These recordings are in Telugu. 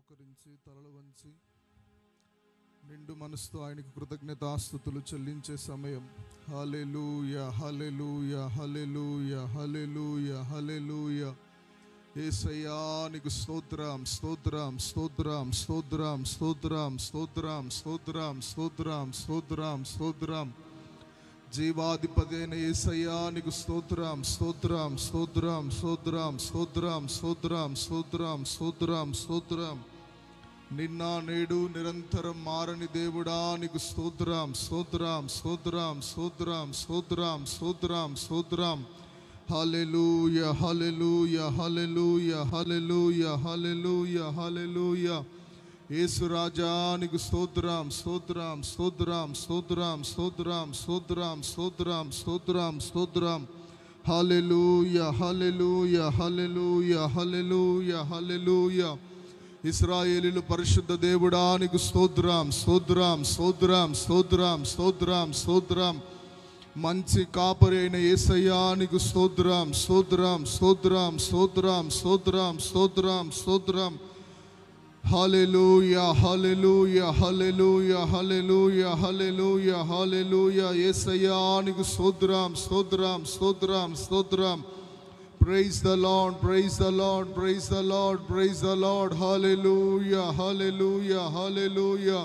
మోకరించి తలలు వంచి నిండు మనసుతో ఆయనకు కృతజ్ఞతాస్థుతులు చెల్లించే సమయం hallelujah hallelujah hallelujah hallelujah hallelujah ఏసయ్యా నీకు స్తోత్రం స్తోత్రం స్తోత్రం స్తోత్రం స్తోత్రం స్తోత్రం స్తోత్రం స్తోత్రం స్తోత్రం స్తోత్రం జీవాధిపతి అయిన ఏసయ్యా నీకు స్తోత్రం స్తోత్రం స్తోత్రం స్తోత్రం స్తోత్రం స్తోత్రం స్తోత్రం స్తోత్రం స్తోత్రం నిన్న నేడు నిరంతరం మారని దేవుడా నీకు స్తోత్రం స్తోత్రం స్తోత్రం స్తోత్రం స్తోత్రం స్తోత్రం స్తోత్రం హల్లెలూయ హల్లెలూయ హల్లెలూయ హల్లెలూయ హల్లెలూయ హల్లెలూయ యేసు రాజా నీకు స్తోత్రం స్తోత్రం స్తోత్రం స్తోత్రం స్తోత్రం స్తోత్రం స్తోత్రం స్తోత్రం స్తోత్రం హల్లెలూయ హల్లెలూయ హల్లెలూయ హల్లెలూయ హల్లెలూయ ఇస్రాయేలీలు పరిశుద్ధ దేవుడా నీకు స్తోత్రం స్తోత్రం స్తోత్రం స్తోత్రం స్తోత్రం స్తోత్రం మంచి కాపరి అయిన యేసయ్యా నీకు స్తోత్రం స్తోత్రం స్తోత్రం స్తోత్రం స్తోత్రం స్తోత్రం స్తోత్రం హల్లెలూయా హల్లెలూయా హల్లెలూయా హల్లెలూయా హల్లెలూయా హల్లెలూయా యేసయ్యా నీకు స్తోత్రం స్తోత్రం స్తోత్రం స్తోత్రం praise the lord praise the lord praise the lord praise the lord hallelujah hallelujah hallelujah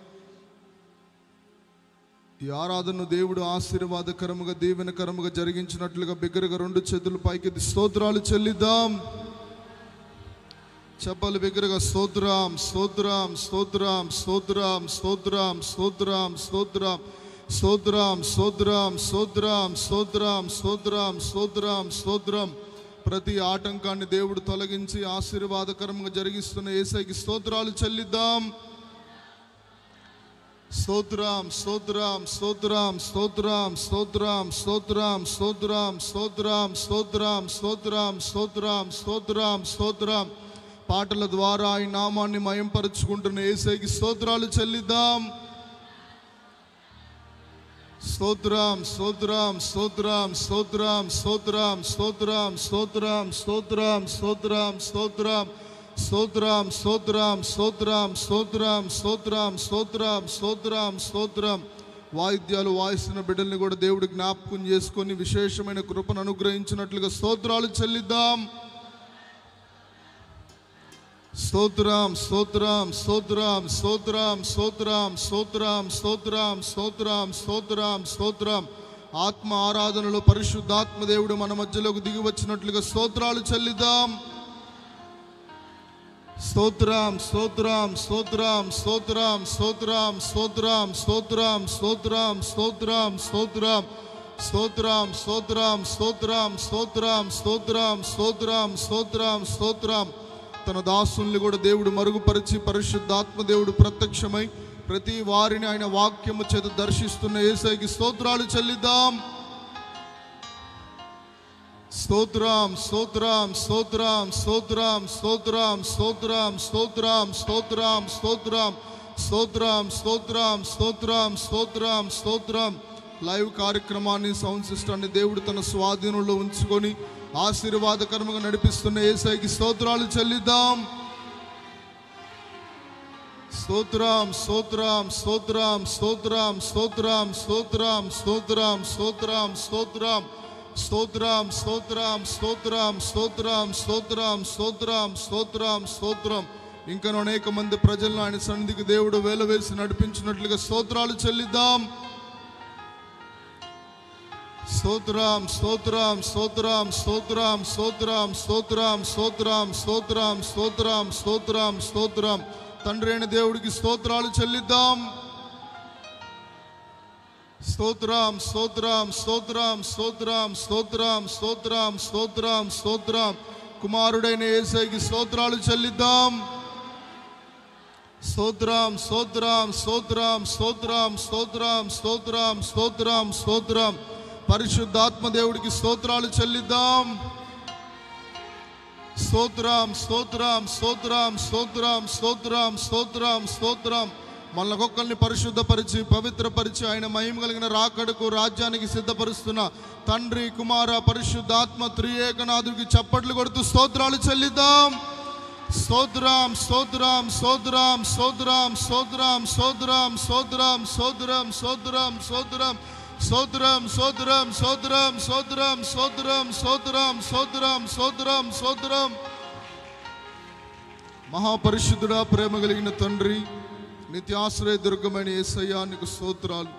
ఈ ఆరాధన దేవుడు ఆశీర్వాదకరముగా దీవెనకరముగా జరిగించినట్లుగా బిగ్గరగా రెండు చేతులు పైకి స్తోత్రాలు చెల్లిద్దాం చెప్పాలి బిగ్గరగా స్తోత్రం స్తోత్రం స్తోత్రం స్తోత్రం స్తోత్రం స్తోత్రం స్తోత్రం స్తోత్రం స్తోత్రం స్తోత్రం స్తోత్రం స్తోత్రం స్తోత్రం స్తోత్రం ప్రతి ఆటంకాన్ని దేవుడు తొలగించి ఆశీర్వాదకరంగా జరిగిస్తున్న ఏసైకి స్తోత్రాలు చెల్లిద్దాం స్తోత్రం స్తోత్రం స్తోత్రం స్తోత్రం స్తోత్రం స్తోత్రం స్తోత్రం స్తోత్రం స్తోత్రం స్తోత్రం స్తోత్రం స్తోత్రం స్తోత్రం పాటల ద్వారా ఈ నామాన్ని మయంపరుచుకుంటున్న ఏసైకి స్తోత్రాలు చెల్లిద్దాం స్తోత్రం స్తోత్రం స్తోత్రం స్తోత్రం స్తోత్రం స్తోత్రం స్తోత్రం స్తోత్రం స్తోత్రం స్తోత్రం స్తోత్రం స్తోత్రం స్తోత్రం స్తోత్రం స్తోత్రం స్తోత్రం స్తోత్రం స్తోత్రం వాయిద్యాలు వాయిస్తున్న బిడ్డల్ని కూడా దేవుడు జ్ఞాపకం చేసుకొని విశేషమైన కృపను అనుగ్రహించినట్లుగా స్తోత్రాలు చెల్లిద్దాం స్తోత్రం స్తోత్రం స్తోత్రం స్తోత్రం స్తోత్రం స్తోత్రం స్తోత్రం స్తోత్రం స్తోత్రం స్తోత్రం ఆత్మ ఆరాధనలో పరిశుద్ధాత్మ దేవుడు మన మధ్యలోకి దిగి వచ్చినట్లుగా స్తోత్రాలు చెల్లిద్దాం స్తోత్రం స్తోత్రం స్తోత్రం స్తోత్రం స్తోత్రం స్తోత్రం స్తోత్రం స్తోత్రం స్తోత్రం స్తోత్రం స్తోత్రం స్తోత్రం స్తోత్రం స్తోత్రం స్తోత్రం స్తోత్రం స్తోత్రం స్తోత్రం తన దాసుల్ని కూడా దేవుడు మరుగుపరిచి పరిశుద్ధాత్మ దేవుడు ప్రత్యక్షమై ప్రతి వారిని ఆయన వాక్యము చేత దర్శిస్తున్న ఏసైకి స్తోత్రాలు చెల్లిద్దాం స్తోత్రం స్తోత్రం స్తోత్రం స్తోత్రం స్తోత్రం స్తోత్రం స్తోత్రం స్తోత్రం స్తోత్రం స్తోత్రం స్తోత్రం స్తోత్రం స్తోత్రం స్తోత్రం లైవ్ కార్యక్రమాన్ని సౌండ్ సిస్టాన్ని దేవుడు తన స్వాధీనంలో ఉంచుకొని ఆశీర్వాదకరంగా నడిపిస్తున్న ఏసైకి స్తోత్రాలు చెల్లిద్దాం స్తోత్రం స్తోత్రం స్తోత్రం స్తోత్రం స్తోత్రం స్తోత్రం స్తోత్రం స్తోత్రం స్తోత్రం స్తోత్రం స్తోత్రం స్తోత్రం స్తోత్రం స్తోత్రం స్తోత్రం స్తోత్రం స్తోత్రం ఇంకా అనేక మంది ప్రజలను ఆయన సన్నిధికి దేవుడు వేలవేసి నడిపించినట్లుగా స్తోత్రాలు చెల్లిద్దాం స్తోత్రం స్తోత్రం స్తోత్రం స్తోత్రం స్తోత్రం స్తోత్రం స్తోత్రం స్తోత్రం స్తోత్రం స్తోత్రం స్తోత్రం తండ్రి అయిన దేవుడికి స్తోత్రాలు చెల్లిద్దాం స్తోత్రం స్తోత్రం స్తోత్రం స్తోత్రం స్తోత్రం స్తోత్రం స్తోత్రం స్తోత్రం కుమారుడైన ఏసైకి స్తోత్రాలు చెల్లిద్దాం స్తోత్రం స్తోత్రం స్తోత్రం స్తోత్రం స్తోత్రం స్తోత్రం స్తోత్రం స్తోత్రం పరిశుద్ధాత్మ దేవుడికి స్తోత్రాలు చెల్లిద్దాం స్తోత్రం స్తోత్రం స్తోత్రం స్తోత్రం స్తోత్రం స్తోత్రం స్తోత్రం మనకొక్కరిని పరిశుద్ధపరిచి పవిత్రపరిచి ఆయన మహిమ కలిగిన రాకడకు రాజ్యానికి సిద్ధపరుస్తున్న తండ్రి కుమార పరిశుద్ధాత్మ త్రియేకనాథుడికి చప్పట్లు కొడుతూ స్తోత్రాలు చెల్లిద్దాం స్తోత్రం స్తోత్రం స్తోత్రం స్తోత్రం స్తోత్రం స్తోత్రం స్తోత్రం స్తోత్రం స్తోత్రం స్తోత్రం స్తోత్రం స్తోత్రం స్తోత్రం స్తోత్రం స్తోత్రం స్తోత్రం స్తోత్రం స్తోత్రం స్తోత్రం మహాపరిశుద్ధుడా ప్రేమ కలిగిన తండ్రి నిత్యాశ్రయ దుర్గమైన యేసయ్యా నీకు స్తోత్రాలు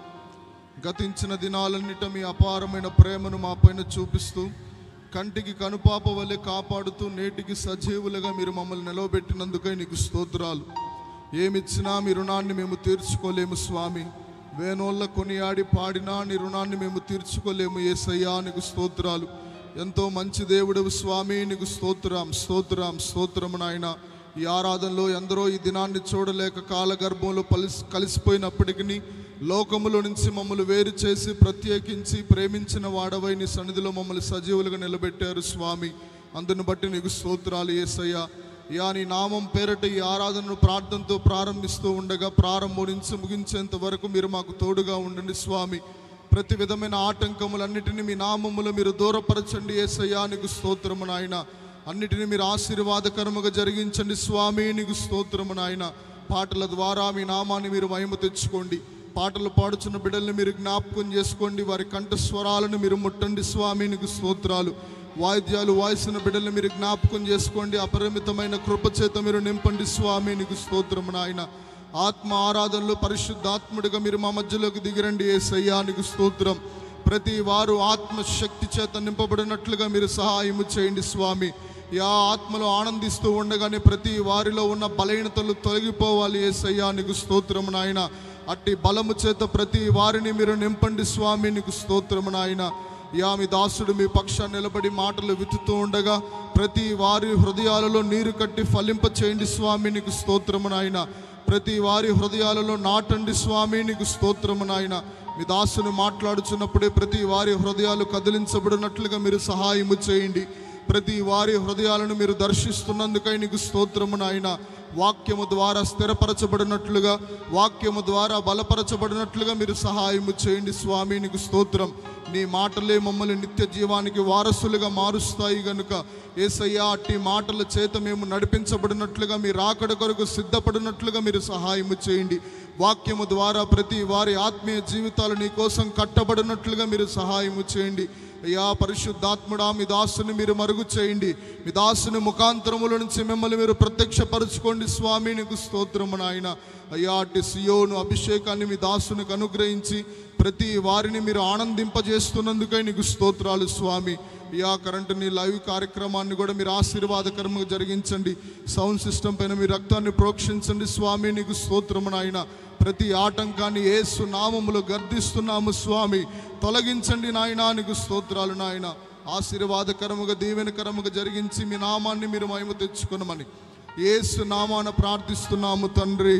గతించిన దినాలన్నిట మీ అపారమైన ప్రేమను మా పైన చూపిస్తూ కంటికి కనుపాప వలె కాపాడుతూ నేటికి సజీవులుగా మీరు మమ్మల్ని నిలవబెట్టినందుకై నీకు స్తోత్రాలు ఏమిచ్చినా మీ రుణాన్ని మేము తీర్చుకోలేము స్వామి వేనోళ్ళ కొనియాడి పాడినా నీ రుణాన్ని మేము తీర్చుకోలేము ఏసయ్యా నీకు స్తోత్రాలు ఎంతో మంచి దేవుడు స్వామి నీకు స్తోత్రం స్తోత్రం స్తోత్రము నాయన ఈ ఆరాధనలో ఎందరో ఈ దినాన్ని చూడలేక కాలగర్భంలో పలిసి కలిసిపోయినప్పటికీ లోకములో నుంచి మమ్మల్ని వేరు చేసి ప్రత్యేకించి ప్రేమించిన వాడవై నీ సన్నిధిలో మమ్మల్ని సజీవులుగా నిలబెట్టారు స్వామి అందును బట్టి నీకు స్తోత్రాలు ఏసయ్యా యా నీ నామం పేరట ఈ ఆరాధనను ప్రార్థనతో ప్రారంభిస్తూ ఉండగా ప్రారంభం నుంచి ముగించేంత వరకు మీరు మాకు తోడుగా ఉండండి స్వామి ప్రతి విధమైన ఆటంకములన్నిటిని మీ నామములో మీరు దూరపరచండి ఏసయ్యా నీకు స్తోత్రము నాయన అన్నిటిని మీరు ఆశీర్వాదకరముగా జరిగించండి స్వామి నీకు స్తోత్రము నాయన పాటల ద్వారా మీ నామాన్ని మీరు మహిమ తెచ్చుకోండి పాటలు పాడుచున్న బిడ్డల్ని మీరు జ్ఞాపకం చేసుకోండి వారి కంఠ స్వరాలను మీరు ముట్టండి స్వామి నీకు స్తోత్రాలు వాయిద్యాలు వాయిసిన బిడ్డల్ని మీరు జ్ఞాపకం చేసుకోండి అపరిమితమైన కృప చేత మీరు నింపండి స్వామి నీకు స్తోత్రము నాయన ఆత్మ ఆరాధనలో పరిశుద్ధాత్ముడిగా మీరు మా మధ్యలోకి దిగిరండి ఏ సయ్యానికి స్తోత్రం ప్రతి వారు ఆత్మశక్తి చేత నింపబడినట్లుగా మీరు సహాయము చేయండి స్వామి యా ఆత్మలో ఆనందిస్తూ ఉండగానే ప్రతి వారిలో ఉన్న బలహీనతలు తొలగిపోవాలి ఏ సయ్యానికి స్తోత్రము నాయన అట్టి బలము చేత ప్రతి వారిని మీరు నింపండి స్వామి నీకు స్తోత్రము నాయన యా మీ దాసుడు మీ పక్షాన్ని నిలబడి మాటలు విత్తుతూ ఉండగా ప్రతి వారి హృదయాలలో నీరు కట్టి ఫలింప చేయండి స్వామి నీకు స్తోత్రము నాయన ప్రతి వారి హృదయాలలో నాటండి స్వామి నీకు స్తోత్రము నాయన మీ దాసును మాట్లాడుచున్నప్పుడే ప్రతి వారి హృదయాలు కదిలించబడినట్లుగా మీరు సహాయము చేయండి ప్రతి వారి హృదయాలను మీరు దర్శిస్తున్నందుకై నీకు స్తోత్రము నాయన వాక్యము ద్వారా స్థిరపరచబడినట్లుగా వాక్యము ద్వారా బలపరచబడినట్లుగా మీరు సహాయము చేయండి స్వామి నీకు స్తోత్రం నీ మాటలే మమ్మల్ని నిత్య జీవానికి వారసులుగా మారుస్తాయి గనుక ఏసయ్యా అట్టి మాటల చేత మేము నడిపించబడినట్లుగా మీ రాకడ కొరకు సిద్ధపడినట్లుగా మీరు సహాయము చేయండి వాక్యము ద్వారా ప్రతి వారి ఆత్మీయ జీవితాలు నీ కోసం కట్టబడినట్లుగా మీరు సహాయము చేయండి అయ్యా పరిశుద్ధాత్ముడా మీ దాసుని మీరు మరుగు చేయండి మీ దాసుని ముఖాంతరముల నుంచి మిమ్మల్ని మీరు ప్రత్యక్షపరచుకోండి స్వామి నీకు స్తోత్రము నాయన అయ్యా అట్టి సియోను అభిషేకాన్ని మీ దాసునికి అనుగ్రహించి ప్రతి వారిని మీరు ఆనందింపజేస్తున్నందుకై నీకు స్తోత్రాలు స్వామి యా కరెంటుని లైవ్ కార్యక్రమాన్ని కూడా మీరు ఆశీర్వాదకరంగా జరిగించండి సౌండ్ సిస్టమ్ పైన మీ రక్తాన్ని ప్రోక్షించండి స్వామి నీకు స్తోత్రము నాయన ప్రతి ఆటంకాన్ని ఏసు నామములో గర్దిస్తున్నాము స్వామి తొలగించండి నాయనా నీకు స్తోత్రాలు నాయన ఆశీర్వాదకరముగా దీవెనకరముగా జరిగించి మీ నామాన్ని మీరు మహిమ తెచ్చుకునమని ఏసు నామాన ప్రార్థిస్తున్నాము తండ్రి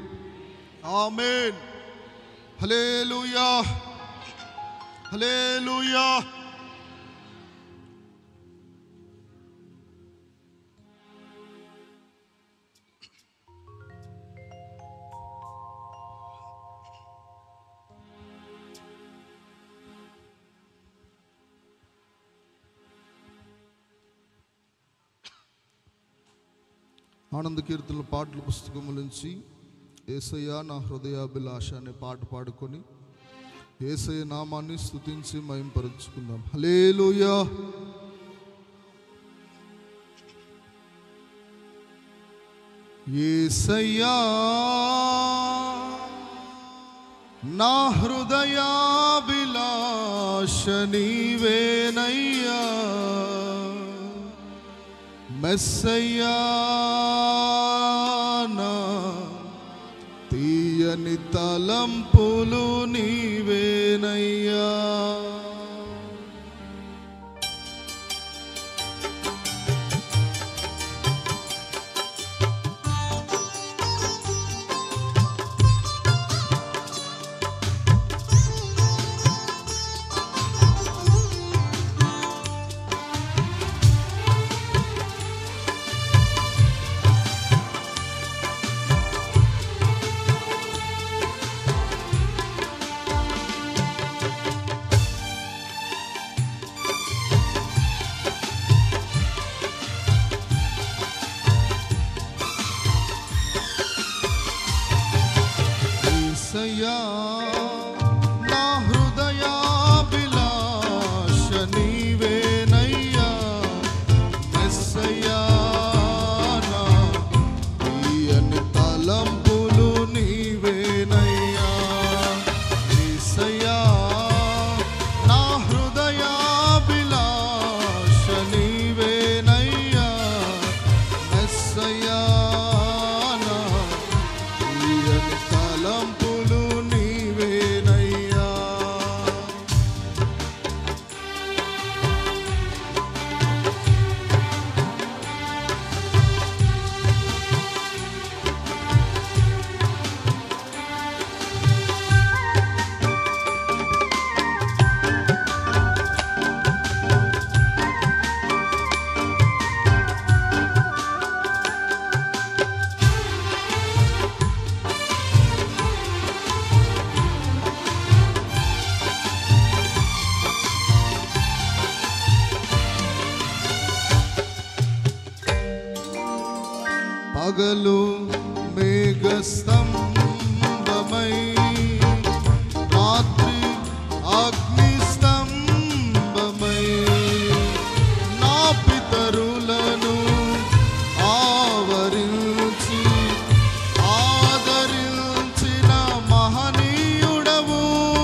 ఆమేన్ హల్లెలూయా హల్లెలూయా ఆనంద కీర్తనల పాటల పుస్తకము నుంచి ఏసయ్య నా హృదయాభిలాష అనే పాట పాడుకొని ఏసయ్య నామాన్ని స్తుతించి మయంపరుచుకుందాం హలేలుయా ఏసయ్యా నా హృదయాభిలాష నీవేనయ్యా మెస్సయ్యా నా తీయని తలంపులు నీవేనయ్యా పగలు మేఘస్తంభమై రాత్రి అగ్నిస్తంభమై నా పితరులను ఆవరించి ఆదరించిన మహనీయుడవు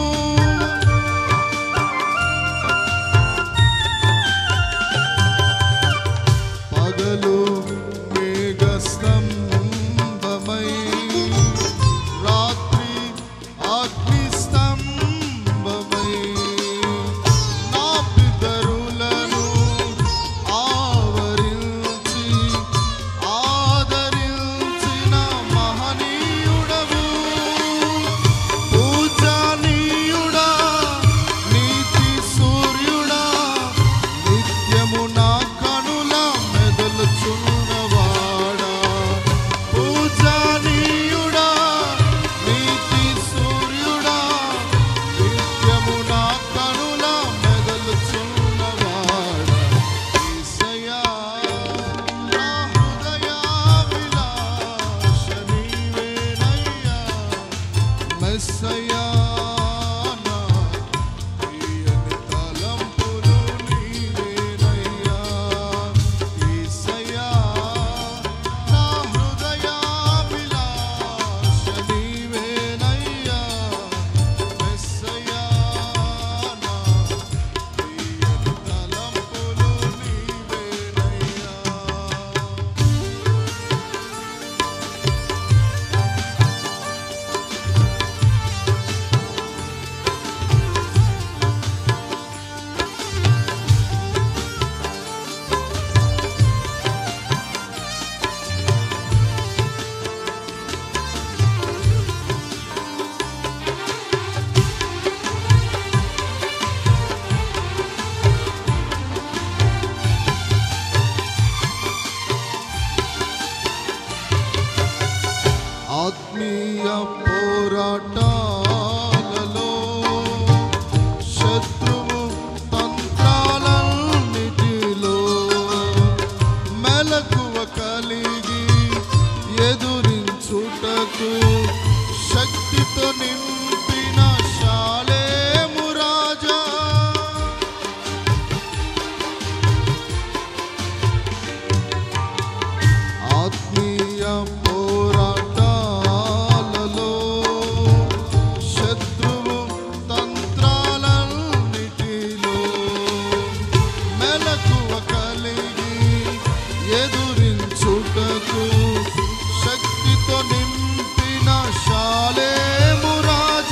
పగలు మేఘస్తంభమై రాత్రి అగ్నిస్తంభమై నా పితరులను ఆవరించి ఆదరించిన మహనీయుడవు పూజనీయుడా నీతి సూర్యుడా నిత్యము నా కనుల మెదలుచున్నవాడా పూజనీయుడా నీతి సూర్యుడా నిత్యము నా కనుల మెదలుచున్నవాడా యేసయ్యా నా హృదయాభిలాష నీవేనయ్యా మెస్సయ్యా నా తీయని తలంపులు నీవేనయ్యా యేసయ్యా నా హృదయాభిలాష నీవేనయ్యా మెస్సయ్యా నా తీయని తలంపులు నీవేనయ్యా ఆత్మీయ పోరాటాలలో శత్రువు తంత్రాలన్నిటిలో మెలకువ కలిగి ఎదురించుటకు శక్తితో నింపిన శాలేము రాజా ఆత్మీయ పోరాటాలలో శత్రువు తంత్రాలన్నిటిలో మెలకువ కలిగి ఎదురించుటకు శక్తితో నింపిన శాలేము రాజా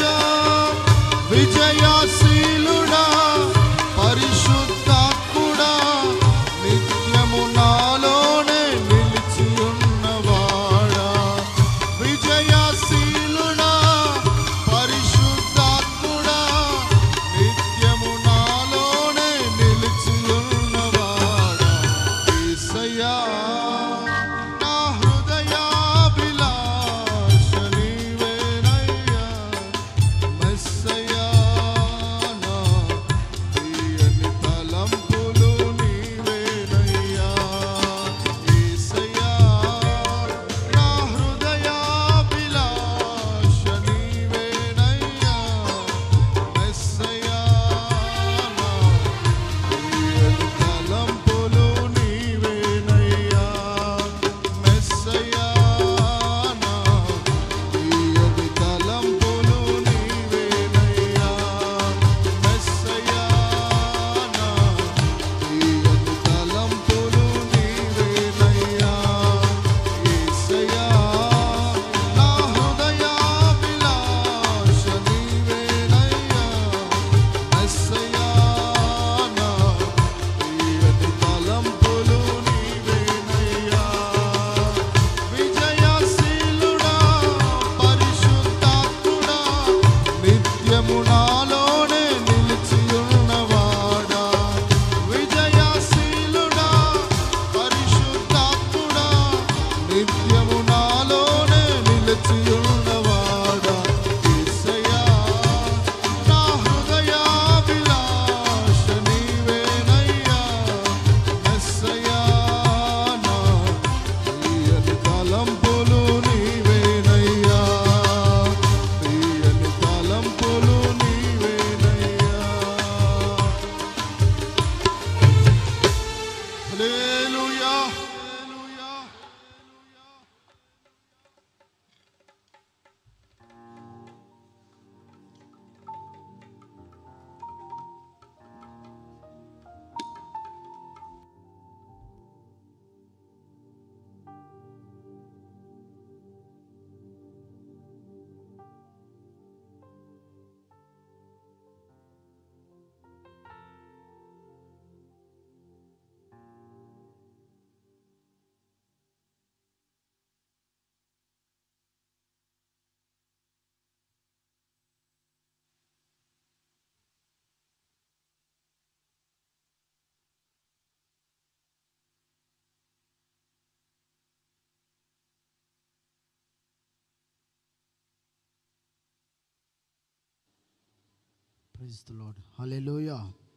praise the lord hallelujah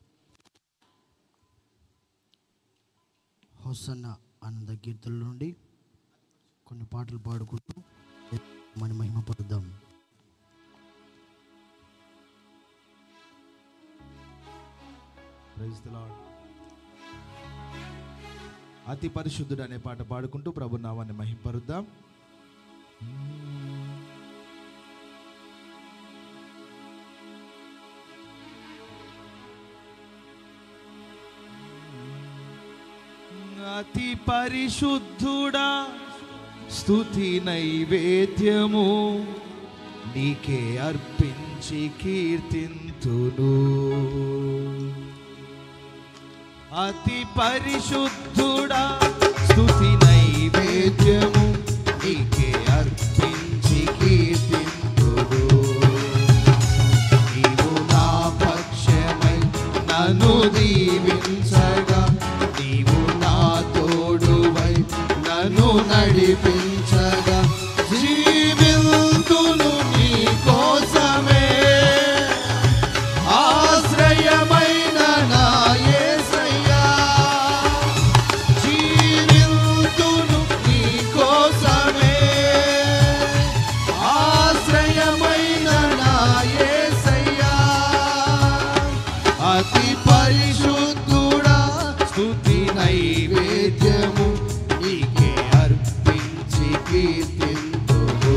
hosanna ఆనంద కీర్తనల నుండి కొన్ని పాటలు పాడుకుంటూ మన మహిమ పడుద్దాం ప్రైజ్ ద లార్డ్ అతి పరిశుద్ధుడు అనే పాట పాడుకుంటూ ప్రభు నామాన్ని మహింపరుద్దాం అతి పరిశుద్ధుడా స్తుతి నైవేద్యము నీకే అర్పించి కీర్తింతును అతి పరిశుద్ధుడా స్తుతి నైవేద్యము నీకే అర్పించి కీర్తింతుడు నీవు నా పక్షమై నన్ను దీవించగా నీవు నా తోడువై నన్ను నడిపించగా జీవితును నీ కోసమే ఆశ్రయమైన నా యేసయ్యా జీవితును నీ కోసమే ఆశ్రయమైన నా యేసయ్యా అతి పరిశుద్ధుడా స్తుతి నైవేద్యము నీకే అర్పించి కీర్తింతుడు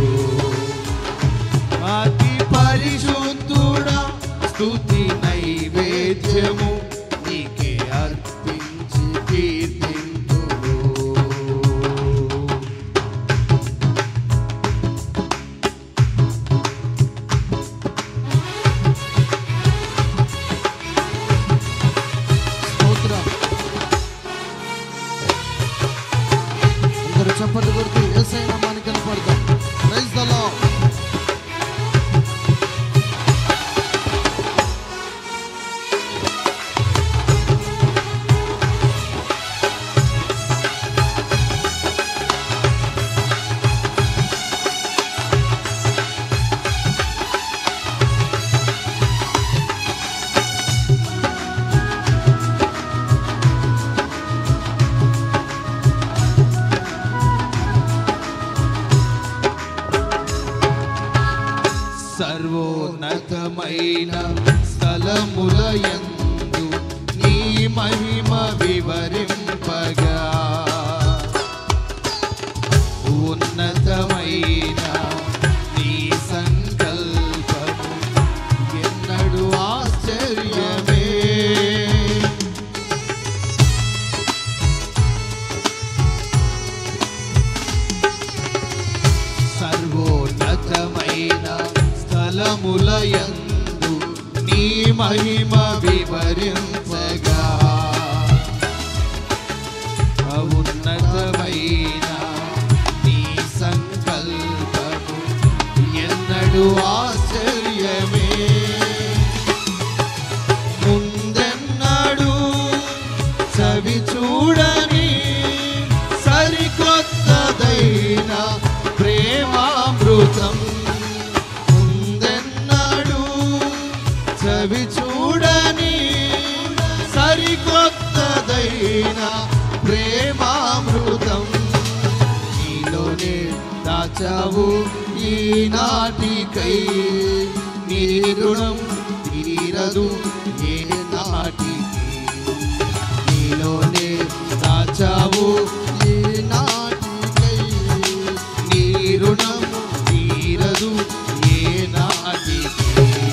అతి పరిశుద్ధుడా స్తుతి నైవేద్యము నీకే అర్పించి కీర్తింతుడు స్తోత్రం అందరూ చప్పట్లు కొడుతూ యేసయ్య నామానికి కనపడతాం ప్రైజ్ ద లార్డ్ సర్వోన్నతమైన స్థలములయందు నీ మహిమ వివరింపగా ఉన్నతమైన నీ సంకల్పము ఎన్నడు ఆశ్చర్యమే సర్వోన్నతమైన స్థలములయందు నీ మహిమ వివరించగా ఉన్నతమైన నీ సంకల్పము ఎన్నడు ఆశ్చర్యమే ముందెన్నడు చవి చూడని సరికొత్తదైన ప్రేమామృతం ముందెన్నడు చవి చూడని సరికొత్తదైన ప్రేమామృతం నీలోనే దాచావు ఈనాటికై నీ రుణం తీరదు ఏ నాటికి నీలోనే దాచావు ఈనాటికై నీ రుణం తీరదు ఏ నాటికి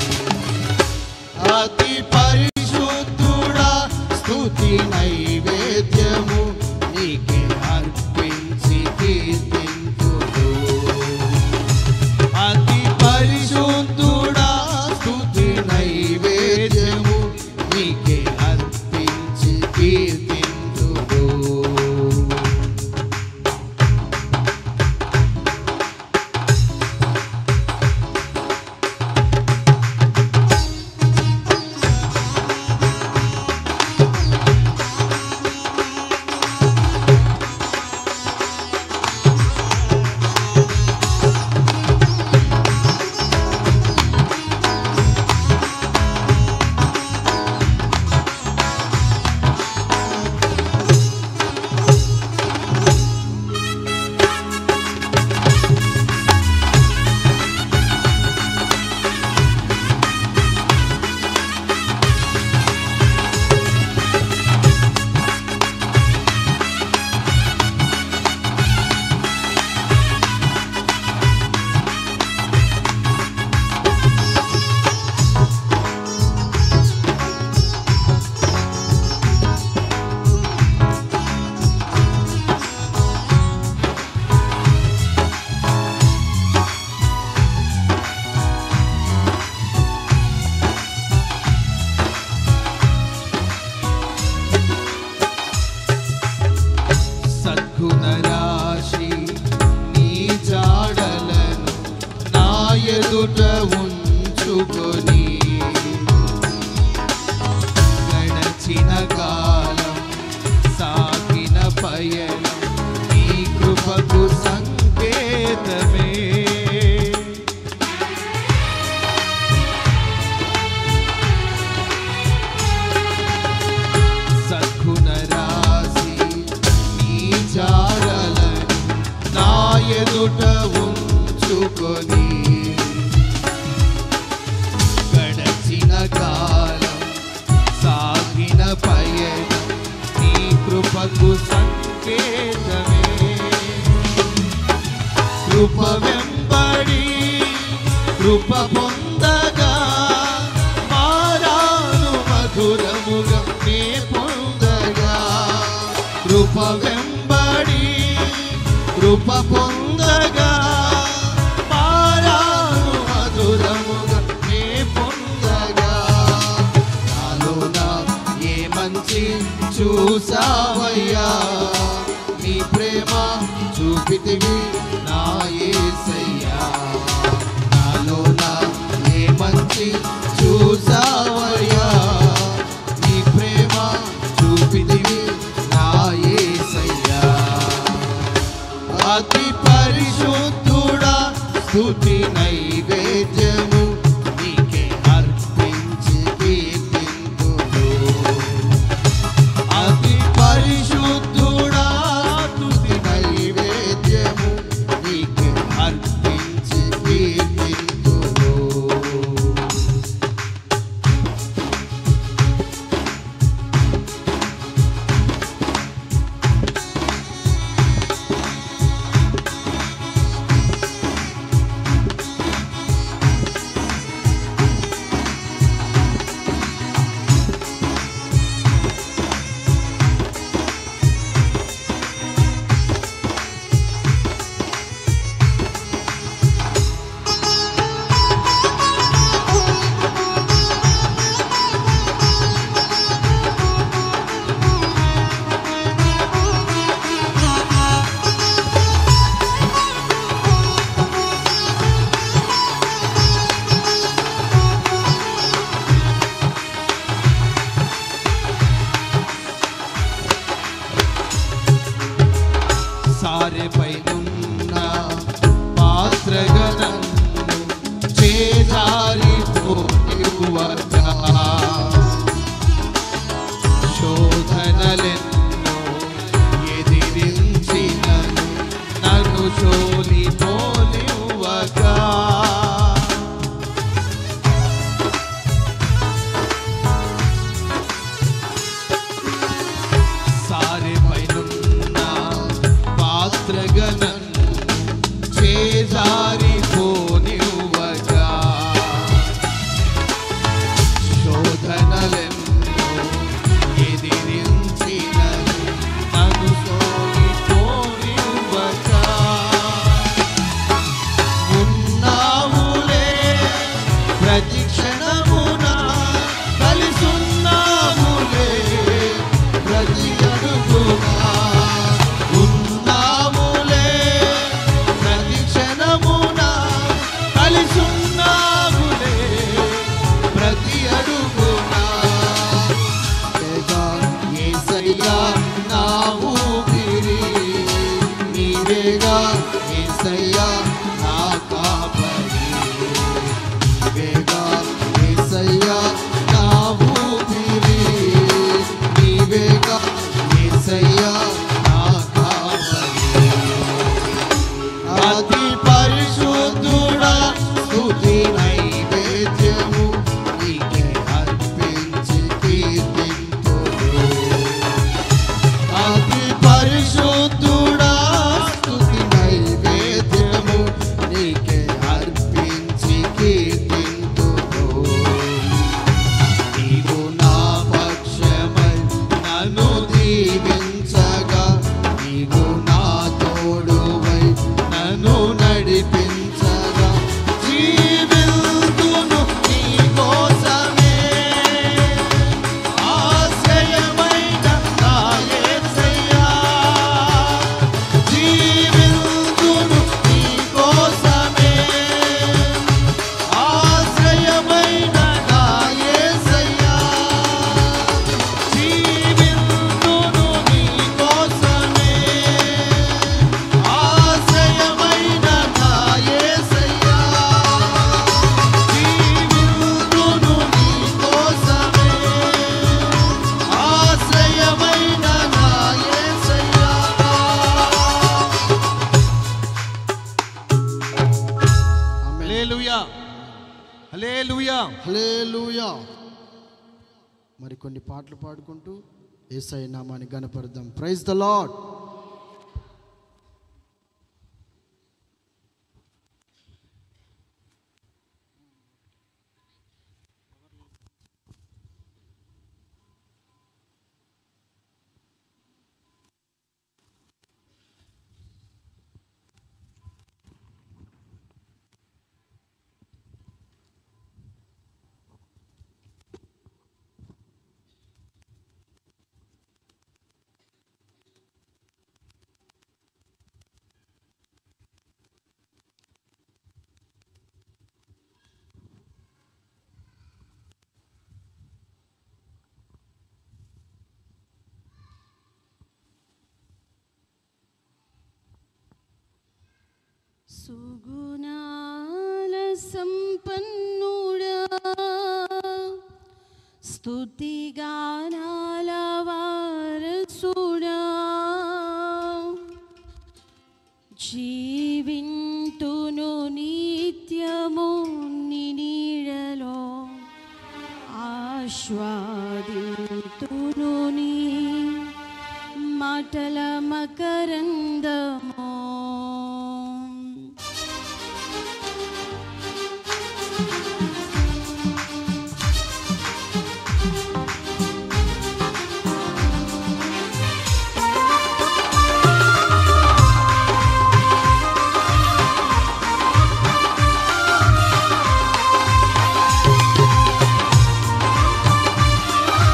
అతి పరిశుద్ధుడా స్తుతి నైవేద్యము నీకే అర్పించి కీర్తింతుడు అతి పరిశుద్ధుడా స్తుతి నైవేద్యము ఉంచుకొని గడచిన కాలం సాగిన పయనం నీ కృపకు సంకేతమే సద్గుణ రాశి నీ చారలను నా ఎదుట ఉంచుకొని గడచిన కాలం సాగిన పయనం నీ కృపకు సంకేతమే కృప వెంబడి కృప పొందగా మారాను మధురముగా నే పొందగా కృప వెంబడి కృప పొందగా మారాను మధురముగా నే పొందగా నాలోన ఏ మంచి చూసావయ్యా నీ ప్రేమ చూపితివి నా యేసయ్యా నాలోన ఏ మంచి చూసావయ్యా నీ ప్రేమ చూపితివి నా యేసయ్యా అతి పరిశుద్ధుడా స్తుతి నైవేద్యము నీకే అర్పించి కీర్తింతును అతి పరిశుద్ధుడా స్తుతి నైవేద్యము నీకే అర్పించి కీర్తింతును సారెపైనున్న పాత్రగా నన్ను చేజారిపోనివ్వగా శోధనలెన్నో ఎదిరించినను నన్ను చోలిపోనివ్వగా సారెపైనున్న పాత్రగా నన్ను చేజారిపోనివ్వగా హల్లెలూయా హల్లెలూయా మరి కొన్ని పాటలు పాడుకుంటూ ఏసై నామాన్ని గణపరుద్దాం ప్రైజ్ ద లాడ్ సుగుణాల సంపన్నుడా స్తుతిగానాల వారసుడా జీవింతును నిత్యము నీ నీడలో ఆస్వాదితును నీ మాటల మకరందమో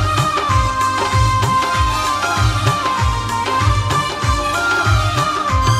ఆ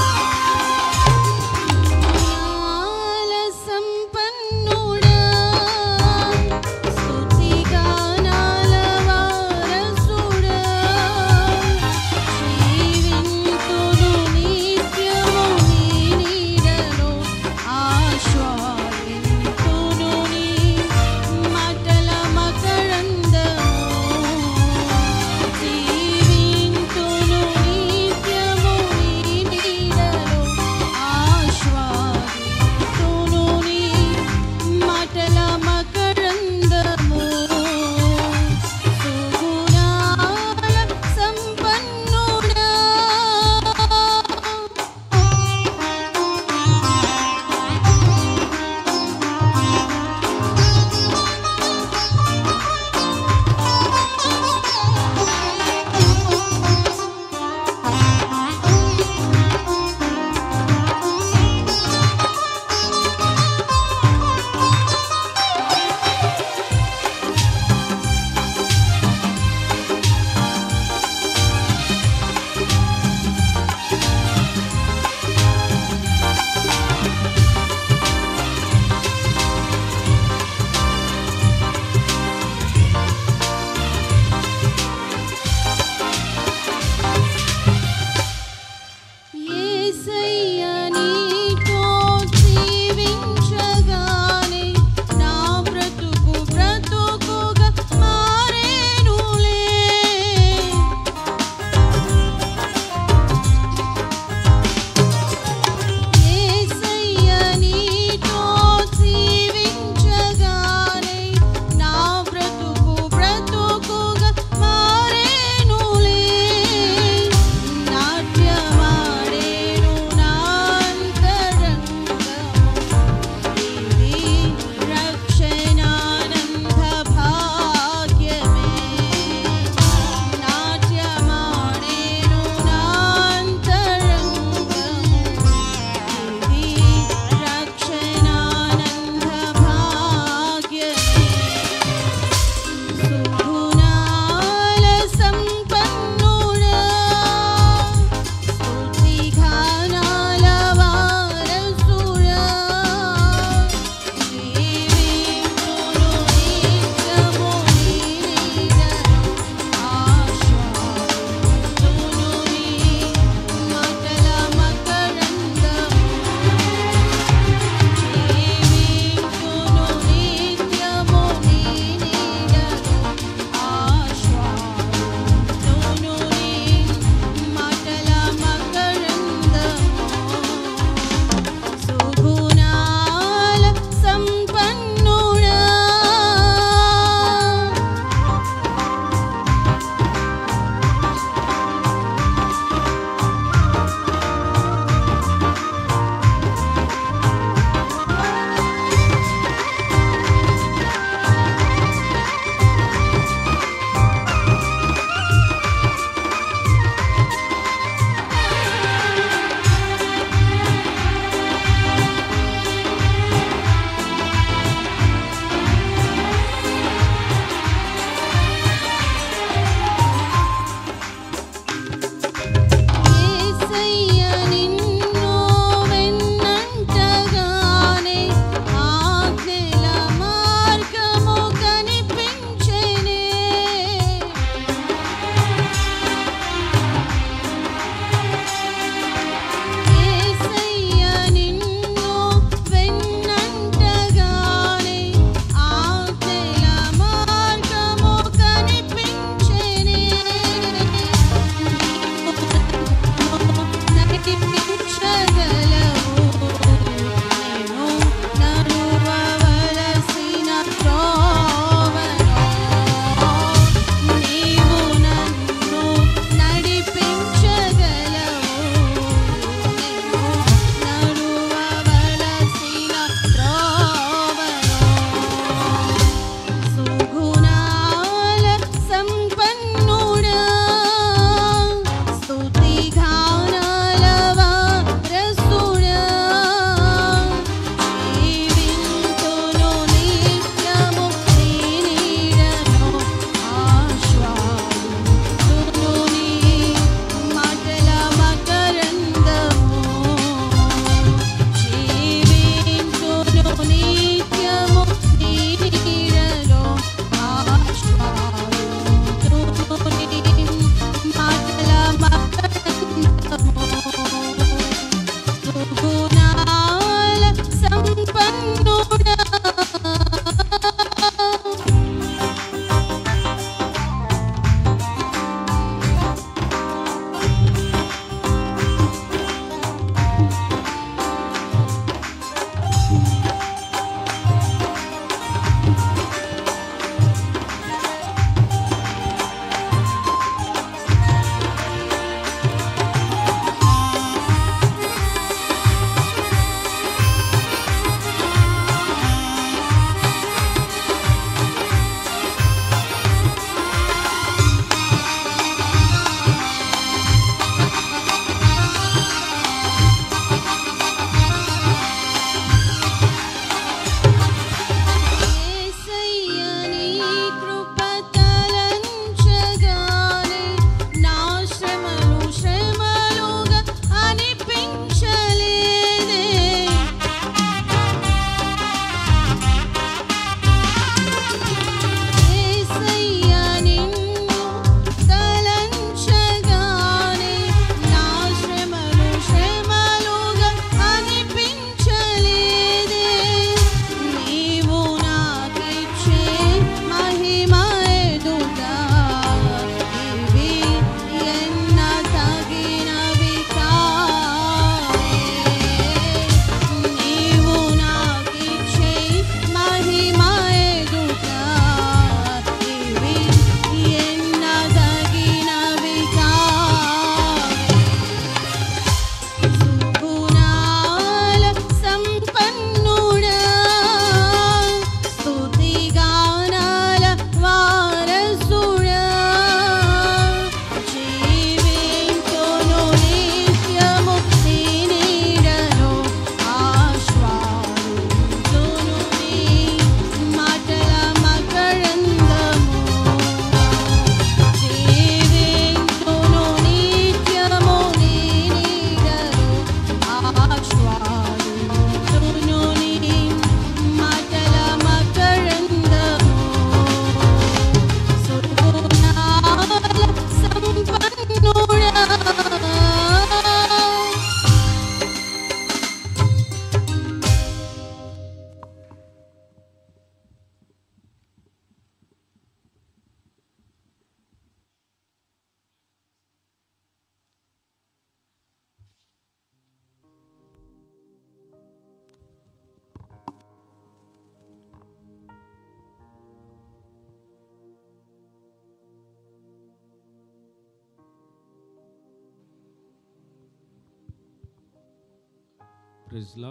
ప్రెజ్లా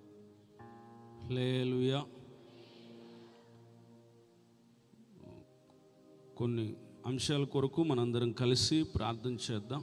లేలుయా కొన్ని అంశాల కొరకు మనందరం కలిసి ప్రార్థన చేద్దాం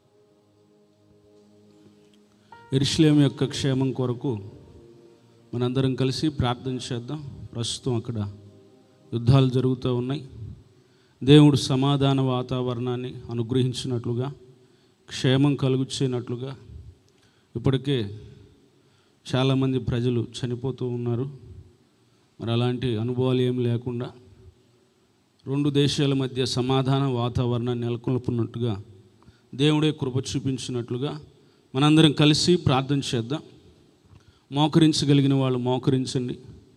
ఎరుషులేం యొక్క క్షేమం కొరకు మనందరం కలిసి ప్రార్థన చేద్దాం ప్రస్తుతం అక్కడ యుద్ధాలు జరుగుతూ ఉన్నాయి దేవుడు సమాధాన వాతావరణాన్ని అనుగ్రహించినట్లుగా క్షేమం కలుగుచేనట్లుగా ఇప్పటికే చాలామంది ప్రజలు చనిపోతూ ఉన్నారు మరి అలాంటి అనుభవాలు ఏం లేకుండా రెండు దేశాల మధ్య సమాధాన వాతావరణాన్ని నెలకొల్పున్నట్టుగా దేవుడే కృప చూపించినట్లుగా మనందరం కలిసి ప్రార్థన చేద్దాం మోకరించగలిగిన వాళ్ళు మోకరించండి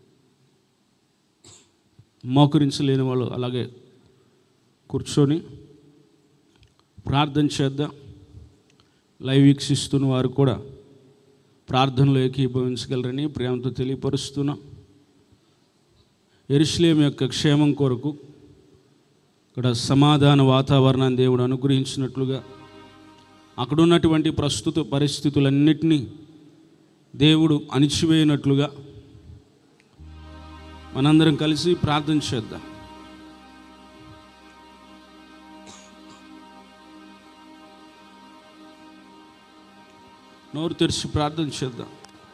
మోకరించలేని వాళ్ళు అలాగే కూర్చొని ప్రార్థన చేద్దాం లైవ్ వీక్షిస్తున్న వారు కూడా ప్రార్థనలో ఏకీభవించగలరని ప్రేమతో తెలియపరుస్తున్నాం ఎరుషులేం యొక్క క్షేమం కొరకు ఇక్కడ సమాధాన వాతావరణాన్ని దేవుడు అనుగ్రహించినట్లుగా అక్కడ ఉన్నటువంటి ప్రస్తుత పరిస్థితులన్నిటినీ దేవుడు అణిచివేయనట్లుగా మనందరం కలిసి ప్రార్థన చేద్దాం నోరు తెరిచి ప్రార్థన చేద్దాం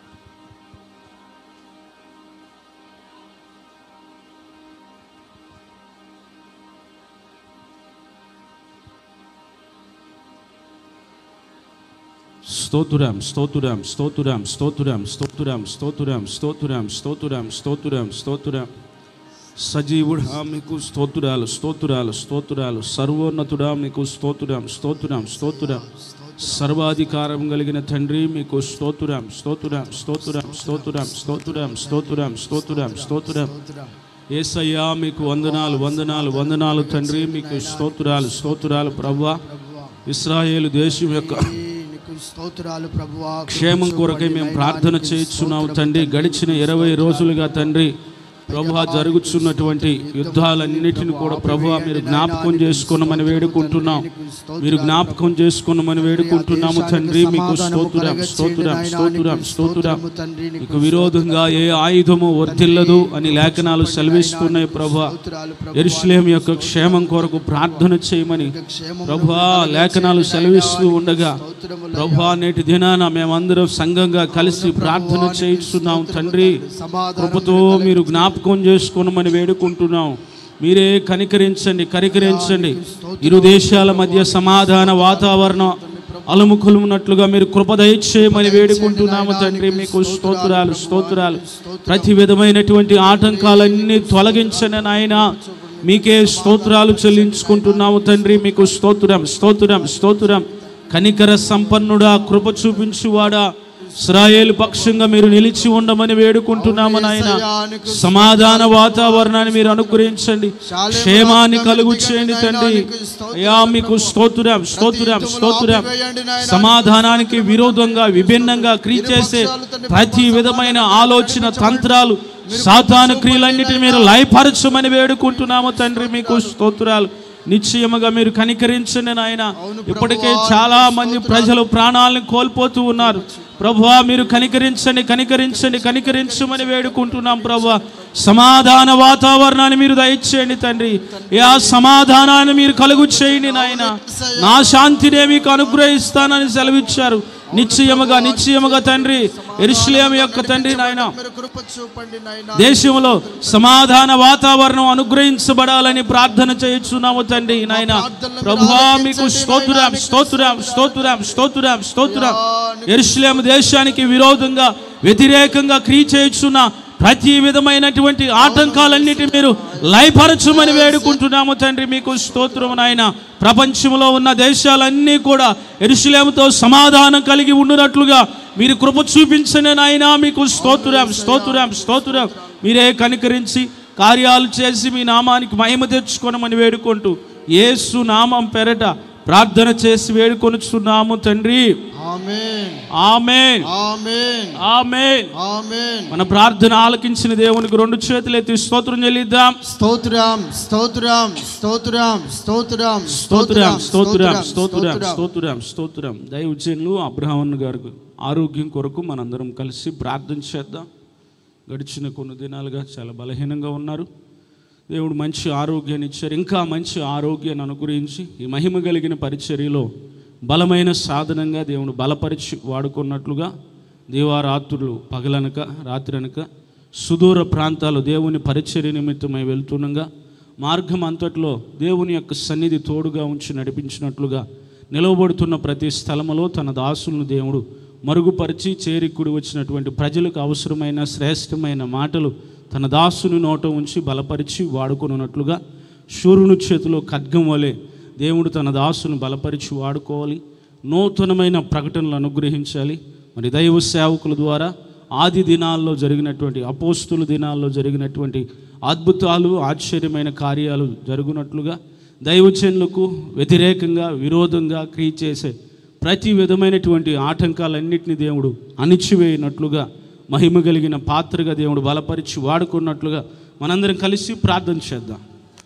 స్తోతురాం స్తోతురాం స్తోతురాం స్తోతురాం స్తోతురాం స్తోతురాం స్తోతురాం స్తోతురాం స్తోతురాం స్తోతురాం సజీవుడా మీకు స్తోతురాలు స్తోతురాలు స్తోతురాలు సర్వోన్నతుడా మీకు స్తోతురాం స్తోతురాం స్తోతురాం సర్వాధికారం కలిగిన తండ్రి మీకు స్తోతురాం స్తోతురాం స్తోతురాం స్తోతురాం స్తోతురాం స్తోతురాం స్తోతురాం స్తోతురాం ఏసయ్యా మీకు వందనాలు వందనాలు వందనాలు తండ్రి మీకు స్తోతురాలు స్తోతురాలు ప్రవ్వా ఇస్రాయేలు దేశం యొక్క నీకు స్తోత్రాలు ప్రభువా క్షేమం కొరకై మేము ప్రార్థన చేస్తున్నాము తండ్రి గడిచిన ఇరవై రోజులుగా తండ్రి ప్రభు జరుగుతున్నటువంటి యుద్ధాలన్నిటిని కూడా ప్రభు మీరు జ్ఞాపకం చేసుకున్నామని వేడుకుంటున్నాం మీరు జ్ఞాపకం చేసుకున్నామని వేడుకుంటున్నాము తండ్రి మీకు స్తోత్రం స్తోత్రం స్తోత్రం స్తోత్రం తండ్రి నీకు మీకు విరోధంగా ఏ ఆయుధము వర్తిల్లదు అని లేఖనాలు సెలవిస్తున్నాయి ప్రభు స్తోత్రాలు ప్రభు ఎరుషులేం యొక్క క్షేమం కొరకు ప్రార్థన చేయమని క్షేమం ప్రభా లేఖనాలు సెలవిస్తూ ఉండగా ప్రభా నేటి దినాన మేమందరం సంఘంగా కలిసి ప్రార్థన చేయిస్తున్నాం తండ్రి కృపతో మీరు జ్ఞాపకం చేసుకోనమని వేడుకుంటున్నాం మీరే కనికరించండి కనికరించండి ఇరు దేశాల మధ్య సమాధాన వాతావరణం అలుముకులున్నట్లుగా మీరు కృప దయచేయమని వేడుకుంటున్నాము తండ్రి మీకు స్తోత్రాలు స్తోత్రాలు ప్రతి విధమైనటువంటి ఆటంకాలన్నీ తొలగించండి నాయన మీకే స్తోత్రాలు చెల్లించుకుంటున్నాము తండ్రి మీకు స్తోత్రం స్తోత్రం స్తోత్రం కనికర సంపన్నుడా కృప చూపించువాడా ఇస్రాయేలు పక్షంగా మీరు నిలిచి ఉండమని వేడుకుంటున్నాము నాయన సమాధాన వాతావరణాన్ని మీరు అనుగ్రహించండి క్షేమాన్ని కలుగు చేయండి తండ్రి అయ్యా మీకు స్తోత్రం స్తోత్రం స్తోత్రం సమాధానానికి విరోధంగా విభిన్నంగా క్రియ చేసే ప్రతి విధమైన ఆలోచన తంత్రాలు సాతాను క్రియలన్నిటిని మీరు లయపరచమని వేడుకుంటున్నాము తండ్రి మీకు స్తోత్రాలు నిశ్చయముగా మీరు కనికరించండి నాయన ఇప్పటికే చాలా మంది ప్రజలు ప్రాణాలను కోల్పోతూ ఉన్నారు ప్రభువా మీరు కనికరించండి కనికరించండి కనికరించమని వేడుకుంటున్నాం ప్రభువా సమాధాన వాతావరణాన్ని మీరు దయచేయండి తండ్రి ఏ ఆ సమాధానాన్ని మీరు కలుగు చేయండి నాయన నా శాంతినే మీకు అనుగ్రహిస్తానని సెలవిచ్చారు నిశ్చయముగా నిశ్చయముగా తండ్రి ఎరుషులేం యొక్క తండ్రి నాయన మీరు కృప చూపండి నాయన దేశంలో సమాధాన వాతావరణం అనుగ్రహించబడాలని ప్రార్థన చేయుచున్నాము తండ్రి నాయన ప్రభువా మీకు స్తోత్రం స్తోత్రం స్తోత్రం స్తోత్రం స్తోత్రం ఎరుషులేం దేశానికి విరోధంగా వ్యతిరేకంగా క్రియ చేయుచున్న ప్రతి విధమైనటువంటి ఆటంకాలన్నిటి మీరు లయపరచమని వేడుకుంటున్నాము తండ్రి మీకు స్తోత్రం నాయన ప్రపంచంలో ఉన్న దేశాలన్నీ కూడా ఎరుషులేముతో సమాధానం కలిగి ఉండునట్లుగా మీరు కృప చూపించండి నాయన మీకు స్తోత్రం స్తోత్రం స్తోత్రం మీరే కనికరించి కార్యాలు చేసి మీ నామానికి మహిమ తెచ్చుకోనమని వేడుకుంటూ యేసు నామం పెరట ప్రార్థన చేసి వేడుకొనుచున్నాము తండ్రి ఆమేన్ ఆమేన్ ఆమేన్ ఆమేన్ ఆమేన్ మన ప్రార్థన ఆలకించిన దేవునికి రెండు చేతులు ఎత్తి స్తోత్రం చెల్లిద్దాం స్తోత్రం స్తోత్రం స్తోత్రం స్తోత్రం స్తోత్రం స్తోత్రం స్తోత్రం స్తోత్రం స్తోత్రం దైవజనులు అబ్రహాం గారికి ఆరోగ్యం కొరకు మనందరం కలిసి ప్రార్థన చేద్దాం గడిచిన కొన్ని దినాలుగా చాలా బలహీనంగా ఉన్నారు దేవుడు మంచి ఆరోగ్యాన్ని ఇచ్చారు ఇంకా మంచి ఆరోగ్యాన్ని అనుగ్రహించి ఈ మహిమ కలిగిన పరిచర్యలో బలమైన సాధనంగా దేవుడు బలపరిచి వాడుకున్నట్లుగా దేవారాత్రులు పగలనక రాత్రనక సుదూర ప్రాంతాలు దేవుని పరిచర్య నిమిత్తమై వెళ్తుండగా మార్గం అంతట్లో దేవుని యొక్క సన్నిధి తోడుగా ఉంచి నడిపించినట్లుగా నిలవబడుతున్న ప్రతి స్థలములో తన దాసులను దేవుడు మరుగుపరిచి చేరికుడి వచ్చినటువంటి ప్రజలకు అవసరమైన శ్రేష్టమైన మాటలు తన దాసుని నోట ఉంచి బలపరిచి వాడుకున్నట్లుగా శూరుని చేతిలో ఖడ్గం వలె దేవుడు తన దాసును బలపరిచి వాడుకోవాలి నూతనమైన ప్రకటనలు అనుగ్రహించాలి మరి దైవ సేవకుల ద్వారా ఆది దినాల్లో జరిగినటువంటి అపోస్తుల దినాల్లో జరిగినటువంటి అద్భుతాలు ఆశ్చర్యమైన కార్యాలు జరుగునట్లుగా దైవజనులకు వ్యతిరేకంగా విరోధంగా క్రియ చేసే ప్రతి విధమైనటువంటి ఆటంకాలన్నింటినీ దేవుడు అణిచివేయనట్లుగా మహిమ కలిగిన పాత్రగా దేవుడు బలపరిచి వాడుకున్నట్లుగా మనందరం కలిసి ప్రార్థన చేద్దాం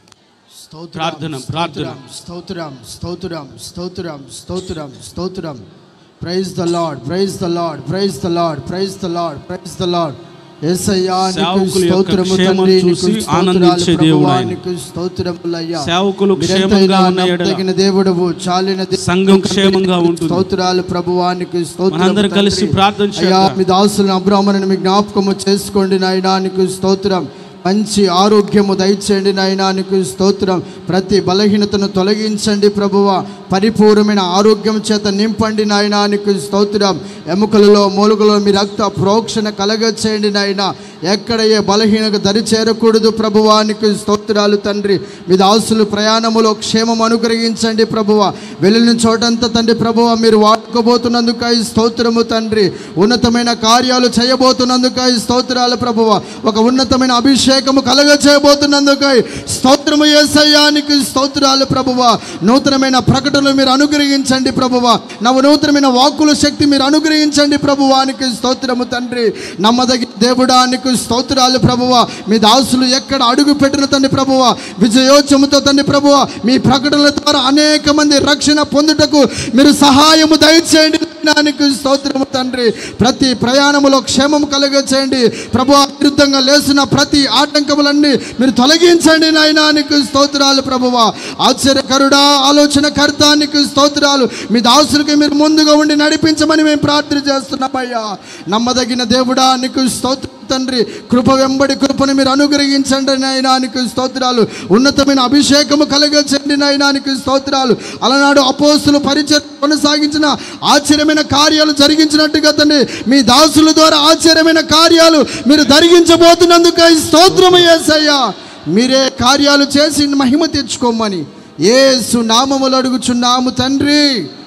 ప్రార్థన, ప్రార్థన. స్తోత్రం స్తోత్రం స్తోత్రం స్తోత్రం స్తోత్రం praise the lord praise the lord praise the lord praise the lord praise the lord యేసయ్యా నీకు సేవకుల యొక్క స్తోత్రము క్షేమం తండ్రి నీకు చూసి స్తోత్రాలు ఆనందించే దేవుడు ప్రభువా ఆయన. నీకు స్తోత్రములయ్యా సేవకులు మీరెంతైనా క్షేమంగా ఉన్న ఎడల నమ్మదగిన దేవుడవు చాలిన దేవుడవు సంఘం క్షేమంగా ఉంటుంది. స్తోత్రాలు ప్రభువానికి స్తోత్రం మనందరం కలిసి ప్రార్థన అయ్యా చేద్దాం. మీ దాసులను అబ్రాహ్మణుని మీ జ్ఞాపకము చేసుకోండి నాయనా నీకు స్తోత్రం మంచి ఆరోగ్యము దయచేయండి నాయనా నీకు స్తోత్రం ప్రతి బలహీనతను తొలగించండి ప్రభువ పరిపూర్ణమైన ఆరోగ్యం చేత నింపండి నాయనా నీకు స్తోత్రం ఎముకలలో మూలుకలో మీ రక్త ప్రోక్షణ కలగచేయండి నాయనా ఎక్కడ ఏ బలహీనకు దరి చేరకూడదు ప్రభువా నీకు స్తోత్రాలు తండ్రి మీ దాసులు ప్రయాణములో క్షేమం అనుగ్రహించండి ప్రభువ వెళ్ళిన చోటంతా తండ్రి ప్రభువ మీరు వాడుకోబోతున్నందుక ఈ స్తోత్రము తండ్రి ఉన్నతమైన కార్యాలు చేయబోతున్నందుక ఈ స్తోత్రాలు ప్రభువ ఒక ఉన్నతమైన అభిషేకము కలగ చేయబోతున్నందుక ఈ స్తోత్రము ఏసయ్యానికి స్తోత్రాలు ప్రభువ నూతనమైన ప్రకటనలు మీరు అనుగ్రహించండి ప్రభువ నవ నూతనమైన వాక్కుల శక్తి మీరు అనుగ్రహించండి ప్రభువానికి స్తోత్రము తండ్రి నమ్మదగిన దేవుడానికి స్తోత్రాలు ప్రభువ మీ దాసులు ఎక్కడ అడుగు పెట్టిన తండ్రి ప్రభువ విజయోత్సవంతో తండ్రి ప్రభువ మీ ప్రకటనల ద్వారా అనేక మంది రక్షణ పొందుటకు మీరు సహాయము దయచేయండి నాయనానికి స్తోత్రము తండ్రి ప్రతి ప్రయాణములో క్షేమం కలుగ చేయండి ప్రభు విరుద్ధంగా లేచిన ప్రతి ఆటంకములన్నీ మీరు తొలగించండి నాయనానికి స్తోత్రాలు ప్రభువ ఆశ్చర్యకరుడా ఆలోచన కర్తానికి స్తోత్రాలు మీ దాసులకి మీరు ముందుగా ఉండి నడిపించమని మేము ప్రార్థన చేస్తున్నామయ్యా నమ్మదగిన దేవుడా నీకు స్తోత్రం తండ్రి కృప వెంబడి కృపను మీరు అనుగ్రహించండి నాయనానికి స్తోత్రాలు ఉన్నతమైన అభిషేకము కలగచండి నాయనానికి స్తోత్రాలు అలనాడు అపోస్తులు పరిచయం కొనసాగించిన ఆశ్చర్యమైన కార్యాలు జరిగించినట్టుగా తండ్రి మీ దాసుల ద్వారా ఆశ్చర్యమైన కార్యాలు మీరు జరిగించబోతున్నందుకు ఈ స్తోత్రము యేసయ్యా మీరే కార్యాలు చేసి మహిమ తెచ్చుకోమని ఏసు నామములు అడుగుచున్నాము తండ్రి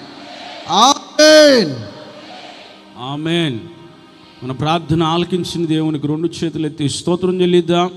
ఆమేన్ ఆమెన్ మన ప్రార్థన ఆలకించిన దేవునికి రెండు చేతులు ఎత్తి స్తోత్రం చెల్లిద్దాం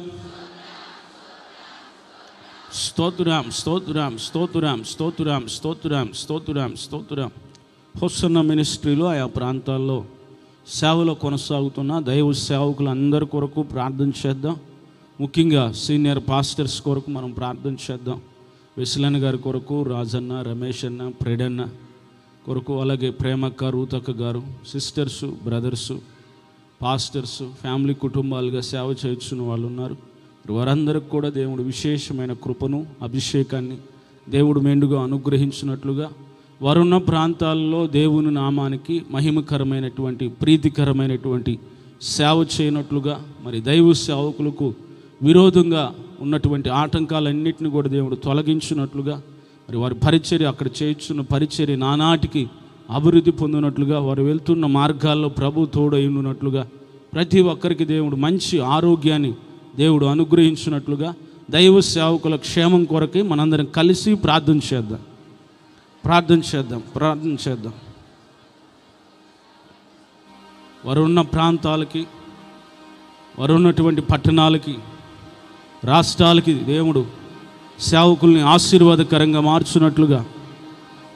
స్తోత్రం స్తోత్రం స్తోత్రం స్తోత్రం స్తోత్రం స్తోత్రం స్తోత్రం హొస్సన్న మినిస్ట్రీలో ఆయా ప్రాంతాల్లో సేవలో కొనసాగుతున్న దైవ సేవకులందరి కొరకు ప్రార్థన చేద్దాం ముఖ్యంగా సీనియర్ పాస్టర్స్ కొరకు మనం ప్రార్థన చేద్దాం విశ్లన్ గారి కొరకు రాజన్న రమేష్ అన్న ప్రెడన్న కొరకు అలాగే ప్రేమక్క రూతక్క గారు సిస్టర్సు బ్రదర్సు పాస్టర్స్ ఫ్యామిలీ కుటుంబాలుగా సేవ చేస్తున్న వాళ్ళు ఉన్నారు వారందరికి కూడా దేవుడు విశేషమైన కృపను అభిషేకాన్ని దేవుడు మెండుగా అనుగ్రహించినట్లుగా వారున్న ప్రాంతాల్లో దేవుని నామానికి మహిమకరమైనటువంటి ప్రీతికరమైనటువంటి సేవ చేయనట్లుగా మరి దైవ సేవకులకు విరోధంగా ఉన్నటువంటి ఆటంకాలన్నింటినీ కూడా దేవుడు తొలగించినట్లుగా మరి వారి పరిచర్య అక్కడ చేయించున్న పరిచర్య నానాటికి అభివృద్ధి పొందినట్లుగా వారు వెళ్తున్న మార్గాల్లో ప్రభు తోడై ఉన్నట్లుగా ప్రతి ఒక్కరికి దేవుడు మంచి ఆరోగ్యాన్ని దేవుడు అనుగ్రహించినట్లుగా దైవ సేవకుల క్షేమం కొరకే మనందరం కలిసి ప్రార్థన చేద్దాం ప్రార్థన చేద్దాం ప్రార్థన చేద్దాం వారు ఉన్న ప్రాంతాలకి వారు ఉన్నటువంటి పట్టణాలకి రాష్ట్రాలకి దేవుడు సేవకుల్ని ఆశీర్వాదకరంగా మార్చున్నట్లుగా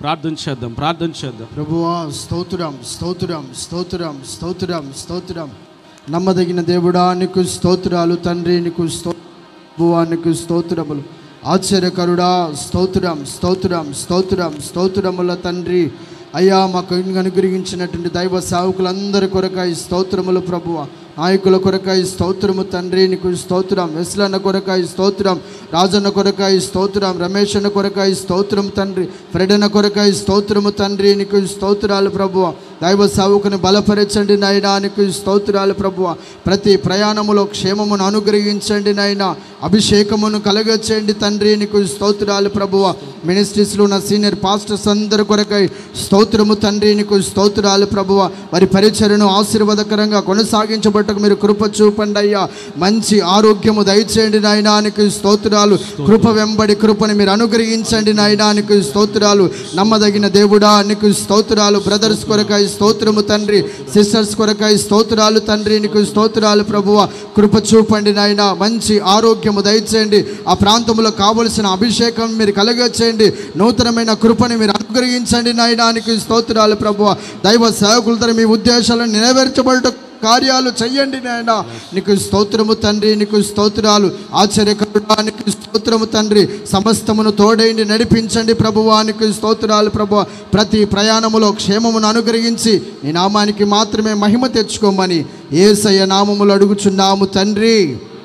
ప్రార్థన చేద్దాం ప్రార్థన చేద్దాం ప్రభువా స్తోత్రం స్తోత్రం స్తోత్రం స్తోత్రం స్తోత్రం నమ్మదగిన దేవుడా నీకు స్తోత్రాలు తండ్రి నీకు స్తోత్రువా నీకు స్తోత్రములు ఆశ్చర్యకరుడా స్తోత్రం స్తోత్రం స్తోత్రం స్తోత్రముల తండ్రి అయ్యా మాకు అనుగ్రహించినటువంటి దైవ సేవకులందరి కొరకై స్తోత్రములు ప్రభువ నాయకుల కొరకై స్తోత్రము తండ్రి నీకు స్తోత్రం వెస్లన్న కొరకై స్తోత్రం రాజన్న కొరకై స్తోత్రం రమేష్ అన్న కొరకై స్తోత్రం తండ్రి ఫ్రెడన్న కొరకై స్తోత్రము తండ్రి నీకు స్తోత్రాలు ప్రభువ దైవ సేవకుని బలపరచండి నాయనా నీకు స్తోత్రాలు ప్రభువ ప్రతి ప్రయాణములో క్షేమమును అనుగ్రహించండి నాయనా అభిషేకమును కలగచేయండి తండ్రి నీకు స్తోత్రాలు ప్రభువ మినిస్ట్రీస్లో ఉన్న సీనియర్ పాస్టర్స్ అందరి కొరకై స్తోత్రము తండ్రి నీకు స్తోత్రాలు ప్రభువ వారి పరిచయను ఆశీర్వాదకరంగా కొనసాగించబట్టకు మీరు కృప చూపండి అయ్యా మంచి ఆరోగ్యము దయచేయండి నాయనానికి స్తోత్రాలు కృప వెంబడి కృపని మీరు అనుగ్రహించండి నాయనానికి స్తోత్రాలు నమ్మదగిన దేవుడా నీకు స్తోత్రాలు బ్రదర్స్ కొరకై స్తోత్రము తండ్రి సిస్టర్స్ కొరకై స్తోత్రాలు తండ్రి నీకు స్తోత్రాలు ప్రభువ కృప చూపండి నాయన మంచి ఆరోగ్యము దయచేయండి ఆ ప్రాంతంలో కావలసిన అభిషేకం మీరు కలగచేయండి నూతనమైన కృపని మీరు అనుగ్రహించండి నాయనానికి స్తోత్రాలు ప్రభువ దైవ సేవకులతో మీ ఉద్దేశాలను నెరవేర్చబడట కార్యాలు చెయ్యండి నాయన నీకు స్తోత్రము తండ్రి నీకు స్తోత్రాలు ఆశ్చర్యకరుడా నీకు స్తోత్రము తండ్రి సమస్తమును తోడైండి నడిపించండి ప్రభువా నీకు స్తోత్రాలు ప్రభువ ప్రతి ప్రయాణములో క్షేమమును అనుగ్రహించి నీ నామానికి మాత్రమే మహిమ తెచ్చుకోమని ఏసయ్య నామములు అడుగుచున్నాము తండ్రి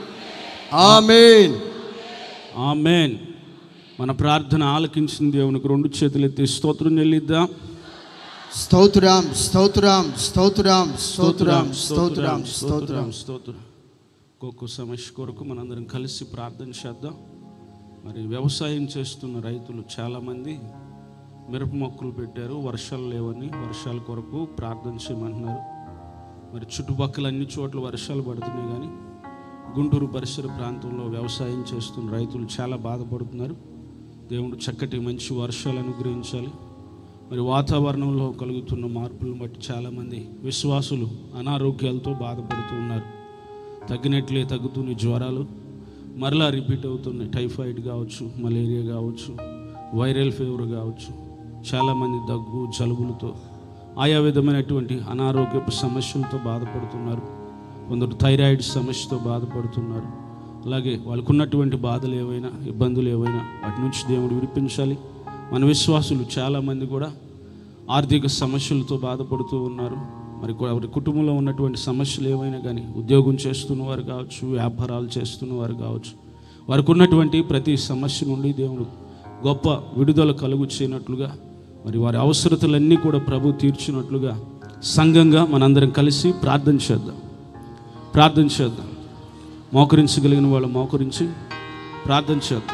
ఆమేన్ ఆమెన్ మన ప్రార్థన ఆలకించిన దేవునికి రెండు చేతులు ఎత్తి స్తోత్రం చెల్లిద్దాం స్తోత్రం స్తోత్రం స్తోత్రం స్తోత్రం స్తోత్రం స్తోత్రం స్తోత్రం ఒక్కొక్క సమస్య కొరకు మనందరం కలిసి ప్రార్థన చేద్దాం మరి వ్యవసాయం చేస్తున్న రైతులు చాలామంది మిరప మొక్కలు పెట్టారు వర్షాలు లేవని వర్షాల కొరకు ప్రార్థన చేయమంటున్నారు మరి చుట్టుపక్కల అన్ని చోట్ల వర్షాలు పడుతున్నాయి కానీ గుంటూరు పరిసర ప్రాంతంలో వ్యవసాయం చేస్తున్న రైతులు చాలా బాధపడుతున్నారు దేవుడు చక్కటి మంచి వర్షాలు అనుగ్రహించాలి మరి వాతావరణంలో కలుగుతున్న మార్పులను బట్టి చాలామంది విశ్వాసులు అనారోగ్యాలతో బాధపడుతూ ఉన్నారు తగ్గినట్లే తగ్గుతున్న జ్వరాలు మరలా రిపీట్ అవుతున్నాయి టైఫాయిడ్ కావచ్చు మలేరియా కావచ్చు వైరల్ ఫీవర్ కావచ్చు చాలామంది దగ్గు జలుబులతో ఆయా విధమైనటువంటి అనారోగ్యపు సమస్యలతో బాధపడుతున్నారు కొందరు థైరాయిడ్ సమస్యతో బాధపడుతున్నారు అలాగే వాళ్ళకు ఉన్నటువంటి బాధలు ఏవైనా ఇబ్బందులు ఏవైనా వాటి నుంచి దేవుడు విడిపించాలి మన విశ్వాసులు చాలామంది కూడా ఆర్థిక సమస్యలతో బాధపడుతూ ఉన్నారు మరి కొ- వారి కుటుంబంలో ఉన్నటువంటి సమస్యలు ఏవైనా కానీ ఉద్యోగం చేస్తున్న వారు కావచ్చు వ్యాపారాలు చేస్తున్న వారు కావచ్చు వారికి ఉన్నటువంటి ప్రతి సమస్య నుండి దేవుడు గొప్ప విడుదల కలుగు చేయనట్లుగా మరి వారి అవసరతలన్నీ కూడా ప్రభు తీర్చినట్లుగా సంఘంగా మనందరం కలిసి ప్రార్థన చేద్దాం ప్రార్థన చేద్దాం మోకరించగలిగిన వాళ్ళు మోకరించి ప్రార్థన చేద్దాం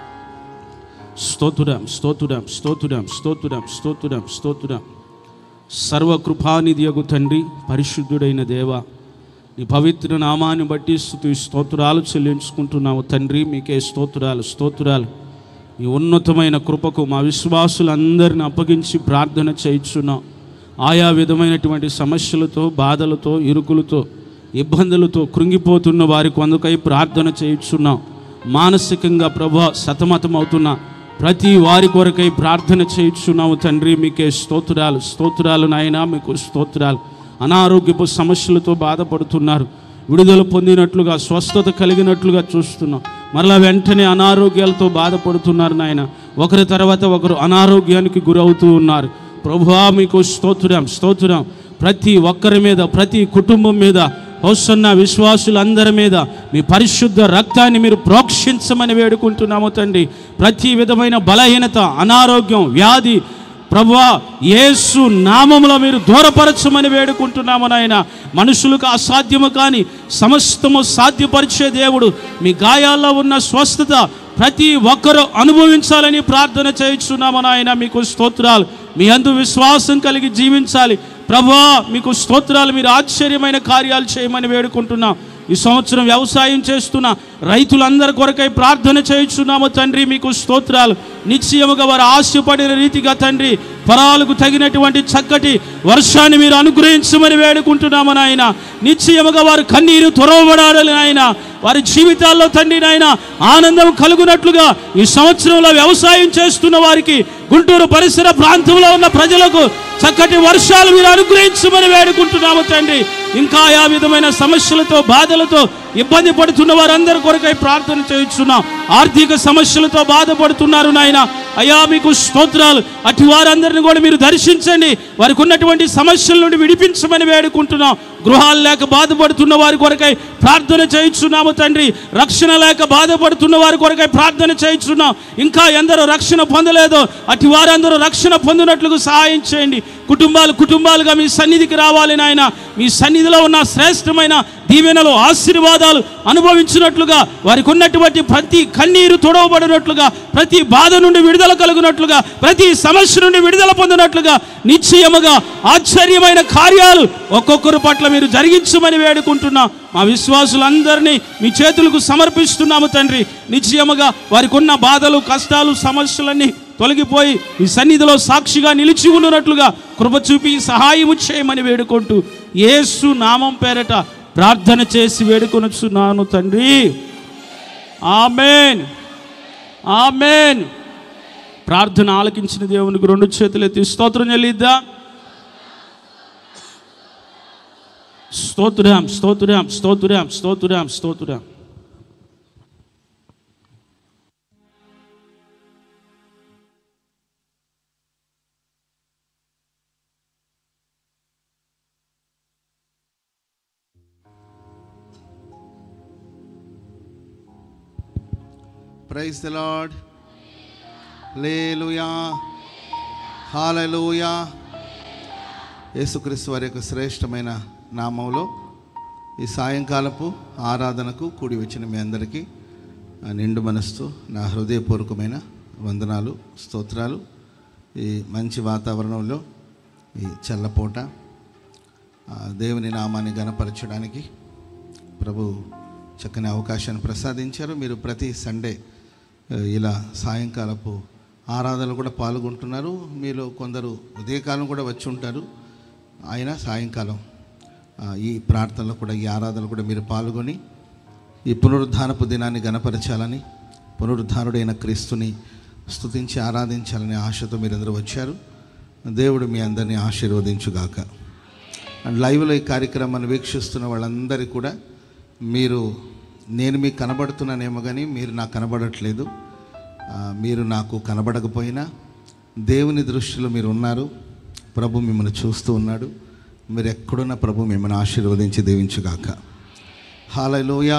స్తోతురం స్తోతురం స్తోతురం స్తోతురం స్తోతురం స్తోతురం సర్వకృపానిధియగు తండ్రి పరిశుద్ధుడైన దేవ నీ పవిత్ర నామాన్ని బట్టి స్థుతి స్తోత్రాలు చెల్లించుకుంటున్నాము తండ్రి మీకే స్తోత్రాలు స్తోత్రాలు ఈ ఉన్నతమైన కృపకు మా విశ్వాసులందరిని అప్పగించి ప్రార్థన చేయించున్నాం ఆయా విధమైనటువంటి సమస్యలతో బాధలతో ఇరుకులతో ఇబ్బందులతో కృంగిపోతున్న వారికి అందుకై ప్రార్థన చేయించున్నాం మానసికంగా ప్రభా సతమతమవుతున్న ప్రతి వారి కొరకై ప్రార్థన చేయించున్నాము తండ్రి మీకే స్తోత్రాలు స్తోత్రాలు నాయనా మీకు స్తోత్రాలు అనారోగ్యపు సమస్యలతో బాధపడుతున్నారు విడుదల పొందినట్లుగా స్వస్థత కలిగినట్లుగా చూస్తున్నాం మరలా వెంటనే అనారోగ్యాలతో బాధపడుతున్నారు నాయన ఒకరి తర్వాత ఒకరు అనారోగ్యానికి గురవుతూ ఉన్నారు ప్రభువా మీకు స్తోత్రం స్తోత్రం ప్రతి ఒక్కరి మీద ప్రతి కుటుంబం మీద వస్తున్న విశ్వాసులందరి మీద మీ పరిశుద్ధ రక్తాన్ని మీరు ప్రోక్షించమని వేడుకుంటున్నాము తండ్రి ప్రతి విధమైన బలహీనత అనారోగ్యం వ్యాధి ప్రభువా యేసు నామములో మీరు దూరపరచమని వేడుకుంటున్నాము నాయన మనుషులకు అసాధ్యము కానీ సమస్తము సాధ్యపరిచే దేవుడు మీ గాయాల్లో ఉన్న స్వస్థత ప్రతి ఒక్కరూ అనుభవించాలని ప్రార్థన చేయించున్నాము నాయన మీకు స్తోత్రాలు మీ అందు విశ్వాసం కలిగి జీవించాలి ప్రభువా మీకు స్తోత్రాలు మీరు ఆశ్చర్యమైన కార్యాలు చేయమని వేడుకుంటున్నాం ఈ సంవత్సరం వ్యవసాయం చేస్తున్న రైతులందరి కొరకై ప్రార్థన చేయుచున్నాము తండ్రి మీకు స్తోత్రాలు నిశ్చయముగా వారు ఆశపడిన రీతిగా తండ్రి ఫలాలకు తగినటువంటి చక్కటి వర్షాన్ని మీరు అనుగ్రహించమని వేడుకుంటున్నాము నాయన నిశ్చయముగా వారు కన్నీరు త్వరవబడాలని నాయన వారి జీవితాల్లో తండ్రి నాయన ఆనందం కలుగునట్లుగా ఈ సంవత్సరంలో వ్యవసాయం చేస్తున్న వారికి గుంటూరు పరిసర ప్రాంతంలో ఉన్న ప్రజలకు చక్కటి వర్షాలు మీరు అనుగ్రహించమని వేడుకుంటున్నాము తండ్రి ఇంకా ఆ విధమైన సమస్యలతో బాధలతో ఇబ్బంది పడుతున్న వారందరి కొరకై ప్రార్థన చేయించున్నాం ఆర్థిక సమస్యలతో బాధపడుతున్నారు నాయన అయ్యా మీకు స్తోత్రాలు అటు వారందరిని కూడా మీరు దర్శించండి వారికి ఉన్నటువంటి సమస్యల నుండి విడిపించమని వేడుకుంటున్నాం గృహాలు లేక బాధపడుతున్న వారి కొరకై ప్రార్థన చేయించున్నాము తండ్రి రక్షణ లేక బాధపడుతున్న వారి కొరకై ప్రార్థన చేయించున్నాం ఇంకా ఎందరో రక్షణ పొందలేదో అటు వారందరూ రక్షణ పొందినట్లుగా సహాయం చేయండి కుటుంబాలు కుటుంబాలుగా మీ సన్నిధికి రావాలి నాయన మీ సన్నిధిలో ఉన్న శ్రేష్టమైన దీవెనలు ఆశీర్వాదాలు అనుభవించినట్లుగా వారికి ఉన్నటువంటి ప్రతి కన్నీరు తొడవబడినట్లుగా ప్రతి బాధ నుండి విడుదల కలుగునట్లుగా ప్రతి సమస్య నుండి విడుదల పొందినట్లుగా నిశ్చయముగా ఆశ్చర్యమైన కార్యాలు ఒక్కొక్కరు పట్ల మీరు జరిగించమని వేడుకుంటున్నాం మా విశ్వాసులందరినీ మీ చేతులకు సమర్పిస్తున్నాము తండ్రి నిశ్చయముగా వారికి ఉన్న బాధలు కష్టాలు సమస్యలన్నీ తొలగిపోయి ఈ సన్నిధిలో సాక్షిగా నిలిచి ఉన్నట్లుగా కృప చూపి సహాయము చేయమని వేడుకుంటూ యేసు నామం పేరట ప్రార్థన చేసి వేడుకొనొచ్చున్నాను తండ్రి ఆమెన్ ఆమెన్ ప్రార్థన ఆలకించిన దేవునికి రెండు చేతులు ఎత్తి స్తోత్రం చెల్లిద్దా స్తోత్రం స్తోత్రం స్తోత్రం స్తోత్రం స్తోత్రం praise the lord hallelujah hallelujah యేసుక్రీస్తు వారి యొక్క శ్రేష్టమైన నామంలో ఈ సాయంకాలపు ఆరాధనకు కూడి వచ్చిన మీ అందరికీ ఆ నిండు మనస్సు నా హృదయపూర్వకమైన వందనాలు స్తోత్రాలు ఈ మంచి వాతావరణంలో ఈ చల్లపూట ఆ దేవుని నామాన్ని గణపరచడానికి ప్రభు చక్కని అవకాశాన్ని ప్రసాదించారు మీరు ప్రతి సండే ఆ, ఇలా సాయంకాలపు ఆరాధనలు కూడా పాల్గొంటున్నారు మీలో కొందరు ఉదయకాలం కూడా వచ్చి ఉంటారు ఆయన సాయంకాలం ఆ, ఈ ప్రార్థనలో కూడా ఈ ఆరాధనలో కూడా మీరు పాల్గొని ఈ పునరుద్ధానపు దినాన్ని గణపరచాలని పునరుద్ధానుడైన క్రీస్తుని స్తుతించి ఆరాధించాలనే ఆశతో మీరందరూ వచ్చారు దేవుడు మీ అందరినీ ఆశీర్వదించుగాక అండ్ లైవ్లో ఈ కార్యక్రమాన్ని వీక్షిస్తున్న వాళ్ళందరికీ కూడా మీరు నేను మీకు కనబడుతున్నానేమో కానీ మీరు నాకు కనబడట్లేదు ఆ, మీరు నాకు కనబడకపోయినా దేవుని దృష్టిలో మీరు ఉన్నారు ప్రభు మిమ్మల్ని చూస్తూ ఉన్నాడు మీరు ఎక్కడున్న ప్రభు మిమ్మల్ని ఆశీర్వదించి దీవించుగాక హాలలోయ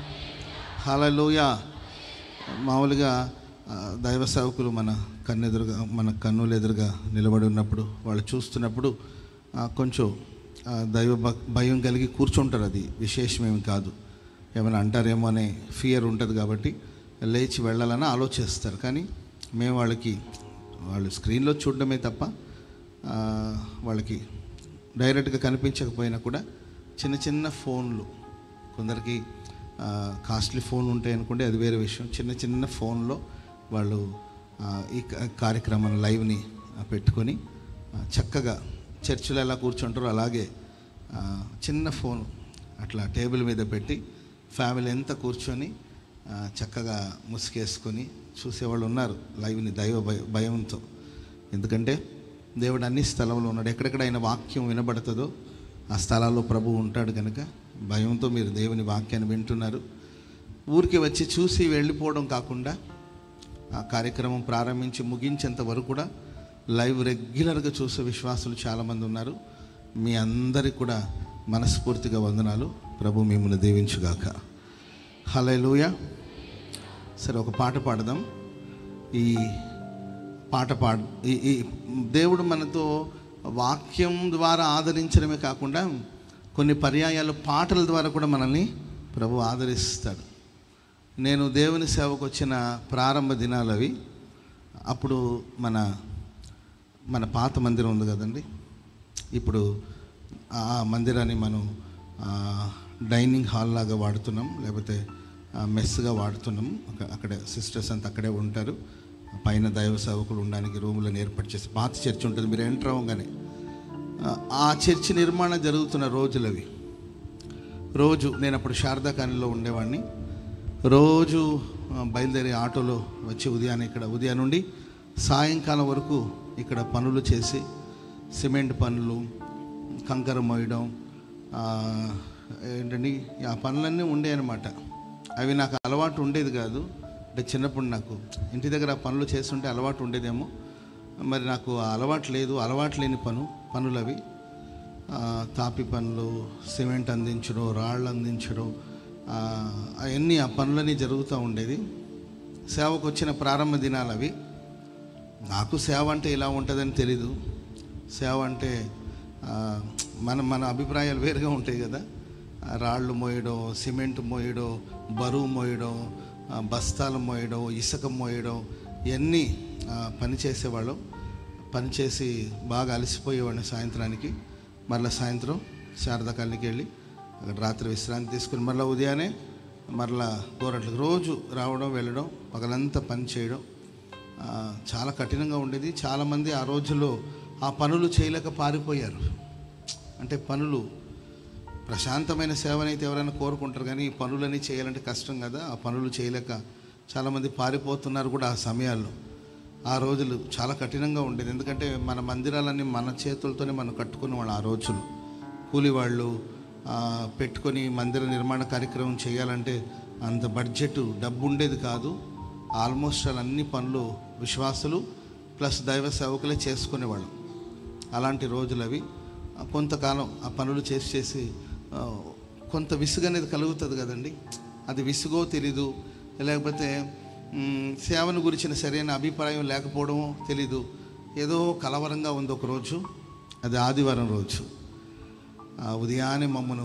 హాలలోయ మామూలుగా ఆ, దైవ సేవకులు మన కన్నెదురుగా మన కన్నుల ఎదురుగా నిలబడి ఉన్నప్పుడు వాళ్ళు చూస్తున్నప్పుడు ఆ, కొంచెం ఆ, దైవ భక్- భయం కలిగి కూర్చుంటారు అది విశేషమేమి కాదు ఏమైనా అంటారేమో అనే ఫియర్ ఉంటుంది కాబట్టి లేచి వెళ్ళాలని ఆలోచిస్తారు కానీ మేము వాళ్ళకి వాళ్ళు స్క్రీన్లో చూడడమే తప్ప ఆ, వాళ్ళకి డైరెక్ట్గా కనిపించకపోయినా కూడా చిన్న చిన్న ఫోన్లు కొందరికి ఆ, కాస్ట్లీ ఫోన్ ఉంటాయి అనుకుంటే అది వేరే విషయం చిన్న చిన్న ఫోన్లో వాళ్ళు ఆ, ఈ క- కార్యక్రమాన్ని లైవ్ని ఆ, పెట్టుకొని ఆ, చక్కగా చర్చిలో ఎలా కూర్చుంటారో అలాగే ఆ, చిన్న ఫోన్ అట్లా టేబుల్ మీద పెట్టి ఫ్యామిలీ ఎంత కూర్చొని ఆ, చక్కగా ముసుగేసుకొని చూసేవాళ్ళు ఉన్నారు లైవ్ని దైవ భయ- భయంతో ఎందుకంటే దేవుడు అన్ని స్థలంలో ఉన్నాడు ఎక్కడెక్కడ ఆయన వాక్యం వినబడుతుందో ఆ స్థలాల్లో ప్రభు ఉంటాడు కనుక భయంతో మీరు దేవుని వాక్యాన్ని వింటున్నారు ఊరికి వచ్చి చూసి వెళ్ళిపోవడం కాకుండా ఆ కార్యక్రమం ప్రారంభించి ముగించేంత వరకు కూడా లైవ్ రెగ్యులర్గా చూసే విశ్వాసులు చాలామంది ఉన్నారు మీ అందరికి కూడా మనస్ఫూర్తిగా వందనాలు ప్రభు మిమ్మల్ని దీవించుగాక హలే సరే ఒక పాట పాడదాం ఈ పాట పాడ ఈ ఈ దేవుడు మనతో వాక్యం ద్వారా ఆదరించడమే కాకుండా కొన్ని పర్యాయాలు పాటల ద్వారా కూడా మనల్ని ప్రభు ఆదరిస్తాడు నేను దేవుని సేవకు వచ్చిన ప్రారంభ దినాలు అవి అప్పుడు మన మన పాత మందిరం ఉంది కదండి ఇప్పుడు ఆ మందిరాన్ని మనం ఆ, డైనింగ్ హాల్ లాగా వాడుతున్నాం లేకపోతే ఆ, మెస్గా వాడుతున్నాం అక్క- అక్కడే సిస్టర్స్ అంతా అక్కడే ఉంటారు పైన దైవ సేవకులు ఉండడానికి రూములను ఏర్పాటు చేసి పాత చర్చ్ ఉంటుంది మీరు ఎంటర్ అవ్వగానే ఆ, ఆ చర్చి నిర్మాణం జరుగుతున్న రోజులు అవి రోజు నేను అప్పుడు శారదా కాలనీలో ఉండేవాడిని రోజు ఆ, బయలుదేరి ఆటోలో వచ్చి ఉదయాన్నే ఇక్కడ ఉదయం నుండి సాయంకాలం వరకు ఇక్కడ పనులు చేసి సిమెంట్ పనులు కంకర మోయడం ఆ, ఏంటండి ఆ పనులన్నీ ఉండేవన్నమాట అవి నాకు అలవాటు ఉండేది కాదు అంటే చిన్నప్పుడు నాకు ఇంటి దగ్గర ఆ పనులు చేస్తుంటే అలవాటు ఉండేదేమో మరి నాకు ఆ అలవాటు లేదు అలవాటు లేని పను పనులు అవి ఆ, తాపి పనులు సిమెంట్ అందించడం రాళ్ళు అందించడం ఆ, అవన్నీ ఆ పనులన్నీ జరుగుతూ ఉండేది సేవకు వచ్చిన ప్రారంభ దినాలు అవి నాకు సేవ అంటే ఇలా ఉంటుందని తెలీదు సేవ అంటే ఆ, మన మన అభిప్రాయాలు వేరుగా ఉంటాయి కదా ఆ, రాళ్ళు మోయడం సిమెంట్ మోయడం బరువు మోయడం ఆ, బస్తాలు మోయడం ఇసుక మోయడం ఇవన్నీ ఆ, పని చేసేవాళ్ళం పని చేసి బాగా అలసిపోయేవాడిని సాయంత్రానికి మరలా సాయంత్రం శారదా కాలనీకి వెళ్ళి అక్కడ రాత్రి విశ్రాంతి తీసుకుని మరలా ఉదయాన్నే మరలా గోరంట్లకు రోజు రావడం వెళ్ళడం పగలంతా పని చేయడం ఆ, చాలా కఠినంగా ఉండేది చాలామంది ఆ రోజుల్లో ఆ పనులు చేయలేక పారిపోయారు అంటే పనులు ప్రశాంతమైన సేవనైతే ఎవరైనా కోరుకుంటారు కానీ ఈ పనులన్నీ చేయాలంటే కష్టం కదా ఆ పనులు చేయలేక చాలామంది పారిపోతున్నారు కూడా ఆ సమయాల్లో ఆ రోజులు చాలా కఠినంగా ఉండేది ఎందుకంటే మన మందిరాలన్నీ మన చేతులతోనే మనం కట్టుకునే వాళ్ళు ఆ రోజులు కూలి వాళ్ళు ఆ, పెట్టుకొని మందిర నిర్మాణ కార్యక్రమం చేయాలంటే అంత బడ్జెట్ డబ్బు ఉండేది కాదు ఆల్మోస్ట్ అలా అన్ని పనులు విశ్వాసులు ప్లస్ దైవ సేవకులే చేసుకునేవాళ్ళం అలాంటి రోజులు అవి ఆ, కొంతకాలం ఆ పనులు చేసి చేసి ఆ, కొంత విసుగు అనేది కలుగుతుంది కదండి అది విసుగో తెలీదు లేకపోతే మ్, సేవను గురించిన సరైన అభిప్రాయం లేకపోవడమో తెలీదు ఏదో కలవరంగా ఉంది ఒక రోజు అది ఆదివారం రోజు ఆ, ఉదయాన్నే మమ్మను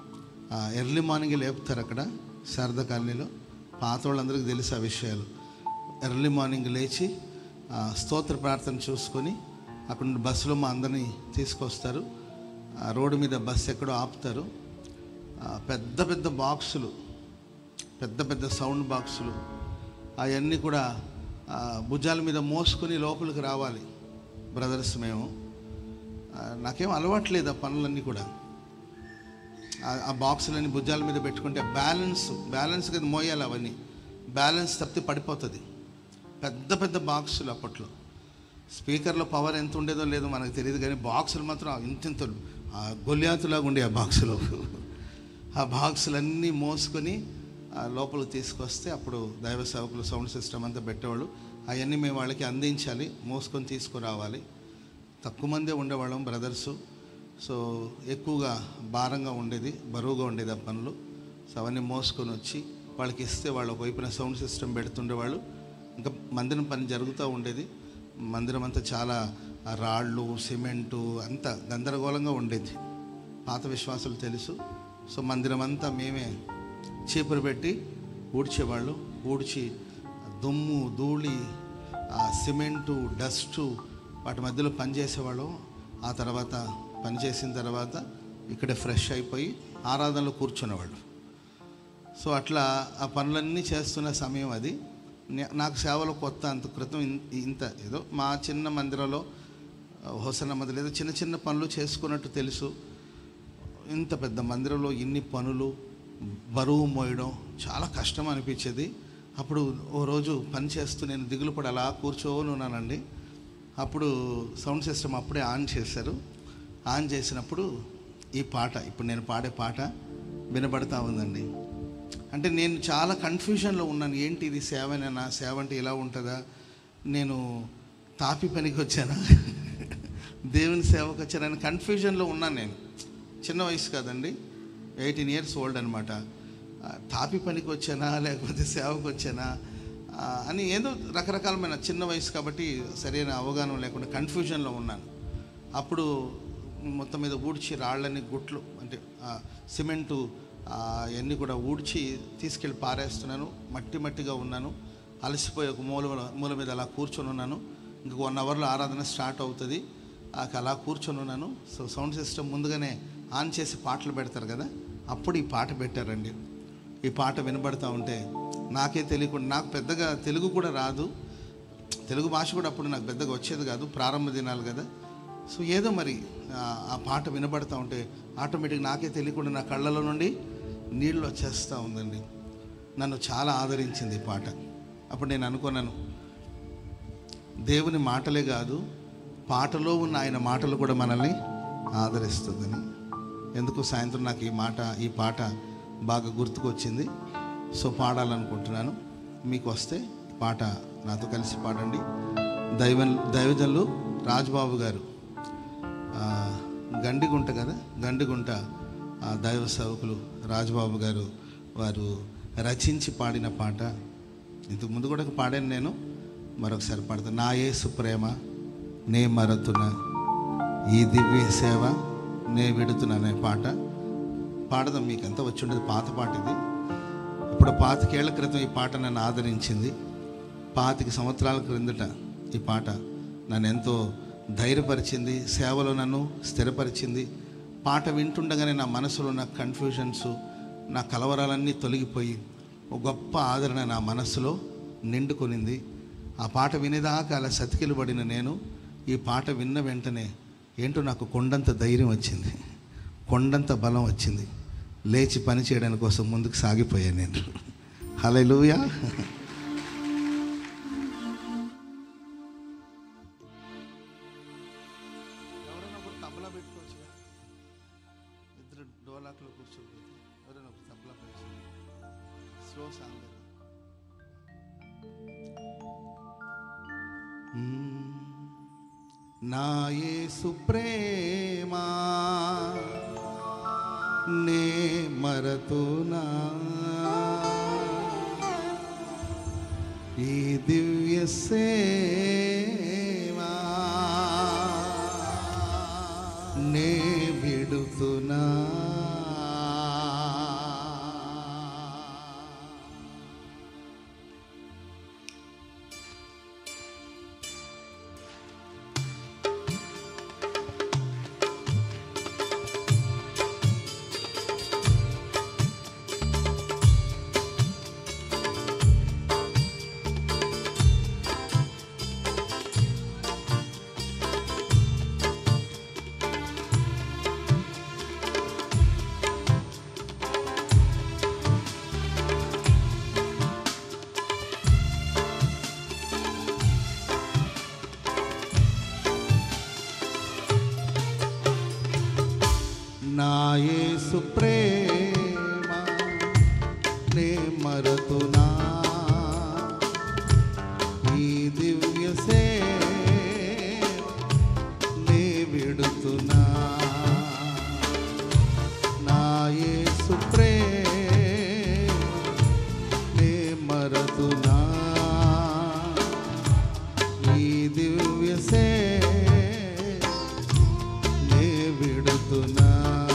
ఎర్లీ మార్నింగ్ లేపుతారు అక్కడ శారద కాలనీలో పాత వాళ్ళందరికీ తెలుసు ఆ విషయాలు ఎర్లీ మార్నింగ్ లేచి ఆ, స్తోత్ర ప్రార్థన చూసుకొని అక్కడ నుండి బస్సులో మా అందరినీ తీసుకొస్తారు ఆ రోడ్డు మీద బస్సు ఎక్కడో ఆపుతారు ఆ, పెద్ద పెద్ద బాక్సులు పెద్ద పెద్ద సౌండ్ బాక్సులు అవన్నీ కూడా ఆ, భుజాల మీద మోసుకొని లోపలికి రావాలి బ్రదర్స్ మేము ఆ, నాకేం అలవాట్లేదు ఆ పనులన్నీ కూడా ఆ- ఆ బాక్సులన్నీ భుజాల మీద పెట్టుకుంటే బ్యాలెన్స్ బ్యాలెన్స్ కదా మోయాలి అవన్నీ బ్యాలెన్స్ తప్పితే పడిపోతుంది పెద్ద పెద్ద బాక్సులు అప్పట్లో స్పీకర్లో పవర్ ఎంత ఉండేదో లేదో మనకు తెలియదు కానీ బాక్సులు మాత్రం ఇంతింత ఆ గొల్యాతులాగా ఉండే ఆ బాక్సులు ఆ బాక్సులన్నీ మోసుకొని ఆ లోపలికి తీసుకొస్తే అప్పుడు దైవ సేవకులు సౌండ్ సిస్టమ్ అంతా పెట్టేవాళ్ళు అవన్నీ మేము వాళ్ళకి అందించాలి మోసుకొని తీసుకురావాలి తక్కువ మందే ఉండేవాళ్ళం బ్రదర్సు సో ఎక్కువగా భారంగా ఉండేది బరువుగా ఉండేది ఆ పనులు సో అవన్నీ మోసుకొని వచ్చి వాళ్ళకి ఇస్తే వాళ్ళు ఒకవైపున సౌండ్ సిస్టమ్ పెడుతుండేవాళ్ళు ఇంకా మందిరం పని జరుగుతూ ఉండేది మందిరం అంతా చాలా ఆ రాళ్ళు సిమెంటు అంతా గందరగోళంగా ఉండేది పాత విశ్వాసులు తెలుసు సో మందిరం అంతా మేమే చీపురు పెట్టి ఊడ్చేవాళ్ళు ఊడ్చి దుమ్ము ధూళి ఆ సిమెంటు డస్టు వాటి మధ్యలో పని చేసేవాళ్ళం ఆ తర్వాత పని చేసిన తర్వాత ఇక్కడే ఫ్రెష్ అయిపోయి ఆరాధనలో కూర్చునేవాళ్ళు సో అట్లా ఆ పనులన్నీ చేస్తున్న సమయం అది నే- నాకు సేవలో కొత్త అంత క్రితం ఇన్- ఇంత ఏదో మా చిన్న మందిరంలో హోసన్న మందిరం ఏదో చిన్న చిన్న పనులు చేసుకున్నట్టు తెలుసు ఇంత పెద్ద మందిరంలో ఇన్ని పనులు బరువు మోయడం చాలా కష్టం అనిపించేది అప్పుడు ఓ రోజు పని చేస్తూ నేను దిగులు పడి అలా కూర్చోని ఉన్నానండి అప్పుడు సౌండ్ సిస్టమ్ అప్పుడే ఆన్ చేశారు ఆన్ చేసినప్పుడు ఈ పాట ఇప్పుడు నేను పాడే పాట వినబడతా ఉందండి అంటే నేను చాలా కన్ఫ్యూజన్లో ఉన్నాను ఏంటి ఇది సేవనేనా సేవ అంటే ఇలా ఉంటుందా నేను తాపి పనికి వచ్చానా దేవుని సేవకు వచ్చానని కన్ఫ్యూజన్లో ఉన్నాను నేను చిన్న వయసు కాదండి ఎయిటీన్ ఇయర్స్ ఓల్డ్ అనమాట తాపి పనికి వచ్చానా లేకపోతే సేవకు వచ్చానా ఆ, అని ఏదో రకరకాలమైన చిన్న వయసు కాబట్టి సరైన అవగాహన లేకుండా కన్ఫ్యూజన్లో ఉన్నాను అప్పుడు మొత్తం మీద ఊడ్చి రాళ్ళని గుట్లు అంటే ఆ, సిమెంటు అవన్నీ కూడా ఊడ్చి తీసుకెళ్ళి పారేస్తున్నాను మట్టి మట్టిగా ఉన్నాను అలసిపోయి ఒక మూల మూల మీద అలా కూర్చొని ఉన్నాను ఇంకొక వన్ అవర్లో ఆరాధన స్టార్ట్ అవుతుంది ఆ, అలా కూర్చొని ఉన్నాను సో సౌండ్ సిస్టమ్ ముందుగానే ఆన్ చేసి పాటలు పెడతారు కదా అప్పుడు ఈ పాట పెట్టారండి ఈ పాట వినబడతా ఉంటే నాకే తెలియకుండా నాకు పెద్దగా తెలుగు కూడా రాదు తెలుగు భాష కూడా అప్పుడు నాకు పెద్దగా వచ్చేది కాదు ప్రారంభ దినాలు కదా సో ఏదో మరి ఆ- ఆ పాట వినబడతా ఉంటే ఆటోమేటిక్ నాకే తెలియకుండా నా కళ్ళలో నుండి నీళ్ళు వచ్చేస్తూ ఉందండి నన్ను చాలా ఆదరించింది ఈ పాట అప్పుడు నేను అనుకున్నాను దేవుని మాటలే కాదు పాటలో ఉన్న ఆయన మాటలు కూడా మనల్ని ఆదరిస్తుందని ఎందుకు సాయంత్రం నాకు ఈ మాట ఈ పాట బాగా గుర్తుకొచ్చింది సో పాడాలనుకుంటున్నాను మీకు వస్తే ఈ పాట నాతో కలిసి పాడండి దైవ దైవజనులు రాజ్బాబు గారు ఆ, గండిగుంట కదా గండిగుంట ఆ, దైవ సేవకులు రాజ్బాబు గారు వారు రచించి పాడిన పాట ఇంతకు ముందు కూడా పాడాను నేను మరొకసారి పాడతాను నా యేసు ప్రేమ నే మరతున ఈ దివ్య సేవ నే విడుతున్నా అనే పాట పాడదాం మీకు ఎంత వచ్చి ఉండేది పాత పాట ఇది ఇప్పుడు పాతికేళ్ల క్రితం ఈ పాట నన్ను ఆదరించింది పాతిక సంవత్సరాల క్రిందట ఈ పాట నన్ను ఎంతో ధైర్యపరిచింది సేవలో నన్ను స్థిరపరిచింది పాట వింటుండగానే నా మనసులో ఉన్న కన్ఫ్యూజన్స్ నా కలవరాలన్నీ తొలగిపోయి ఒక గొప్ప ఆదరణ నా మనస్సులో నిండుకొనింది ఆ పాట వినేదాకా అలా సతికిలబడిన నేను ఈ పాట విన్న వెంటనే ఏంటో నాకు కొండంత ధైర్యం వచ్చింది కొండంత బలం వచ్చింది లేచి పని చేయడానికి కోసం ముందుకు సాగిపోయాను నేను హల్లెలూయా ఎవరైనా ఒకరు తబలా పెట్టుకోవచ్చు ఇద్దరు డోలాక్లో కూర్చోకపోతే ఎవరైనా ఒకరు తబలా పెట్టుకోవచ్చు స్లో సాంగ్ అది. మ్మ్. నా యేసు ప్రేమా నే మరతునా ఈ దివ్య సేవా నే విడుతున్నా నా యేసు ప్రేమ నే మరతునా ఈ దివ్య సేవ నే విడుతునా నా యేసు ప్రేమ నే మరతునా ఈ దివ్య సేవ నే విడుతున్నా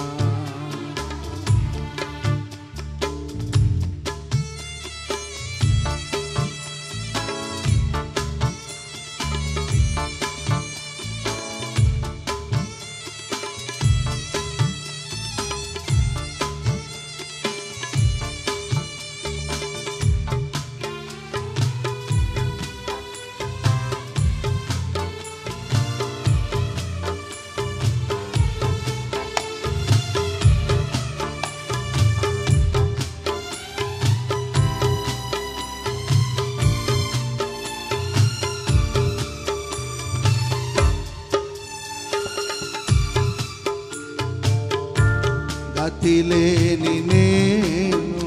గతి లేని నేను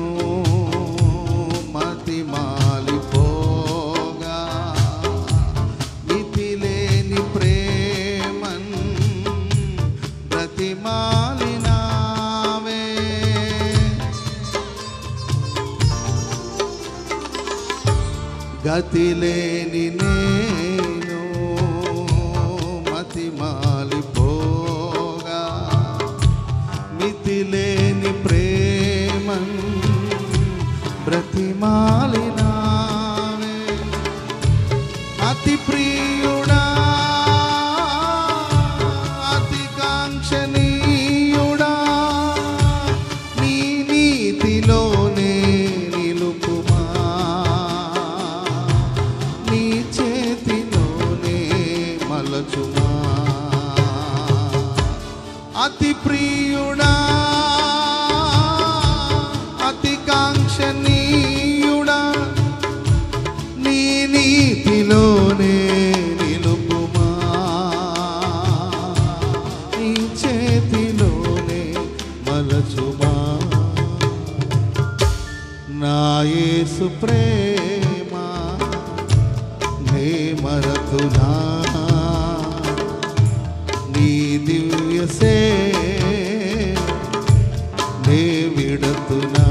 మతి మాలిపోగా మితి లేని ప్రేమన్ బ్రతిమాలినావే గతి లేని నేను మతి మాలిపోగా మితి లేని ప్రేమన్ బ్రతిమాలినావే అతి ప్రియుడా అతి కాంక్షణీయుడా నీ నా యేసు ప్రేమ నే మరతునా నీ దివ్య సే నే విడతునా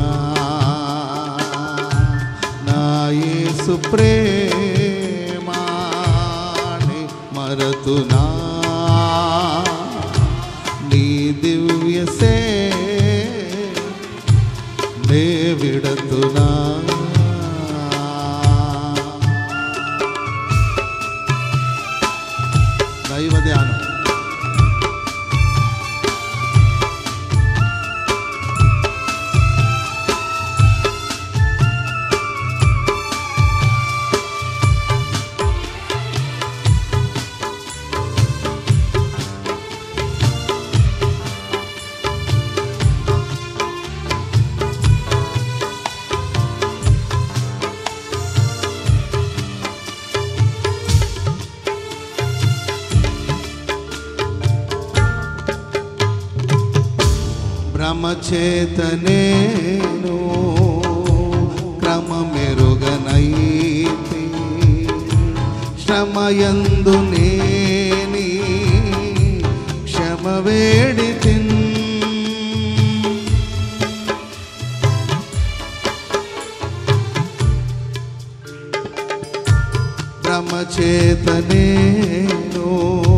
నా యేసు ప్రేమ నే మరతునా నీ దివ్య సే నే విడతునా దైవ ధ్యానం భ్రమచేతనేను క్రమమెరుగనైతి శ్రమయందు నేని క్షమ వేడి భ్రమచేతనేను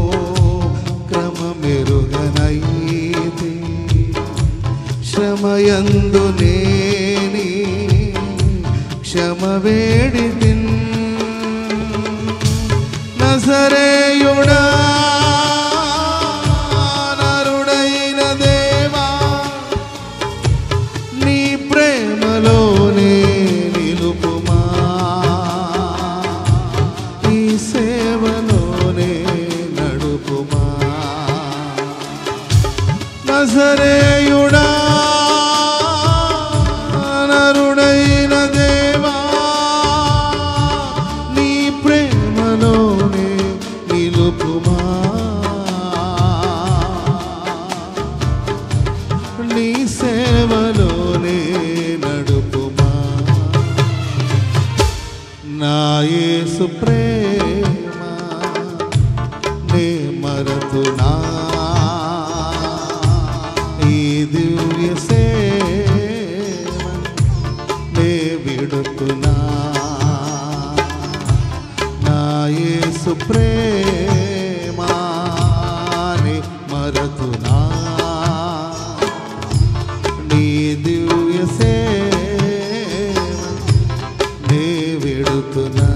క్రమమెరుగనైతి శ్రమయందు నేని క్షమ వేడి నజరేయుడా నరుడైన దేవా నీ ప్రేమలోనే నిలుపుమా నీ సేవలోనే నడుపుమా నజరేయుడా నరుడైన దేవా నీ ప్రేమలోనే నిలుపుమా నీ సేవలోనే నడుపుమా నా యేసు ప్రేమ నే మరతునా ఈ దివ్య సేవ నే విడుతున్నా నా యేసు ప్రేమ నే మరతునా నీ దివ్య సేవ నే విడుతున్నా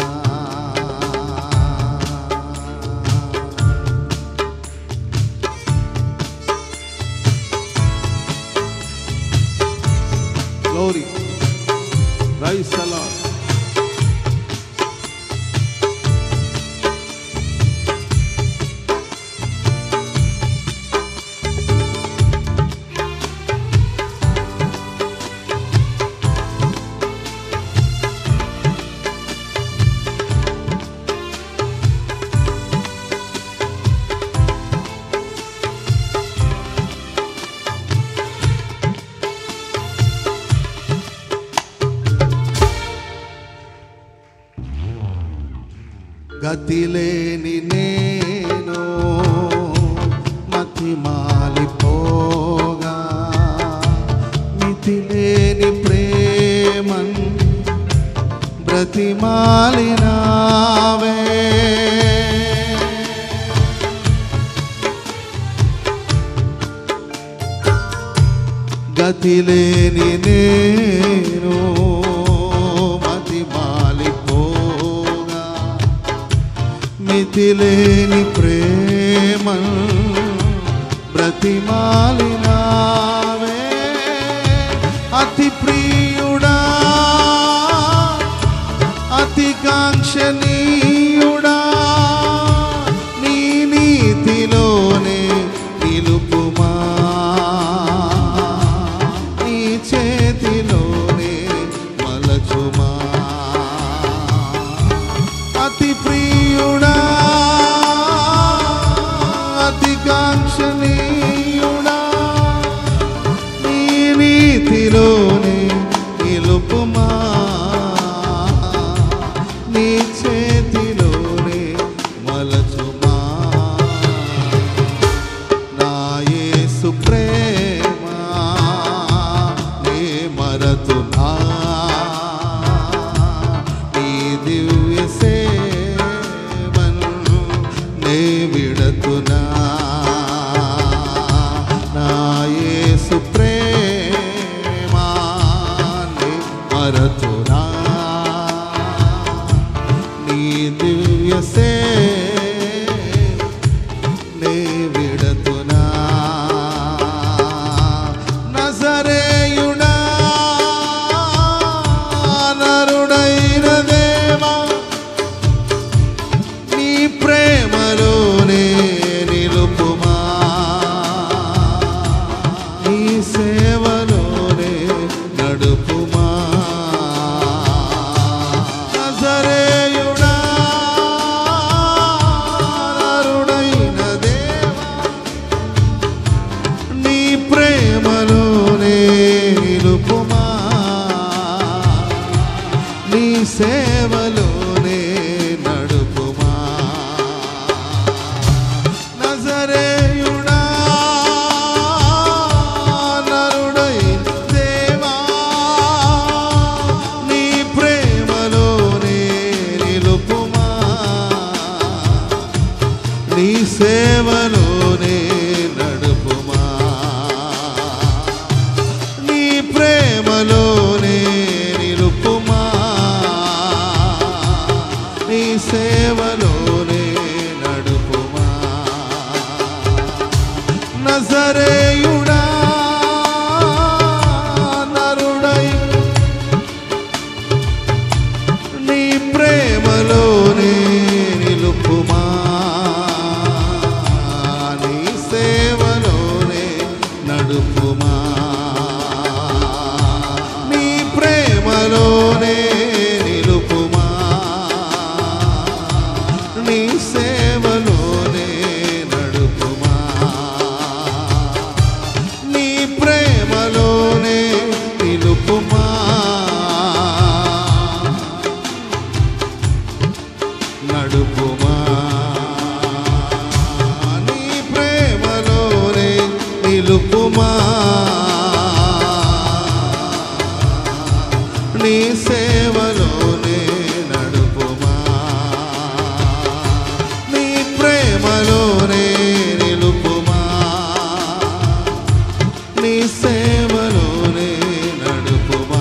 Glory. Praise the Lord. గతిలేని నేను మతి మాలిపోగా మితిలేని ప్రేమన్ బ్రతిమాలినావే గతిలేని నేను మతి మాలిపోగా మితిలేని ప్రేమ బ్రతిమాలినావే అతి ప్రియుడా అతి కాంక్షణీయుడా నీ నీతిలోనే నిలుపుమా నీ చేతిలోనే మలచుమా అతి ప్రియుడా అతి కాంక్షణీయుడా నీ నీతిలోనే నిలుపు మరతునా నీ దివ్య సేవను నే విడతునా నా యేసు ప్రేమాన్ని మరతునా నీ దివ్య సేవ నే విడతునా నజరేయుడా నరుడైన దేవా నీ ప్రేమలోనే నిలుపుమా నీ సేవలోనే నడుపుమా నజరేయుడా నరుడైన దేవా నీ ప్రేమలోనే నిలుపుమా నీ సేవలోనే నడుపుమా నజరేయుడా నరుడై దేవా నీ ప్రేమలోనే నిలుపుమా నీ సేవలోనే నడుపుమా నీ ప్రేమలోనే నిలుపుమా నీ సేవలోనే నడుపుమా నజరేయుడా నరుడై నీ ప్రేమలోనే నిలుపుమా నీ సేవలోనే నడుపుమా నీ ప్రేమలోనే నిలుపుమా నీ సేవలోనే నడుపుమా నీ ప్రేమలోనే నిలుపుమా నడుపుమా నీ ప్రేమలోనే నిలుపుమా నీ సేవలోనే నడుపుమా నీ ప్రేమలోనే నిలుపుమా నీ సేవలోనే నడుపుమా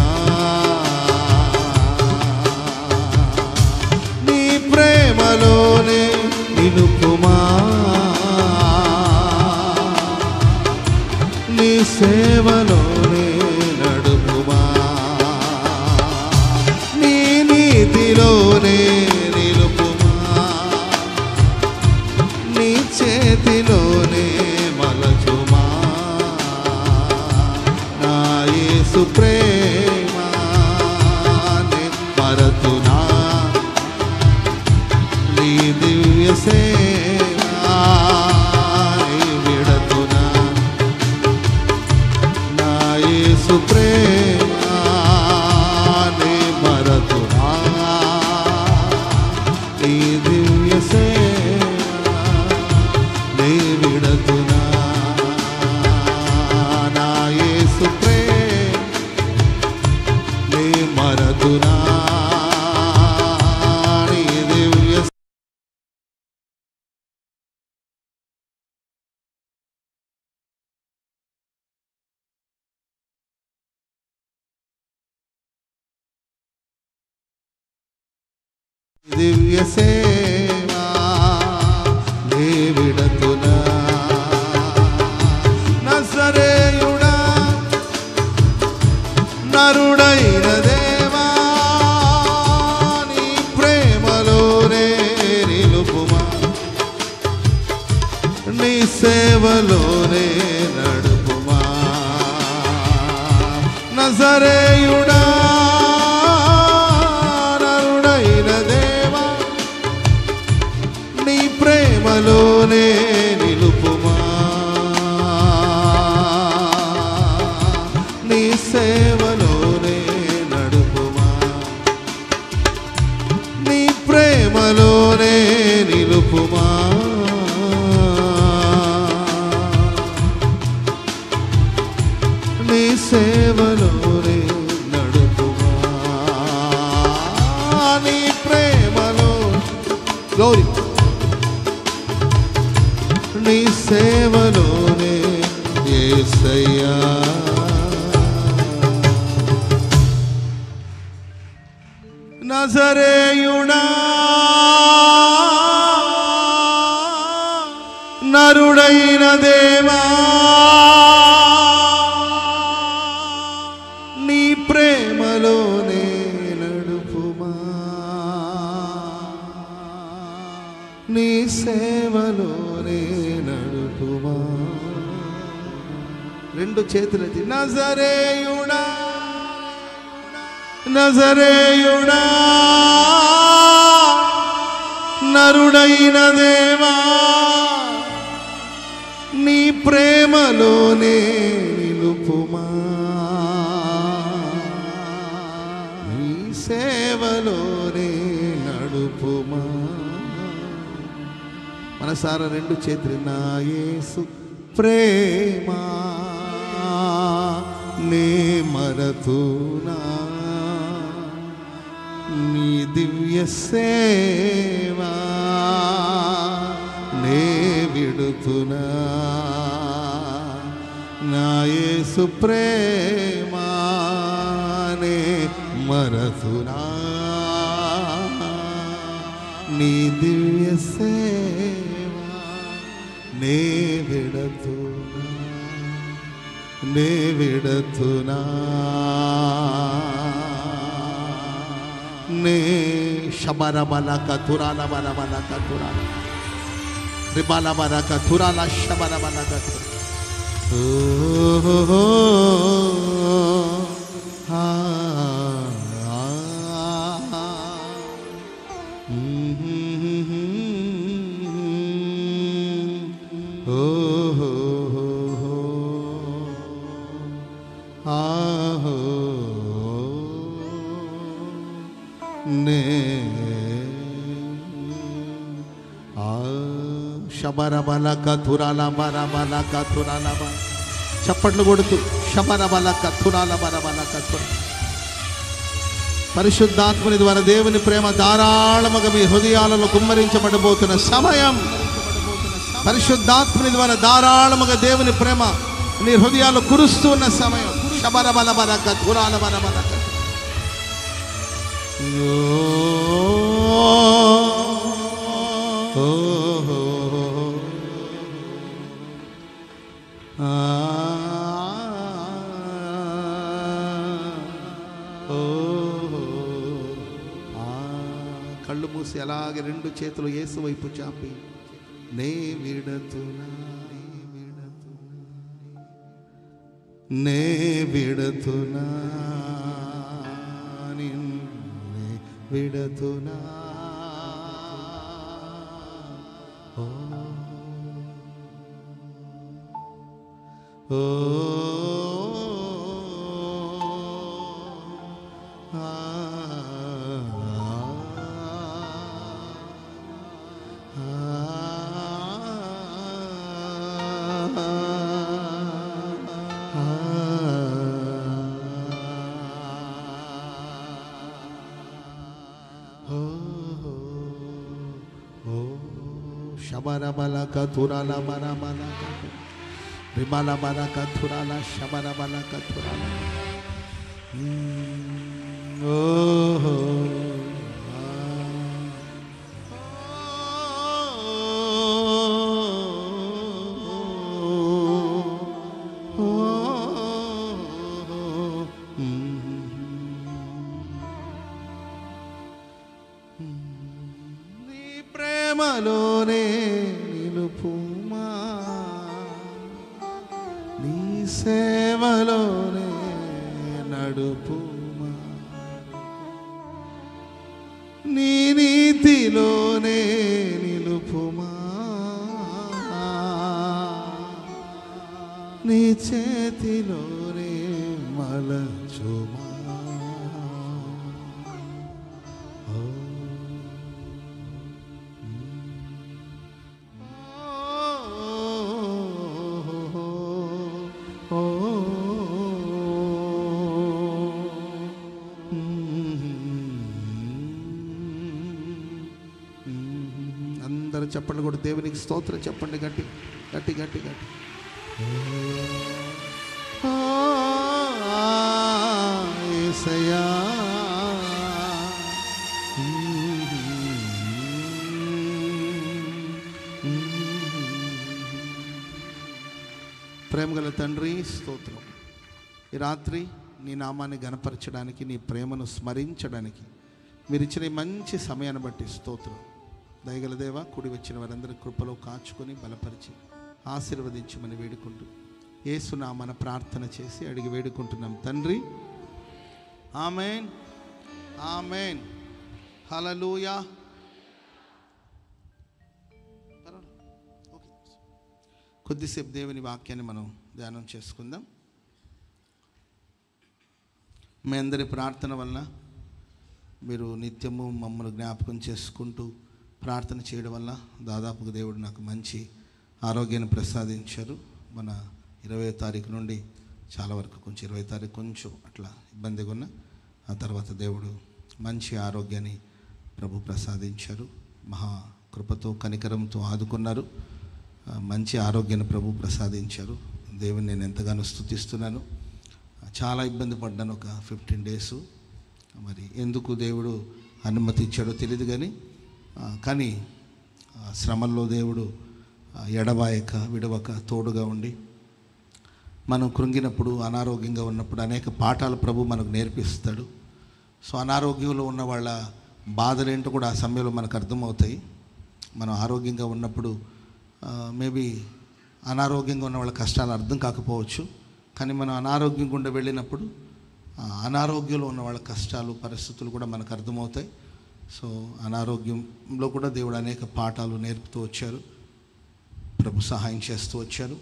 నీ ప్రేమలోనే నిలుపుమా నీ సేవలోనే నడుపుమా నీ నీతిలోనే నిలుపుమా నీ చేతిలోనే మలచుమా నా యేసు ప్రేమాని మరతునా నీ దివ్య సేవాని విడతునా నా యేసు ప్రేమాని మరతునా నీ దివ్య సేవా నీ విడతునా నా యేసు ప్రేమ నీ మరతునా నీ దివ్య దివ్య సేవా నీ విడతునా నజరేయుడా నరుడైన దేవా నీ ప్రేమలోనే నిలుపుమా నీ సేవలోనే నడుపుమా నజరేయుడా నరుడైన దేవా నీ ప్రేమలోనే నిలుపుమా నీ సేవలోనే నడుపుమా నీ ప్రేమలోనే నిలుపుమా నీ సేవలోనే నడుపుమా నజరేయుడా నరుడైన దేవా నీ ప్రేమలోనే నడుపుమా నీ సేవలోనే నడుపుమా రెండు చేతులెత్తి నజరేయుడా నజరేయుడా నరుడైన దేవా నీ ప్రేమలోనే నిలుపుమా నీ సేవలోనే నడుపుమా మనసారా రెండు చేతులు నా యేసు ప్రేమ నే మరతునా నీ దివ్య సేవా నే విడుతునా నా యేసు ప్రేమా నే మరతునా నీ దివ్య సేవా నే విడతునా నే విడతునా నే శబర బలక తురాల బల బలక తురాల రిబల బలక తురాల శబర బలక నే ఆ శబర బలక తురాల బర బలక తురాల బల చప్పట్లు కొడుతూ శబర బలక తురాల బర బలక తుర పరిశుద్ధాత్మని ద్వారా దేవుని ప్రేమ ధారాళముగా మీ హృదయాలలో కుమ్మరించబడబోతున్న సమయం పరిశుద్ధాత్మని ద్వారా ధారాళముగా దేవుని ప్రేమ నీ హృదయాలు కురుస్తున్న సమయం శబర బల బలక తురాల బల బలక కళ్ళు మూసి అలాగే రెండు చేతులు యేసు వైపు చాపి నే విడతునా నే విడతునా నిన్నే విడతునా ఓ ఓ ఆ శబర బలక తురాల బర బలక విమల బలక తురాల శబర బలక తురాల ఓహో నీ ప్రేమలోనే నిలుపుమా నీ సేవలోనే నడుపుమా నీ నీతిలోనే నిలుపుమా నీ చేతిలోనే మలచుమా అందరూ చెప్పండి కూడా దేవునికి స్తోత్రం చెప్పండి గట్టి గట్టి గట్టి గట్టి ఆ, యేసయ్యా ప్రేమగల తండ్రి స్తోత్రం ఈ రాత్రి నీ నామాన్ని గనపరచడానికి నీ ప్రేమను స్మరించడానికి మీరు ఇచ్చిన ఈ మంచి సమయాన్ని బట్టి స్తోత్రం దయగల దేవ కుడి వచ్చిన వారందరి కృపలో కాచుకొని బలపరిచి ఆశీర్వదించమని వేడుకుంటూ ఏసునామన ప్రార్థన చేసి అడిగి వేడుకుంటున్నాం తండ్రి ఆమెన్ ఆమెన్ హలలుయా ఓకే కొద్దిసేపు దేవుని వాక్యాన్ని మనం ధ్యానం చేసుకుందాం మీ అందరి ప్రార్థన వలన మీరు నిత్యము మమ్మల్ని జ్ఞాపకం చేసుకుంటూ ప్రార్థన చేయడం వల్ల దాదాపుగా దేవుడు నాకు మంచి ఆరోగ్యాన్ని ప్రసాదించారు మన ఇరవై తారీఖు నుండి చాలా వరకు కొంచెం ఇరవై తారీఖు కొంచెం అట్లా ఇబ్బందిగా ఉన్న ఆ తర్వాత దేవుడు మంచి ఆరోగ్యాన్ని ప్రభు ప్రసాదించారు మహా కృపతో కనికరంతో ఆదుకున్నారు ఆ, మంచి ఆరోగ్యాన్ని ప్రభు ప్రసాదించారు దేవుని నేను ఎంతగానో స్థుతిస్తున్నాను చాలా ఇబ్బంది పడ్డాను ఒక ఫిఫ్టీన్ డేస్ మరి ఎందుకు దేవుడు అనుమతి ఇచ్చాడో తెలియదు కానీ ఆ, కానీ ఆ, శ్రమల్లో దేవుడు ఆ, ఎడబాయక విడవక తోడుగా ఉండి మనం కృంగినప్పుడు అనారోగ్యంగా ఉన్నప్పుడు అనేక పాఠాలు ప్రభు మనకు నేర్పిస్తాడు సో అనారోగ్యంలో ఉన్న వాళ్ళ బాధలేంటో కూడా ఆ సమయంలో మనకు అర్థమవుతాయి మనం ఆరోగ్యంగా ఉన్నప్పుడు మేబీ అనారోగ్యంగా ఉన్న వాళ్ళ కష్టాలు అర్థం కాకపోవచ్చు కానీ మనం అనారోగ్యం గుండా వెళ్ళినప్పుడు ఆ, అనారోగ్యంలో ఉన్న వాళ్ళ కష్టాలు పరిస్థితులు కూడా మనకు అర్థమవుతాయి సో అనారోగ్యంలో కూడా దేవుడు అనేక పాఠాలు నేర్పుతూ వచ్చారు ప్రభు సహాయం చేస్తూ వచ్చారు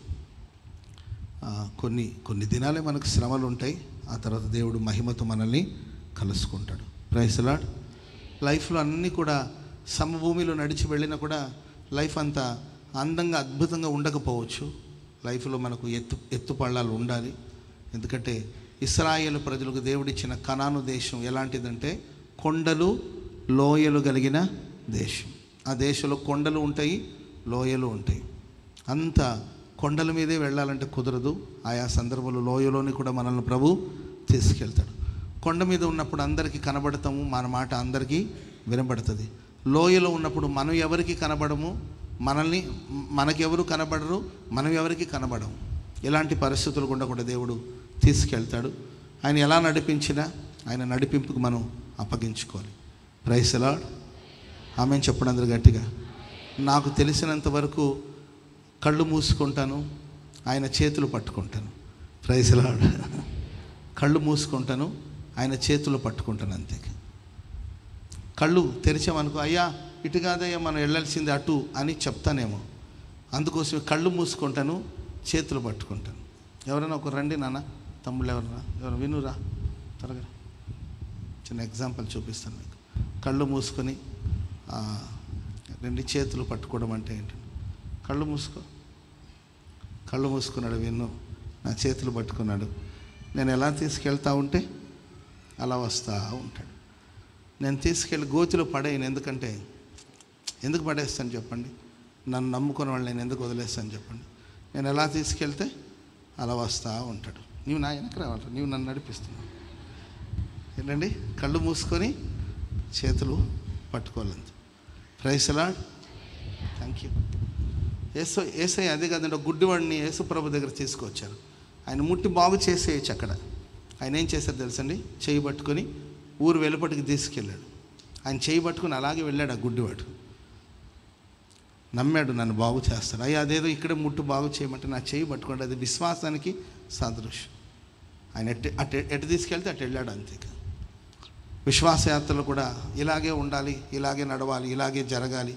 ఆ, కొన్ని కొన్ని దినాలే మనకు శ్రమలు ఉంటాయి ఆ తర్వాత దేవుడు మహిమతో మనల్ని కలుసుకుంటాడు ప్రైసలాడ్ లైఫ్లో అన్నీ కూడా సమభూమిలో నడిచి వెళ్ళినా కూడా లైఫ్ అంతా అందంగా అద్భుతంగా ఉండకపోవచ్చు లైఫ్లో మనకు ఎత్తు ఎత్తుపళ్ళాలు ఉండాలి ఎందుకంటే ఇస్రాయేల్ ప్రజలకు దేవుడిచ్చిన కనాను దేశం ఎలాంటిదంటే కొండలు లోయలు కలిగిన దేశం ఆ దేశంలో కొండలు ఉంటాయి లోయలు ఉంటాయి అంత కొండల మీదే వెళ్ళాలంటే కుదరదు ఆయా సందర్భంలో లోయలోని కూడా మనల్ని ప్రభు తీసుకెళ్తాడు కొండ మీద ఉన్నప్పుడు అందరికీ కనబడతాము మన మాట అందరికీ వినబడుతుంది లోయలో ఉన్నప్పుడు మనం ఎవరికి కనబడము మనల్ని మనకెవరు కనబడరు మనం ఎవరికి కనబడము ఇలాంటి పరిస్థితులు గుండా కూడా దేవుడు తీసుకెళ్తాడు ఆయన ఎలా నడిపించినా ఆయన నడిపింపుకు మనం అప్పగించుకోవాలి ప్రైస్ ఎలా ఆమె చెప్పడం అందరు గట్టిగా నాకు తెలిసినంత వరకు కళ్ళు మూసుకుంటాను ఆయన చేతులు పట్టుకుంటాను ప్రైజ్లాడ్ కళ్ళు మూసుకుంటాను ఆయన చేతులు పట్టుకుంటాను అంతే కళ్ళు తెరిచామనుకో అయ్యా ఇటు కాదయ్యా మనం వెళ్ళాల్సింది అటు అని చెప్తానేమో అందుకోసం కళ్ళు మూసుకుంటాను చేతులు పట్టుకుంటాను ఎవరైనా ఒక రండి నాన్న తమ్ముళ్ళు ఎవరన్నా ఎవరు వినురా త్వరగా చిన్న ఎగ్జాంపుల్ చూపిస్తాను మీకు కళ్ళు మూసుకొని ఆ, రెండు చేతులు పట్టుకోవడం అంటే ఏంటి కళ్ళు మూసుకో కళ్ళు మూసుకున్నాడు విన్ను నా చేతులు పట్టుకున్నాడు నేను ఎలా తీసుకెళ్తా ఉంటే అలా వస్తూ ఉంటాడు నేను తీసుకెళ్ళి గోతిలో పడేయను ఎందుకంటే ఎందుకు పడేస్తాను చెప్పండి నన్ను నమ్ముకున్న వాళ్ళు నేను ఎందుకు వదిలేస్తాను చెప్పండి నేను ఎలా తీసుకెళ్తే అలా వస్తూ ఉంటాడు నీవు నా వెనక రావాలి నీవు నన్ను నడిపిస్తున్నావు ఏంటండి కళ్ళు మూసుకొని చేతులు పట్టుకోవాలంత ప్రైసలా థ్యాంక్ యూ ఏసో ఏసై అదే కదండి ఒక గుడ్డివాడిని యేసు ప్రభు దగ్గర తీసుకొచ్చారు ఆయన ముట్టి బాగు చేసేయచ్చు అక్కడ ఆయన ఏం చేశారు తెలుసండి చేయి పట్టుకొని ఊరు వెలుపటికి తీసుకెళ్ళాడు ఆయన చేయి పట్టుకొని అలాగే వెళ్ళాడు ఆ గుడ్డివాడు నమ్మాడు నన్ను బాగు చేస్తాడు అయ్యా అదేదో ఇక్కడే ముట్టు బాగు చేయమంటే నా చేయి పట్టుకోండి అది విశ్వాసానికి సాదృశ్యం ఆయన ఎట్ అటు ఎటు తీసుకెళ్తే అటు వెళ్ళాడు అంతే విశ్వాసయాత్రలు కూడా ఇలాగే ఉండాలి ఇలాగే నడవాలి ఇలాగే జరగాలి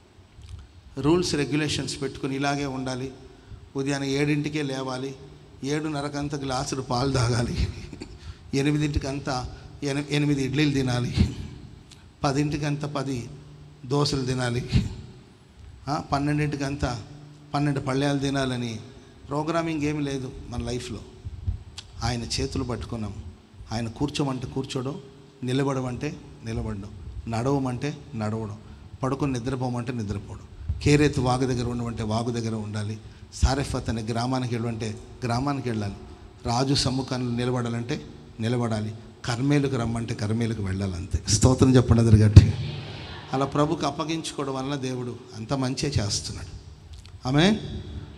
రూల్స్ రెగ్యులేషన్స్ పెట్టుకుని ఇలాగే ఉండాలి ఉదయాన్నే ఏడింటికే లేవాలి ఏడున్నరకంతా గ్లాసులు పాలు తాగాలి ఎనిమిదింటికంతా ఎని ఎనిమిది ఇడ్లీలు తినాలి పదింటికంతా పది దోశలు తినాలి ఆ, పన్నెండింటికంతా పన్నెండు పళ్ళేలు తినాలని ప్రోగ్రామింగ్ ఏమీ లేదు మన లైఫ్లో ఆయన చేతులు పట్టుకున్నాం ఆయన కూర్చోమంటే కూర్చోవడం నిలబడమంటే నిలబడడం నడవమంటే నడవడం పడుకొని నిద్రపోమంటే నిద్రపోవడం కేరేతు వాగు దగ్గర ఉండమంటే వాగు దగ్గర ఉండాలి సారెఫత్ అనే గ్రామానికి వెళ్ళమంటే గ్రామానికి వెళ్ళాలి రాజు సమ్ముఖంలో నిలబడాలంటే నిలబడాలి కర్మేలకు రమ్మంటే కర్మేలకు వెళ్ళాలి అంతే స్తోత్రం చెప్పండి అందరు గట్టిగా అలా ప్రభుకు అప్పగించుకోవడం వలన దేవుడు అంత మంచిగా చేస్తున్నాడు ఆమె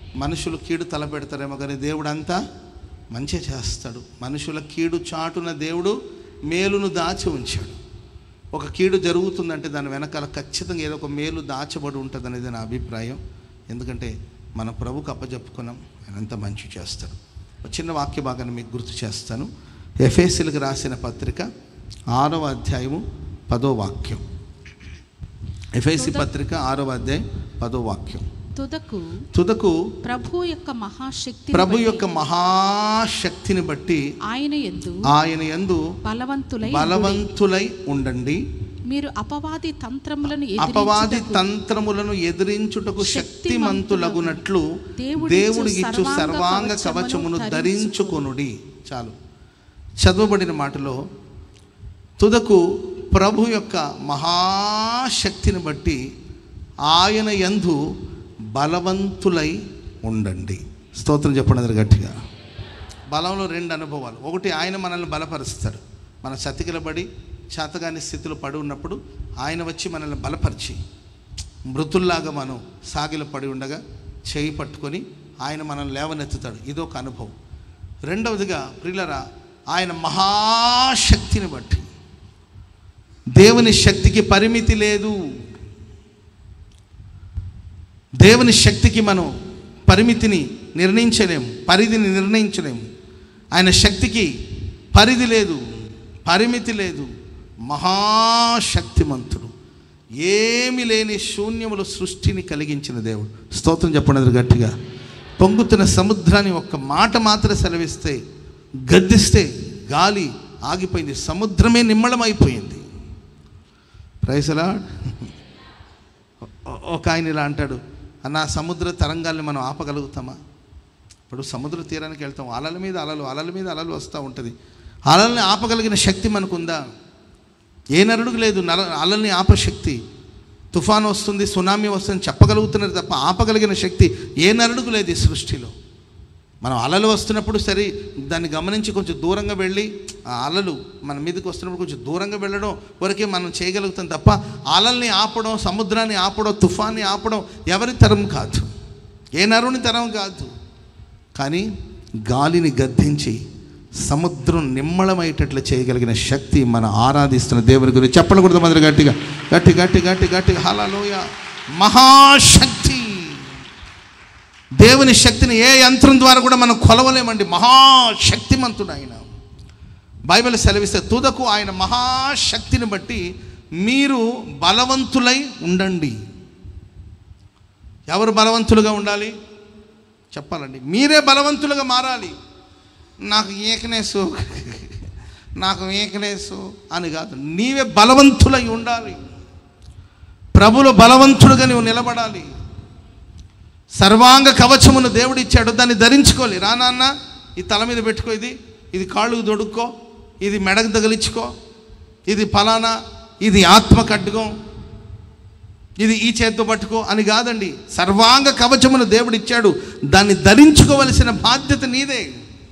మనుషులు కీడు తలపెడతారేమో కానీ దేవుడు అంతా మంచి చేస్తాడు మనుషుల కీడు చాటున దేవుడు మేలును దాచి ఉంచాడు ఒక కీడు జరుగుతుందంటే దాని వెనకాల ఖచ్చితంగా ఏదో ఒక మేలు దాచబడి ఉంటుంది అనేది నా అభిప్రాయం ఎందుకంటే మన ప్రభుకు అప్పజెప్పుకున్నాం ఆయన అంతా మంచి చేస్తాడు ఒక చిన్న వాక్య భాగాన్ని మీకు గుర్తు చేస్తాను ఎఫ్ఎస్సీలకు రాసిన పత్రిక ఆరవ అధ్యాయము పదో వాక్యం ఎఫ్ఎస్సి పత్రిక ఆరవ అధ్యాయం పదో వాక్యం తుదకు తుదకు ప్రభు యొక్క మహాశక్తి ప్రభు యొక్క మహాశక్తిని బట్టి ఆయన ఎందు ఆయన యందు బలవంతులై బలవంతులై ఉండండి మీరు అపవాది తంత్రములను అపవాది ఎదిరించుటకు తంత్రములను ఎదిరించుటకు శక్తిమంతులగునట్లు దేవుడిచ్చు దేవుడికిచ్చు సర్వాంగ సర్వాంగ కవచమును కవచమును ధరించుకొనుడి. ధరించుకొనుడి చాలు చదవబడిన మాటలో తుదకు ప్రభు యొక్క మహాశక్తిని బట్టి ఆయన యందు బలవంతులై ఉండండి స్తోత్రం చెప్పండి గట్టిగా బలంలో రెండు అనుభవాలు ఒకటి ఆయన మనల్ని బలపరుస్తాడు మన సతికిలబడి చేతగాని స్థితిలో పడి ఉన్నప్పుడు ఆయన వచ్చి మనల్ని బలపరిచి మృతుల్లాగా మనం సాగిల పడి ఉండగా చేయి పట్టుకొని ఆయన మనల్ని లేవనెత్తుతాడు ఇదొక అనుభవం రెండవదిగా ప్రియులరా ఆయన మహాశక్తిని బట్టి దేవుని శక్తికి పరిమితి లేదు దేవుని శక్తికి మనం పరిమితిని నిర్ణయించలేము పరిధిని నిర్ణయించలేము ఆయన శక్తికి పరిధి లేదు పరిమితి లేదు మహాశక్తిమంతుడు ఏమి లేని శూన్యములు సృష్టిని కలిగించిన దేవుడు స్తోత్రం చెప్పండి గట్టిగా పొంగుతున్న సముద్రాన్ని ఒక్క మాట మాత్రం సెలవిస్తే గద్దిస్తే గాలి ఆగిపోయింది సముద్రమే నిమ్మళమైపోయింది ప్రైసలా ఒక ఆయన ఇలా అంటాడు అన్న సముద్ర తరంగాల్ని మనం ఆపగలుగుతామా ఇప్పుడు సముద్ర తీరానికి వెళ్తాం అలల మీద అలలు అలల మీద అలలు వస్తూ ఉంటుంది అలల్ని ఆపగలిగిన శక్తి మనకుందా ఏ నరుడుకు లేదు నల అలల్ని ఆపశక్తి తుఫాను వస్తుంది సునామీ వస్తుంది చెప్పగలుగుతున్నారు తప్ప ఆపగలిగిన శక్తి ఏ నరుడుకు లేదు ఈ సృష్టిలో మనం అలలు వస్తున్నప్పుడు సరే దాన్ని గమనించి కొంచెం దూరంగా వెళ్ళి ఆ అలలు మన మీదకి వస్తున్నప్పుడు కొంచెం దూరంగా వెళ్ళడం వరకే మనం చేయగలుగుతాం తప్ప అలల్ని ఆపడం సముద్రాన్ని ఆపడం తుఫాన్ని ఆపడం ఎవరి తరం కాదు ఏ నరుని తరం కాదు కానీ గాలిని గద్దించి సముద్రం నిమ్మళమయ్యేటట్లు చేయగలిగిన శక్తి మన ఆరాధిస్తున్న దేవుని గురించి చెప్పకూడదు మొదలు గట్టిగా గట్టి గట్టి గట్టి గట్టిగా హలలోయ మహాశక్తి దేవుని శక్తిని ఏ యంత్రం ద్వారా కూడా మనం కొలవలేమండి మహాశక్తిమంతుడు ఆయన బైబిల్ సెలవిస్తే తుదకు ఆయన మహాశక్తిని బట్టి మీరు బలవంతులై ఉండండి ఎవరు బలవంతులుగా ఉండాలి చెప్పాలండి మీరే బలవంతులుగా మారాలి నాకు వీక్నెస్ నాకు వీక్నెస్ అని కాదు నీవే బలవంతులై ఉండాలి ప్రభులు బలవంతుడుగా నువ్వు నిలబడాలి సర్వాంగ కవచమును దేవుడు ఇచ్చాడు దాన్ని ధరించుకోవాలి రా నాన్న ఈ తల మీద పెట్టుకో ఇది ఇది కాళ్ళకు దొడుక్కో ఇది మెడకు తగిలించుకో ఇది ఫలానా ఇది ఆత్మ కట్టుకో ఇది ఈ చేత్తో పట్టుకో అని కాదండి సర్వాంగ కవచమును దేవుడు ఇచ్చాడు దాన్ని ధరించుకోవలసిన బాధ్యత నీదే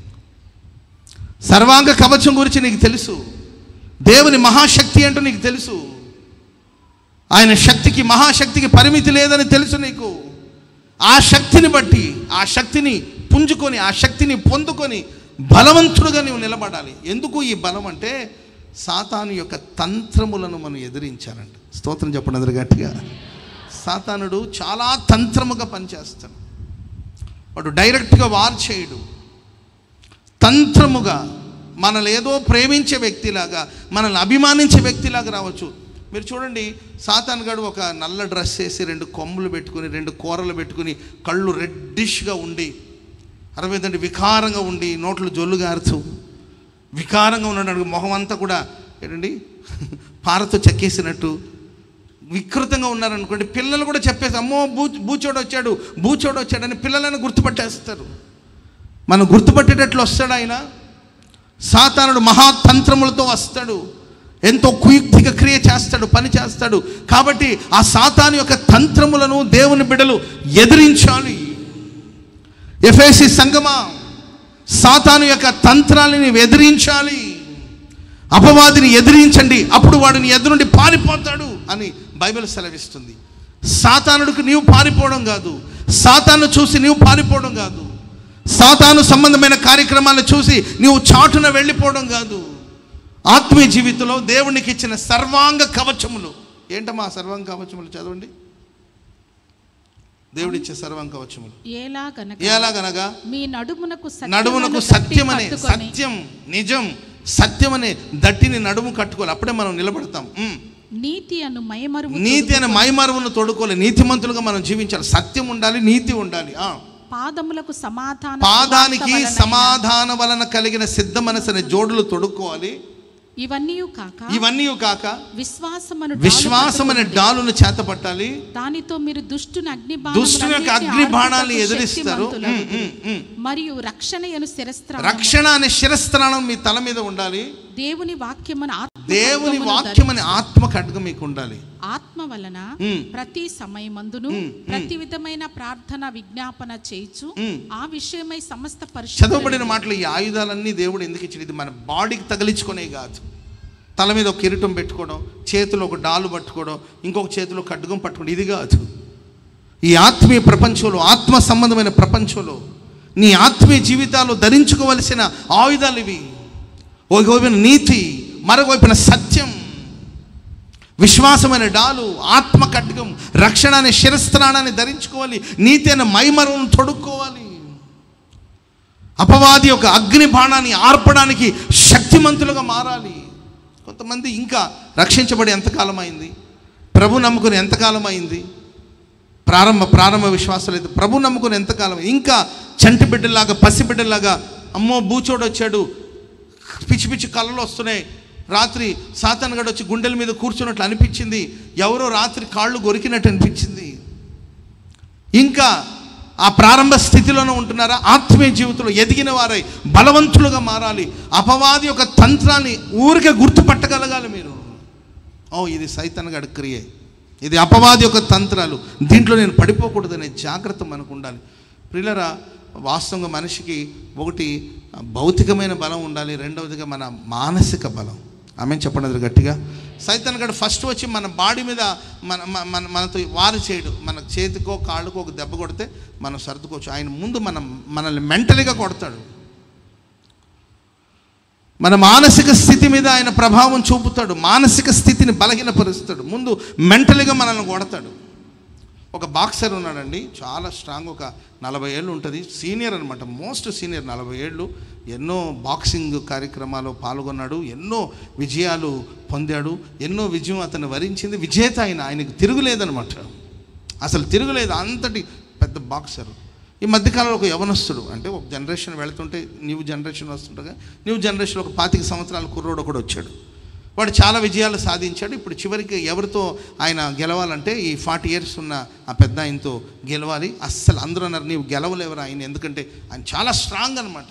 సర్వాంగ కవచం గురించి నీకు తెలుసు దేవుని మహాశక్తి ఏంటో నీకు తెలుసు ఆయన శక్తికి మహాశక్తికి పరిమితి లేదని తెలుసు నీకు ఆ శక్తిని బట్టి ఆ శక్తిని పుంజుకొని ఆ శక్తిని పొందుకొని బలవంతుడుగా నువ్వు నిలబడాలి ఎందుకు ఈ బలం అంటే సాతాను యొక్క తంత్రములను మనం ఎదిరించాలంట స్తోత్రం చెప్పండి అందరు గట్టిగా సాతానుడు చాలా తంత్రముగా పనిచేస్తాడు వాడు డైరెక్ట్గా వార్ చేయడు తంత్రముగా మనల్ని ఏదో ప్రేమించే వ్యక్తిలాగా మనల్ని అభిమానించే వ్యక్తిలాగా రావచ్చు మీరు చూడండి సాతాన్ గడు ఒక నల్ల డ్రెస్ వేసి రెండు కొమ్ములు పెట్టుకుని రెండు కూరలు పెట్టుకుని కళ్ళు రెడ్డిష్గా ఉండి అరవైదండి వికారంగా ఉండి నోట్లు జొల్లు గారుతూ వికారంగా ఉన్నాడు మొహం అంతా కూడా ఏంటండి పారతో చెక్కేసినట్టు వికృతంగా ఉన్నారనుకోండి పిల్లలు కూడా చెప్పేసి అమ్మో బూ బూచోడు వచ్చాడు బూచోడు వచ్చాడని పిల్లలను గుర్తుపట్టేస్తారు మనం గుర్తుపట్టేటట్లు వస్తాడు ఆయన సాతానుడు మహాతంత్రములతో వస్తాడు ఎంతో కుయుక్తిగా క్రియ చేస్తాడు పని చేస్తాడు కాబట్టి ఆ సాతాను యొక్క తంత్రములను దేవుని బిడలు ఎదిరించాలి ఎఫ్ఎసి సంగమా సాతాను యొక్క తంత్రాలని నీవు ఎదిరించాలి అపవాదిని ఎదిరించండి అప్పుడు వాడిని ఎదురుండి పారిపోతాడు అని బైబిల్ సెలవిస్తుంది సాతానుడికి నీవు పారిపోవడం కాదు సాతాను చూసి నీవు పారిపోవడం కాదు సాతాను సంబంధమైన కార్యక్రమాలను చూసి నీవు చాటున వెళ్ళిపోవడం కాదు ఆత్మీయ జీవితంలో దేవునికి ఇచ్చిన సర్వాంగ కవచములు ఏంటమ్మా ఆ సర్వాంగ కవచములు చదవండి దేవుడిచ్చే సర్వాంగ కవచములు ఎలాగనగా ఎలాగనగా మీ నడుమునకు సత్యమును నడుమునకు కట్టి సత్యమనే కట్టుకొని, సత్యం నిజం సత్యమనే దట్టిని నడుము కట్టుకోవాలి అప్పుడే మనం నిలబడతాం ఉమ్. నీతి అను మయమరువు నీతి అనే మైమరువును తోడుకోవాలి నీతిమంతులుగా మనం జీవించాలి సత్యం ఉండాలి నీతి ఉండాలి ఆ. పాదములకు సమాధాన పాదానికి సువార్త వలనైన సమాధాన వలన కలిగిన సిద్ధ మనసు అనే జోడులు తొడుక్కోవాలి ఇవన్నీ కాక ఇవన్నీ కాక విశ్వాసమను విశ్వాసం అనే డాలు డాలును చేతపట్టాలి పట్టుకొనుడి. దానితో మీరు దుష్టుని అగ్ని దుష్టుని యొక్క అగ్ని బాణాలను ఎదిరిస్తారు ఉమ్, ఉమ్, ఉమ్. మరియు రక్షణ అను శిరస్త్రాణము రక్షణ అనే శిరస్త్రాణం మీ తల మీద ఉండాలి దేవుని వాక్యమును ఆత్మ దేవుని ఖడ్గమును వాక్యం అనే ధరించి, ఆత్మ ఖడ్గం మీకు ఉండాలి ఆత్మ వలన ఉమ్. ప్రతి సమయమందును ప్రతి విధమైన ప్రార్థన విజ్ఞాపన చేయించు ఉమ్. ఆ విషయమై సమస్త చదవబడిన పరిశుద్ధులను మాటలు ఈ ఆయుధాలన్నీ దేవుడు ఎందుకు ఇచ్చింది ఇది మన బాడీకి తగిలించుకునే కాదు తల మీద ఒక కిరీటం పెట్టుకోవడం చేతిలో ఒక డాలు పట్టుకోవడం ఇంకొక చేతిలో ఖడ్గం పట్టుకోవడం ఇది కాదు ఈ ఆత్మీయ ప్రపంచంలో ఆత్మ సంబంధమైన ప్రపంచంలో నీ ఆత్మీయ జీవితాలు ధరించుకోవలసిన ఆయుధాలు ఇవి ఒకవైపున నీతి మరొకవైపున సత్యం విశ్వాసమైన డాలు ఆత్మ ఖడ్గం రక్షణ అనే శిరస్త్రాణాన్ని ధరించుకోవాలి నీతి అనే మైమరువును తొడుక్కోవాలి అపవాది యొక్క అగ్ని బాణాన్ని ఆర్పడానికి శక్తిమంతులుగా మారాలి కొంతమంది ఇంకా రక్షించబడి ఎంతకాలం అయింది ప్రభు నమ్ముకుని ఎంతకాలం అయింది ప్రారంభ ప్రారంభ విశ్వాసాలు అయితే ప్రభు నమ్ముకుని ఎంతకాలం ఇంకా చంటి బిడ్డలాగా పసి బిడ్డలాగా అమ్మో బూచోడు వచ్చాడు పిచ్చి పిచ్చి కళ్ళలు వస్తున్నాయి రాత్రి సాతానగడు వచ్చి గుండెల మీద కూర్చున్నట్లు అనిపించింది ఎవరో రాత్రి కాళ్ళు గొరికినట్టు అనిపించింది ఇంకా ఆ ప్రారంభ స్థితిలోనే ఉంటున్నారా ఆత్మీయ జీవితంలో ఎదిగిన వారై బలవంతులుగా మారాలి అపవాది యొక్క తంత్రాన్ని ఊరికే గుర్తుపట్టగలగాలి మీరు ఓ ఇది సైతన్ గడి క్రియ ఇది అపవాది యొక్క తంత్రాలు దీంట్లో నేను పడిపోకూడదనే జాగ్రత్త మనకు ఉండాలి ప్రియులరా వాస్తవంగా మనిషికి ఒకటి భౌతికమైన బలం ఉండాలి రెండవదిగా మన మానసిక బలం ఆమె చెప్పండి అది గట్టిగా సైతన్ గడు ఫస్ట్ వచ్చి మన బాడీ మీద మన మన మన- మనతో వారు చేయడు మన చేతికో కాళ్ళకో ఒక దెబ్బ కొడితే మనం సర్దుకోవచ్చు ఆయన ముందు మనం మనల్ని మెంటలీగా కొడతాడు మన మానసిక స్థితి మీద ఆయన ప్రభావం చూపుతాడు మానసిక స్థితిని బలహీనపరుస్తాడు ముందు మెంటల్గా మనల్ని కొడతాడు ఒక బాక్సర్ ఉన్నాడండి చాలా స్ట్రాంగ్ ఒక నలభై ఏళ్ళు ఉంటుంది సీనియర్ అనమాట మోస్ట్ సీనియర్ నలభై ఏళ్ళు ఎన్నో బాక్సింగ్ కార్యక్రమాల్లో పాల్గొన్నాడు ఎన్నో విజయాలు పొందాడు ఎన్నో విజయం అతను వరించింది విజేత ఆయన ఆయనకు తిరుగులేదనమాట అసలు తిరుగులేదు అంతటి పెద్ద బాక్సర్ ఈ మధ్యకాలంలో ఒక యవనస్తుడు అంటే ఒక జనరేషన్ వెళ్తుంటే న్యూ జనరేషన్ వస్తుండగా న్యూ జనరేషన్ ఒక పాతిక సంవత్సరాల కుర్రోడు ఒకడు వచ్చాడు వాడు చాలా విజయాలు సాధించాడు ఇప్పుడు చివరికి ఎవరితో ఆయన గెలవాలంటే ఈ ఫార్టీ ఇయర్స్ ఉన్న ఆ పెద్ద ఆయనతో గెలవాలి అస్సలు అందరూ అన్నారు నీవు గెలవలేవరా ఆయన ఎందుకంటే ఆయన చాలా స్ట్రాంగ్ అనమాట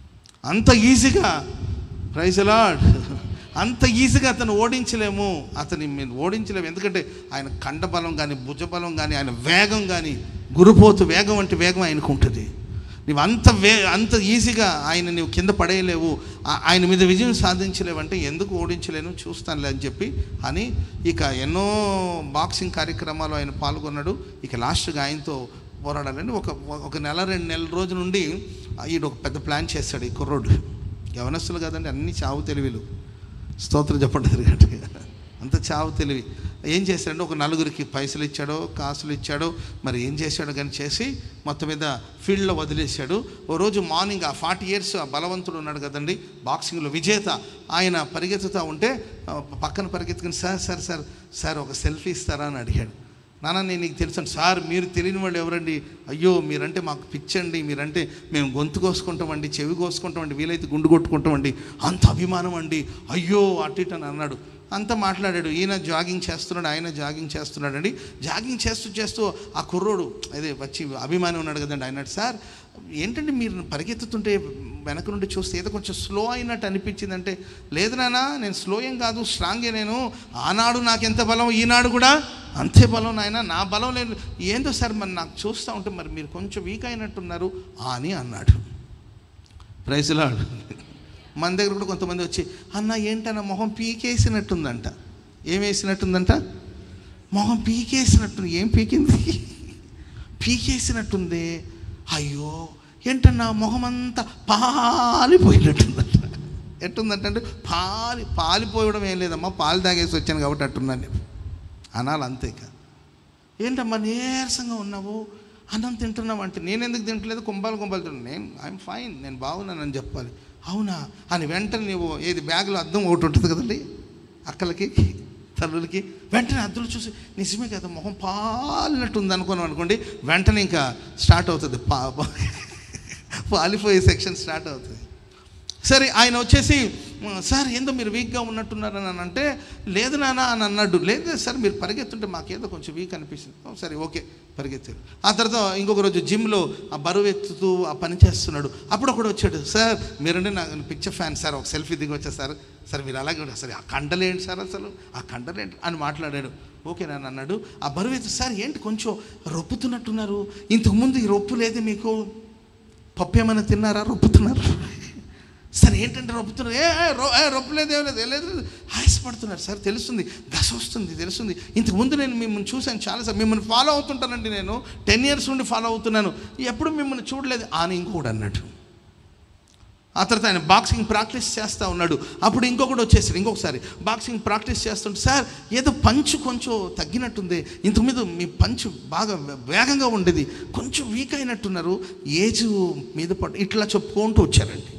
అంత ఈజీగా ప్రైజ్ లాడ్ అంత ఈజీగా అతను ఓడించలేము అతని మీరు ఓడించలేము ఎందుకంటే ఆయన కండబలం కానీ భుజబలం కానీ ఆయన వేగం కానీ గురుపోతు వేగం అంటే వేగం ఆయనకు ఉంటుంది నీవు అంత వే అంత ఈజీగా ఆయన నీవు కింద పడేయలేవు ఆ- ఆయన మీద విజయం సాధించలేవు అంటే ఎందుకు ఓడించలేను చూస్తానులే అని చెప్పి అని ఇక ఎన్నో బాక్సింగ్ కార్యక్రమాలు ఆయన పాల్గొన్నాడు ఇక లాస్ట్గా ఆయనతో పోరాడాలని ఒక ఒక నెల రెండు నెలల రోజు నుండి ఈడు ఒక పెద్ద ప్లాన్ చేశాడు ఈ కుర్రోడు యవనస్తులు కదండి అన్ని చావు తెలివిలు స్తోత్రం చెప్పండి గట్టిగా అంత చావు తెలివి ఏం చేశాడంటే ఒక నలుగురికి పైసలు ఇచ్చాడో కాసులు ఇచ్చాడో మరి ఏం చేశాడో కానీ చేసి మొత్తం మీద ఫీల్డ్లో వదిలేశాడు ఓ రోజు మార్నింగ్ ఆ ఫార్టీ ఇయర్స్ ఆ బలవంతుడు ఉన్నాడు కదండి బాక్సింగ్లో విజేత ఆయన పరిగెత్తుతూ ఉంటే ఆ, పక్కన పరిగెత్తుకుని సార్ సార్ సార్ సార్ ఒక సెల్ఫీ ఇస్తారా అని అడిగాడు నాన్న నేను నీకు తెలుసు సార్ మీరు తెలియని వాళ్ళు ఎవరండి అయ్యో మీరంటే మాకు పిచ్చండి మీరంటే మేము గొంతు కోసుకుంటామండి చెవి కోసుకుంటామండి వీలైతే గుండు కొట్టుకుంటామండి అంత అభిమానం అండి అయ్యో అటు ఇటు అని అన్నాడు అంత మాట్లాడాడు ఈయన జాగింగ్ చేస్తున్నాడు ఆయన జాగింగ్ చేస్తున్నాడండి జాగింగ్ చేస్తూ చేస్తూ ఆ కుర్రోడు అదే వచ్చి అభిమానం ఉన్నాడు కదండి ఆయన అన్నాడు, సార్ ఏంటంటే మీరు పరిగెత్తుతుంటే వెనక నుండి చూస్తే ఏదో కొంచెం స్లో అయినట్టు అనిపించింది అంటే లేదు నాన్న నేను స్లో ఏం కాదు స్ట్రాంగే నేను ఆనాడు నాకు ఎంత బలం ఈనాడు కూడా అంతే బలం నాయన నా బలం లేదు ఏందో సార్ మరి నాకు చూస్తూ ఉంటే మరి మీరు కొంచెం వీక్ అయినట్టున్నారు అని అన్నాడు ప్రైజ్లాడు మన దగ్గర కూడా కొంతమంది వచ్చి అన్న ఏంటన్న మొహం పీకేసినట్టుందంట ఏం వేసినట్టుందంట మొహం పీకేసినట్టు ఏం పీకింది పీకేసినట్టుంది అయ్యో ఏంటన్నా మొహమంతా పాలిపోయినట్టుందంట ఎట్టుందంటే పాలి పాలిపోయడం ఏం లేదమ్మా పాలు తాగేసి వచ్చాను కాబట్టి అట్టున్నాను నేను అనాలి అంతే ఇక ఏంటమ్మా నీరసంగా ఉన్నావు అన్నం తింటున్నావు అంటే నేను ఎందుకు తింటలేదు కుంభాలు కుంభాలు తిన్నాను నేను ఐఎమ్ ఫైన్ నేను బాగున్నానని చెప్పాలి అవునా అని వెంటనే నువ్వు ఏది బ్యాగ్లో అద్దం ఒకటి ఉంటుంది కదండి అక్కలకి తల్లులకి వెంటనే అద్దులు చూసి నిజమే కదా మొహం పాలినట్టు ఉంది అనుకున్నాం అనుకోండి వెంటనే ఇంకా స్టార్ట్ అవుతుంది పా పా- పాలిపోయే సెక్షన్ స్టార్ట్ అవుతుంది సరే ఆయన వచ్చేసి "మ్, సార్ ఏందో మీరు వీక్గా ఉన్నట్టున్నారని అని అంటే లేదు నాన్న అని అన్నాడు లేదు సార్ మీరు పరిగెత్తుంటే మాకేదో కొంచెం వీక్ అనిపిస్తుంది "ఓ, సరే ఓకే పరిగెత్తారు ఆ తర్వాత ఇంకొక రోజు జిమ్లో ఆ బరువు ఎత్తుతూ ఆ పని చేస్తున్నాడు అప్పుడు ఒకడు వచ్చాడు సార్ మీరంటే నాకు పిక్చర్ ఫ్యాన్ సార్ ఒక సెల్ఫీ దిగి వచ్చా సార్ సార్ మీరు అలాగే ఉంటారు సార్ ఆ కండలేంటి సార్ అసలు ఆ కండలేంటి అని మాట్లాడాడు ఓకే నాన్న అన్నాడు ఆ బరువు ఎత్తు సార్ ఏంటి కొంచెం రొప్పుతున్నట్టున్నారు ఇంతకుముందు ఈ రొప్పు లేదు మీకు పప్పు ఏమైనా తిన్నారా రొప్పుతున్నారు సార్ ఏంటంటే రొప్పుతున్నారు ఏ ఏ, రొ- ఏ రొప్పలేదు ఏం లేదు ఏం లేదు ఆయాసపడుతున్నారు సార్ తెలుస్తుంది దశ వస్తుంది తెలుస్తుంది ఇంతకు ముందు నేను మిమ్మల్ని చూశాను చాలా సార్ మిమ్మల్ని ఫాలో అవుతుంటానండి నేను టెన్ ఇయర్స్ నుండి ఫాలో అవుతున్నాను ఎప్పుడు మిమ్మల్ని చూడలేదు అని ఇంకొకడు అన్నాడు ఆ తర్వాత ఆయన బాక్సింగ్ ప్రాక్టీస్ చేస్తూ ఉన్నాడు అప్పుడు ఇంకొకటి వచ్చేసాడు ఇంకొకసారి బాక్సింగ్ ప్రాక్టీస్ చేస్తుంటే సార్ ఏదో పంచు కొంచెం తగ్గినట్టుంది ఇంతకు మీద మీ పంచు బాగా వేగంగా ఉండేది కొంచెం వీక్ అయినట్టున్నారు ఏజ్ మీద పట్టు ఇట్లా చెప్పుకుంటూ వచ్చారండి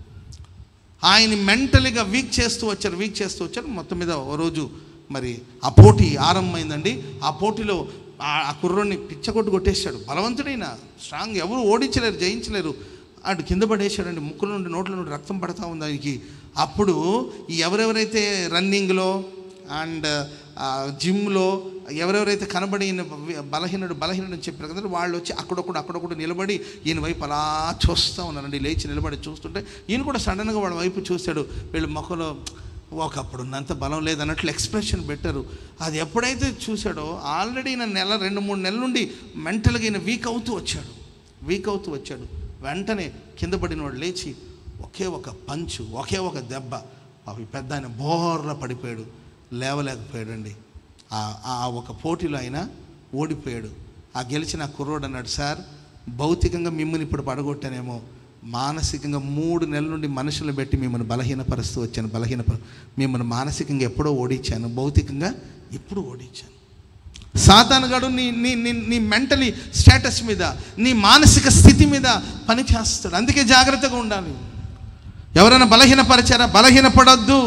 ఆయన మెంటలీగా వీక్ చేస్తూ వచ్చారు వీక్ చేస్తూ వచ్చారు మొత్తం మీద ఓ రోజు మరి ఆ పోటీ ఆరంభమైందండి ఆ పోటీలో ఆ ఆ కుర్రోడిని పిచ్చకొట్టు కొట్టేశాడు బలవంతుడైన స్ట్రాంగ్ ఎవరు ఓడించలేరు జయించలేరు అటు కింద పడేశాడండి ముక్కుల నుండి నోట్ల నుండి రక్తం పడతా ఉంది ఆయనకి అప్పుడు ఈ ఎవరెవరైతే రన్నింగ్లో అండ్ జిమ్లో ఎవరెవరైతే కనబడి ఈయన బలహీనుడు బలహీనుడు అని చెప్పారు కదా వాళ్ళు వచ్చి అక్కడొక్కడు అక్కడొక్కడు నిలబడి ఈయన వైపు అలా చూస్తూ ఉన్నారండి లేచి నిలబడి చూస్తుంటే ఈయన కూడా సడన్గా వాళ్ళ వైపు చూశాడు వీళ్ళు మొక్కలో ఒకప్పుడు ఉన్నంత బలం లేదన్నట్లు ఎక్స్ప్రెషన్ పెట్టారు అది ఎప్పుడైతే చూశాడో ఆల్రెడీ ఈయన నెల రెండు మూడు నెలల నుండి మెంటల్గా ఈయన వీక్ అవుతూ వచ్చాడు వీక్ అవుతూ వచ్చాడు వెంటనే కింద పడినవాడు లేచి ఒకే ఒక పంచు ఒకే ఒక దెబ్బ అవి పెద్ద ఆయన బోర్లా పడిపోయాడు లేవలేకపోయాడండి ఆ- ఆ ఒక పోటీలో ఆయన ఓడిపోయాడు ఆ గెలిచిన ఆ కుర్రోడు అన్నాడు సార్ భౌతికంగా మిమ్మల్ని ఇప్పుడు పడగొట్టానేమో మానసికంగా మూడు నెలల నుండి మనుషులు పెట్టి మిమ్మల్ని బలహీనపరుస్తూ వచ్చాను బలహీనపర మిమ్మల్ని మానసికంగా ఎప్పుడో ఓడించాను భౌతికంగా ఇప్పుడు ఓడించాను సాతానుగాడు నీ నీ నీ నీ మెంటలీ స్టేటస్ మీద నీ మానసిక స్థితి మీద పని చేస్తాడు అందుకే జాగ్రత్తగా ఉండాలి ఎవరైనా బలహీనపరిచారా బలహీనపడొద్దు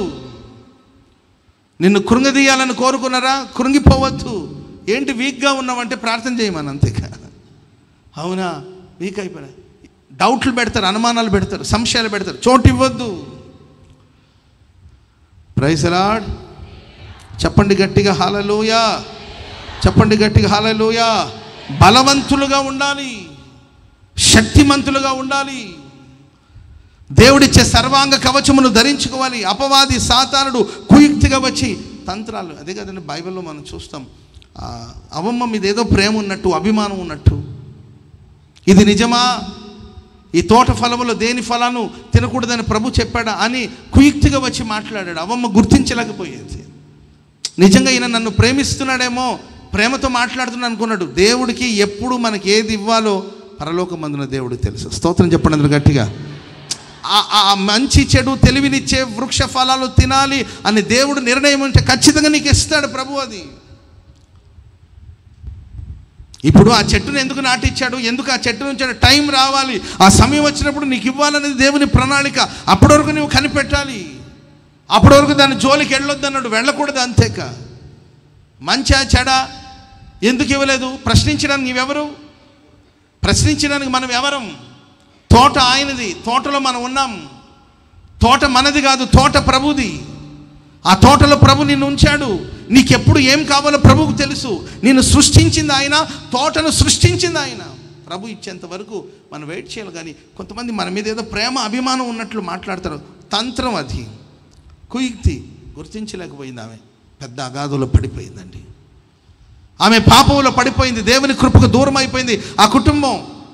నిన్ను కృంగదీయాలని కోరుకున్నారా కృంగిపోవద్దు ఏంటి వీక్గా ఉన్నావంటే ప్రార్థన చేయమని అంతేకా అవునా వీక్ అయిపోయినా డౌట్లు పెడతారు అనుమానాలు పెడతారు సంశయాలు పెడతారు చోటు ఇవ్వద్దు ప్రైసలాడ్ చెప్పండి గట్టిగా హాలలోయా చెప్పండి గట్టిగా హాలలోయా బలవంతులుగా ఉండాలి శక్తిమంతులుగా ఉండాలి దేవుడిచ్చే సర్వాంగ కవచమును ధరించుకోవాలి అపవాది సాతానుడు కుయుక్తిగా వచ్చి తంత్రాలు అదే కదండి బైబిల్లో మనం చూస్తాం ఆ, అవమ్మ మీద ఏదో ప్రేమ ఉన్నట్టు అభిమానం ఉన్నట్టు ఇది నిజమా ఈ తోట ఫలములో దేని ఫలాను తినకూడదని ప్రభు చెప్పాడా అని కుయుక్తిగా వచ్చి మాట్లాడాడు అవమ్మ గుర్తించలేకపోయేది నిజంగా ఈయన నన్ను ప్రేమిస్తున్నాడేమో ప్రేమతో మాట్లాడుతున్నాను అనుకున్నాడు దేవుడికి ఎప్పుడు మనకి ఏది ఇవ్వాలో పరలోకమందున దేవుడు తెలుసు స్తోత్రం చెప్పండి అందరూ గట్టిగా ఆ- ఆ ఆ మంచి చెడు తెలివినిచ్చే వృక్ష ఫలాలు తినాలి అని దేవుడు నిర్ణయం ఉంటే ఖచ్చితంగా నీకు ఇస్తాడు ప్రభు అది ఇప్పుడు ఆ చెట్టును ఎందుకు నాటిచ్చాడు ఎందుకు ఆ చెట్టు నుంచి టైం రావాలి ఆ సమయం వచ్చినప్పుడు నీకు ఇవ్వాలనేది దేవుని ప్రణాళిక అప్పటి వరకు నువ్వు కనిపెట్టాలి అప్పటి వరకు దాని జోలికి వెళ్ళొద్దు అన్నాడు వెళ్ళకూడదు అంతేక మంచా చెడా ఎందుకు ఇవ్వలేదు ప్రశ్నించడానికి నీవెవరు ప్రశ్నించడానికి మనం ఎవరం తోట ఆయనది తోటలో మనం ఉన్నాం తోట మనది కాదు తోట ప్రభుది ఆ తోటలో ప్రభు నిన్ను ఉంచాడు నీకెప్పుడు ఏం కావాలో ప్రభువుకు తెలుసు నిన్ను సృష్టించింది ఆయన తోటను సృష్టించింది ఆయన ప్రభు ఇచ్చేంత వరకు మనం వెయిట్ చేయాలి కానీ కొంతమంది మన మీద ఏదో ప్రేమ అభిమానం ఉన్నట్లు మాట్లాడతారు తంత్రం అది కుయుక్తి గుర్తించలేకపోయింది ఆమె పెద్ద అగాధంలో పడిపోయిందండి ఆమె పాపంలో పడిపోయింది దేవుని కృపకు దూరం అయిపోయింది ఆ కుటుంబం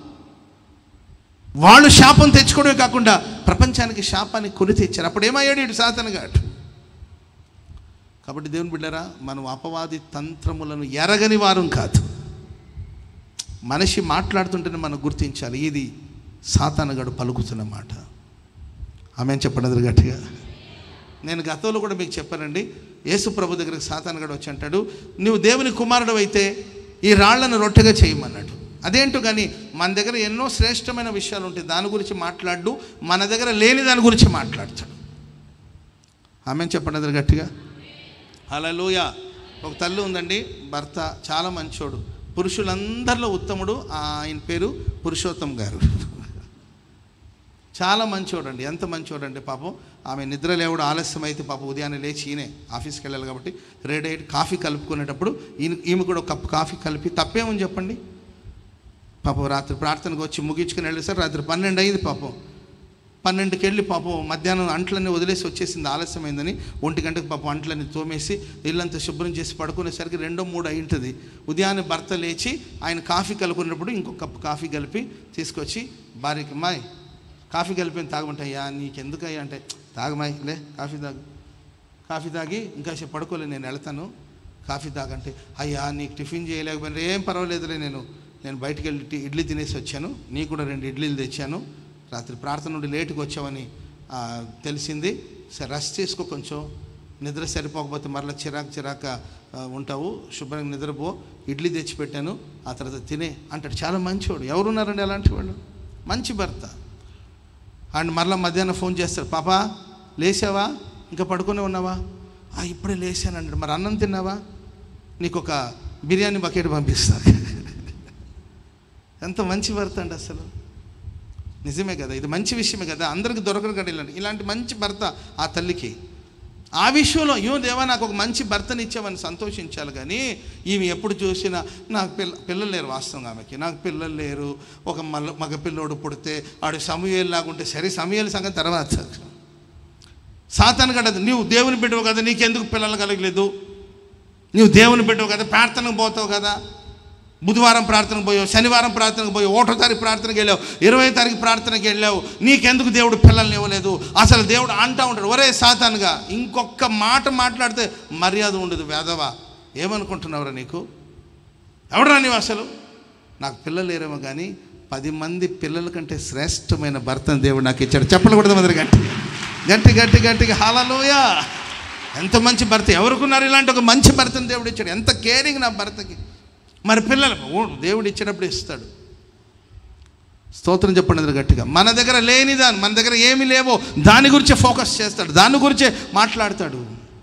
వాళ్ళు శాపం తెచ్చుకోవడమే కాకుండా ప్రపంచానికి శాపాన్ని కొని తెచ్చారు అప్పుడు ఏమయ్యాడు ఇటు సాతనగాడు కాబట్టి దేవుని బిడ్డారా మనం అపవాది తంత్రములను ఎరగని వారం కాదు మనిషి మాట్లాడుతుంటేనే మనం గుర్తించాలి ఇది సాతానగాడు పలుకుతున్న మాట ఆమె చెప్పండి గట్టిగా నేను గతంలో కూడా మీకు చెప్పానండి యేసు ప్రభు దగ్గరికి సాతానగాడు వచ్చి అంటాడు నువ్వు దేవుని కుమారుడు అయితే ఈ రాళ్లను రొట్టెగా చేయమన్నాడు అదేంటో కానీ మన దగ్గర ఎన్నో శ్రేష్టమైన విషయాలు ఉంటాయి దాని గురించి మాట్లాడు మన దగ్గర లేని దాని గురించి మాట్లాడతాడు ఆమె చెప్పండి అది గట్టిగా హల్లెలూయ ఒక తల్లి ఉందండి భర్త చాలా మంచోడు పురుషులందరిలో ఉత్తముడు ఆయన పేరు పురుషోత్తం గారు చాలా మంచోడండి ఎంత మంచోడండి పాపం ఆమె నిద్ర లేవడం ఆలస్యం అయితే పాపం ఉదయాన్నే లేచి ఈయనే ఆఫీస్కి వెళ్ళాలి కాబట్టి రెడీ అయ్యి కాఫీ కలుపుకునేటప్పుడు ఈయన ఈమె కూడా ఒక కప్పు కాఫీ కలిపి తప్పేమని చెప్పండి పాపం రాత్రి ప్రార్థనకు వచ్చి ముగించుకుని వెళ్ళేసరి రాత్రి పన్నెండు అయింది పాపం పన్నెండుకి వెళ్ళి పాపం మధ్యాహ్నం అంట్లన్నీ వదిలేసి వచ్చేసింది ఆలస్యమైందని ఒంటి గంటకు పాపం అంట్లన్నీ తోమేసి ఇల్లంతా శుభ్రం చేసి పడుకునేసరికి రెండో మూడు అయింటుంది ఉదయాన్నే భర్త లేచి ఆయన కాఫీ కలుపుకున్నప్పుడు ఇంకొక కప్పు కాఫీ కలిపి తీసుకొచ్చి భార్యకి మాయ్ కాఫీ కలిపి తాగమంటాయ్యా నీకెందుకయ్యా అంటే తాగమాయ్ లే కాఫీ తాగు కాఫీ తాగి ఇంకా సేపు పడుకోలే నేను వెళ్తాను కాఫీ తాగంటే అయ్యా నీకు టిఫిన్ చేయలేకపోయినా ఏం పర్వాలేదులే నేను నేను బయటికి వెళ్ళి టి- ఇడ్లీ తినేసి వచ్చాను నీకు కూడా రెండు ఇడ్లీలు తెచ్చాను రాత్రి ప్రార్థన నుండి లేటుగా వచ్చావని ఆ, తెలిసింది సరే రెస్ట్ చేసుకో కొంచెం నిద్ర సరిపోకపోతే మరలా చిరాకు చిరాక ఆ, ఉంటావు శుభ్రంగా నిద్రపో ఇడ్లీ తెచ్చి పెట్టాను ఆ తర్వాత తినే అంటాడు చాలా మంచివాడు ఎవరున్నారండి అలాంటి వాళ్ళు మంచి భర్త అండ్ మరలా మధ్యాహ్నం ఫోన్ చేస్తాడు పాపా లేచావా ఇంకా పడుకునే ఉన్నావా "ఆ, ఇప్పుడే లేచానండి మరి అన్నం తిన్నావా నీకు ఒక బిర్యానీ బకెట్ పంపిస్తా ఎంత మంచి భర్త అండి అసలు నిజమే కదా ఇది మంచి విషయమే కదా అందరికి దొరకరు కదా ఇలాంటి ఇలాంటి మంచి భర్త ఆ తల్లికి ఆ విషయంలో అయ్యో దేవా నాకు ఒక మంచి భర్తని ఇచ్చామని సంతోషించాలి కానీ ఈమె ఎప్పుడు చూసినా నాకు పిల్ల పిల్లలు లేరు వాస్తవంగా ఆమెకి నాకు పిల్లలు లేరు ఒక మల్ల మగ పిల్లోడు పుడితే ఆడు సమూహలు లాగుంటే సరే సమూహల సంగతి తర్వాత సాతాను కడదు నువ్వు దేవుని బిడ్డవు కదా నీకెందుకు పిల్లలు కలగలేదు నువ్వు దేవుని బిడ్డవు కదా ప్రార్థనకు పోతావు కదా బుధవారం ప్రార్థనకు పోయావు శనివారం ప్రార్థనకు పోయావు ఒకటో తారీఖు ప్రార్థనకి వెళ్ళావు ఇరవై తారీఖు ప్రార్థనకి వెళ్ళావు నీకెందుకు దేవుడు పిల్లల్ని ఇవ్వలేదు అసలు దేవుడు అంటా ఉంటాడు ఒరే సాతానుగా ఇంకొక మాట మాట్లాడితే మర్యాద ఉండదు వేదవా ఏమనుకుంటున్నావురా నీకు ఎవడరా నీవు అసలు నాకు పిల్లలు లేరేమో కానీ పది మంది పిల్లల కంటే శ్రేష్టమైన భర్తను దేవుడు నాకు ఇచ్చాడు చెప్పకూడదు మొదటి గట్టి గట్టి గట్టి గట్టిగా హాలలోయ ఎంత మంచి భర్త ఎవరుకున్నారు ఇలాంటి ఒక మంచి భర్తను దేవుడు ఇచ్చాడు ఎంత కేరింగ్ నా భర్తకి మరి పిల్లలు ఓ, దేవుడు ఇచ్చేటప్పుడు ఇస్తాడు స్తోత్రం చెప్పండి అందరూ గట్టిగా మన దగ్గర లేని దాని మన దగ్గర ఏమి లేవో దాని గురించే ఫోకస్ చేస్తాడు దాని గురించే మాట్లాడతాడు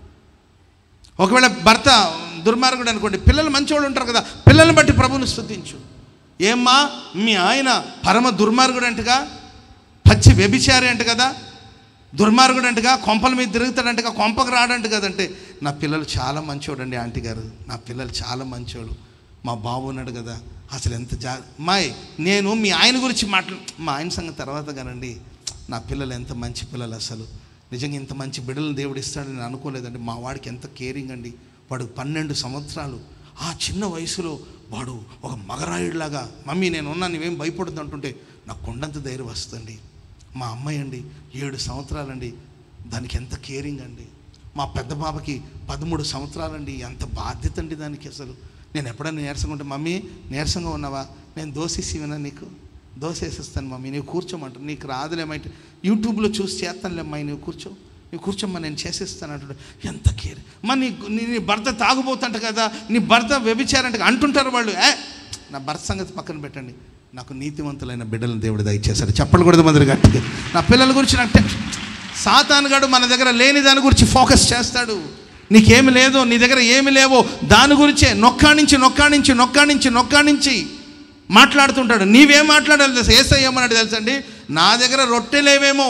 ఒకవేళ భర్త దుర్మార్గుడు అనుకోండి పిల్లలు మంచివాళ్ళు ఉంటారు కదా పిల్లల్ని బట్టి ప్రభువుని స్తుతించు ఏమ్మా మీ ఆయన పరమ దుర్మార్గుడు అంటగా పచ్చి వ్యభిచారి అంట కదా దుర్మార్గుడు అంటగా కొంపల మీద తిరుగుతాడంటగా కొంపకు రాడంట కదంటే నా పిల్లలు చాలా మంచోడండి ఆంటీ గారు నా పిల్లలు చాలా మంచోడు మా బాబు ఉన్నాడు కదా అసలు ఎంత జా మాయ్ నేను మీ ఆయన గురించి మాట్లా మా ఆయన సంగతి తర్వాత కానండి నా పిల్లలు ఎంత మంచి పిల్లలు అసలు నిజంగా ఇంత మంచి బిడ్డలను దేవుడు ఇస్తాడని నేను అనుకోలేదండి మా వాడికి ఎంత కేరింగ్ అండి వాడు పన్నెండు సంవత్సరాలు ఆ చిన్న వయసులో వాడు ఒక మగరాయుడిలాగా మమ్మీ నేను ఉన్నా నువ్వేం భయపడద్దు అంటుంటే నాకు కొండంత ధైర్యం వస్తుంది మా అమ్మాయి అండి ఏడు సంవత్సరాలండి దానికి ఎంత కేరింగ్ అండి మా పెద్ద బాబకి పదమూడు సంవత్సరాలండి ఎంత బాధ్యత అండి దానికి అసలు నేను ఎప్పుడైనా నీరసంగా ఉంటే మమ్మీ నీరసంగా ఉన్నావా నేను దోసేసి వినా నీకు దోశ వేసిస్తాను మమ్మీ నీవు కూర్చోమంటారు నీకు రాదులేమంటే యూట్యూబ్లో చూసి చేస్తానులేమ్మా నువ్వు కూర్చో నువ్వు కూర్చోమ్మా నేను చేసేస్తాను అంటాడు ఎంత కేర్ మా నీ నీ నీ భర్త తాగుపోతుంట కదా నీ భర్త వ్యభిచారంట అంటుంటారు వాళ్ళు ఏ నా భర్త సంగతి పక్కన పెట్టండి నాకు నీతివంతులైన బిడ్డలను దేవుడు దయచేశాడు చెప్పకూడదు మందిరి గట్టిగా నా పిల్లల గురించి నాకు టెన్షన్ సాతానుగాడు మన దగ్గర లేని దాని గురించి ఫోకస్ చేస్తాడు నీకేమి లేదో నీ దగ్గర ఏమి లేవో దాని గురించే నొక్కాణించి నొక్కాణించి నొక్కాణించి నొక్కాణించి మాట్లాడుతుంటాడు నీవేం మాట్లాడాలి తెలుసా ఏసై ఏమన్నాడు తెలుసండి నా దగ్గర రొట్టెలేవేమో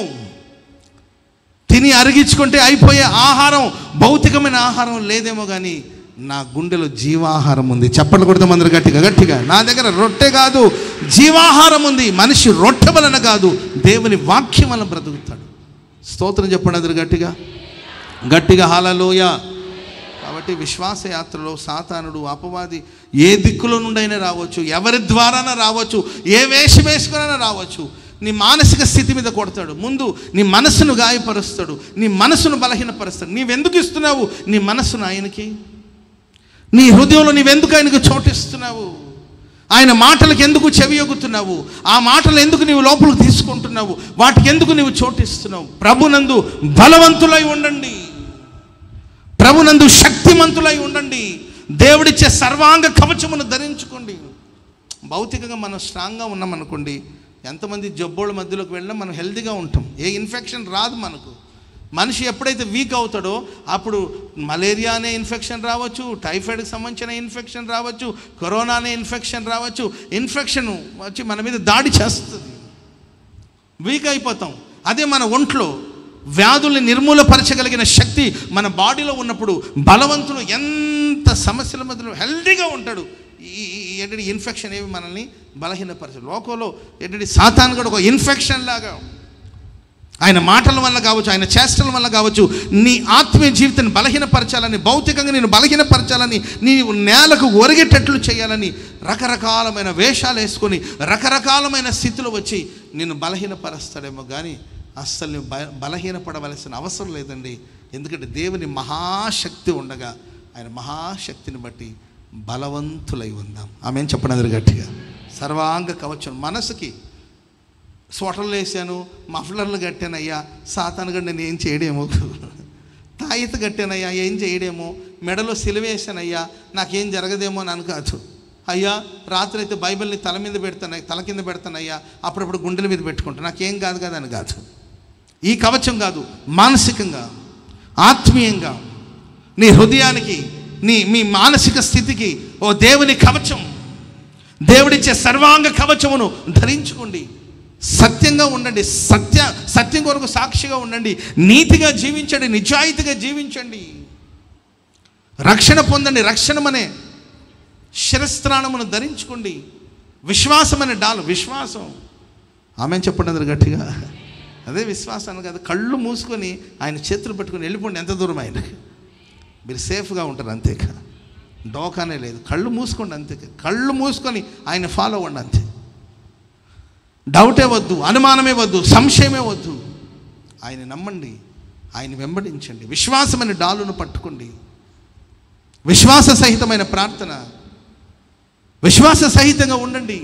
తిని అరిగించుకుంటే అయిపోయే ఆహారం భౌతికమైన ఆహారం లేదేమో కానీ నా గుండెలో జీవాహారం ఉంది చెప్పలు కొడతాం అందరు గట్టిగా గట్టిగా నా దగ్గర రొట్టె కాదు జీవాహారం ఉంది మనిషి రొట్టె వలన కాదు దేవుని వాక్యం వలన బ్రతుకుతాడు స్తోత్రం చెప్పండి అందరు గట్టిగా గట్టిగా హాలలోయ కాబట్టి విశ్వాస యాత్రలో సాతానుడు అపవాది ఏ దిక్కులో నుండైనా రావచ్చు ఎవరి ద్వారాన రావచ్చు ఏ వేషం వేసుకునైనా రావచ్చు నీ మానసిక స్థితి మీద కొడతాడు ముందు నీ మనసును గాయపరుస్తాడు నీ మనసును బలహీనపరుస్తాడు నీవెందుకు ఇస్తున్నావు నీ మనసును ఆయనకి నీ హృదయంలో నీవెందుకు ఆయనకు చోటిస్తున్నావు ఆయన మాటలకు ఎందుకు చెవియొగుతున్నావు ఆ మాటలు ఎందుకు నీవు లోపలికి తీసుకుంటున్నావు వాటికి ఎందుకు నీవు చోటిస్తున్నావు ప్రభునందు బలవంతులై ఉండండి ప్రభునందు శక్తిమంతులై ఉండండి దేవుడిచ్చే సర్వాంగ కవచమును ధరించుకోండి భౌతికంగా మనం స్ట్రాంగ్గా ఉన్నామనుకోండి ఎంతమంది జబ్బోళ్ళ మధ్యలోకి వెళ్ళినా మనం హెల్తీగా ఉంటాం ఏ ఇన్ఫెక్షన్ రాదు మనకు మనిషి ఎప్పుడైతే వీక్ అవుతాడో అప్పుడు మలేరియా అనే ఇన్ఫెక్షన్ రావచ్చు టైఫాయిడ్కి సంబంధించిన ఇన్ఫెక్షన్ రావచ్చు కరోనా అనే ఇన్ఫెక్షన్ రావచ్చు ఇన్ఫెక్షన్ వచ్చి మన మీద దాడి చేస్తుంది వీక్ అయిపోతాం అదే మన ఒంట్లో వ్యాధుల్ని నిర్మూలపరచగలిగిన శక్తి మన బాడీలో ఉన్నప్పుడు బలవంతులు ఎంత సమస్యల మధ్యలో హెల్తీగా ఉంటాడు ఈ ఈ- ఏంటంటే ఇన్ఫెక్షన్ ఏమి మనల్ని బలహీనపరచదు లోకంలో ఏంటంటే సాతాన్ కూడా ఒక ఇన్ఫెక్షన్ లాగా ఆయన మాటల వల్ల కావచ్చు ఆయన చేష్టల వల్ల కావచ్చు నీ ఆత్మీయ జీవితాన్ని బలహీనపరచాలని భౌతికంగా నేను బలహీనపరచాలని నీవు నేలకు ఒరిగేటట్లు చేయాలని రకరకాలమైన వేషాలు వేసుకొని రకరకాలమైన స్థితిలో వచ్చి నిన్ను బలహీనపరుస్తాడేమో కానీ అస్సలు నువ్వు బ బలహీనపడవలసిన అవసరం లేదండి ఎందుకంటే దేవుని మహాశక్తి ఉండగా ఆయన మహాశక్తిని బట్టి బలవంతులై ఉందాం ఆమె చెప్పండి గట్టిగా సర్వాంగ కవచం మనసుకి స్వటర్లు వేసాను మఫ్లర్లు కట్టానయ్యా సాతాను గడ్డ నేను ఏం చేయడేమో తాయిత కట్టానయ్యా ఏం చేయడేమో మెడలో సిలువేసానయ్యా నాకేం జరగదేమో అని అనుకాదు అయ్యా రాత్రి అయితే బైబిల్ని తల మీద పెడతాను తల కింద పెడతానయ్యా అప్పుడప్పుడు గుండెల మీద పెట్టుకుంటాను నాకేం కాదు కదా అని కాదు ఈ కవచం కాదు మానసికంగా ఆత్మీయంగా నీ హృదయానికి నీ మీ మానసిక స్థితికి ఓ దేవుని కవచం దేవుడిచ్చే సర్వాంగ కవచమును ధరించుకోండి సత్యంగా ఉండండి సత్య సత్యం కొరకు సాక్షిగా ఉండండి నీతిగా జీవించండి నిజాయితీగా జీవించండి రక్షణ పొందండి రక్షణమనే శిరస్త్రాణమును ధరించుకోండి విశ్వాసమనే డాలు విశ్వాసం ఆమె చెప్పండి అందరు గట్టిగా అదే విశ్వాసాన్ని కాదు కళ్ళు మూసుకొని ఆయన చేతులు పట్టుకొని వెళ్ళిపోండి ఎంత దూరం ఆయనకి మీరు సేఫ్గా ఉంటారు అంతేక డోకానే లేదు కళ్ళు మూసుకోండి అంతే కళ్ళు మూసుకొని ఆయన ఫాలో అవ్వండి అంతే డౌటే వద్దు అనుమానమే వద్దు సంశయమే వద్దు ఆయన నమ్మండి ఆయన వెంబడించండి విశ్వాసమైన డాలును పట్టుకోండి విశ్వాస సహితమైన ప్రార్థన విశ్వాస సహితంగా ఉండండి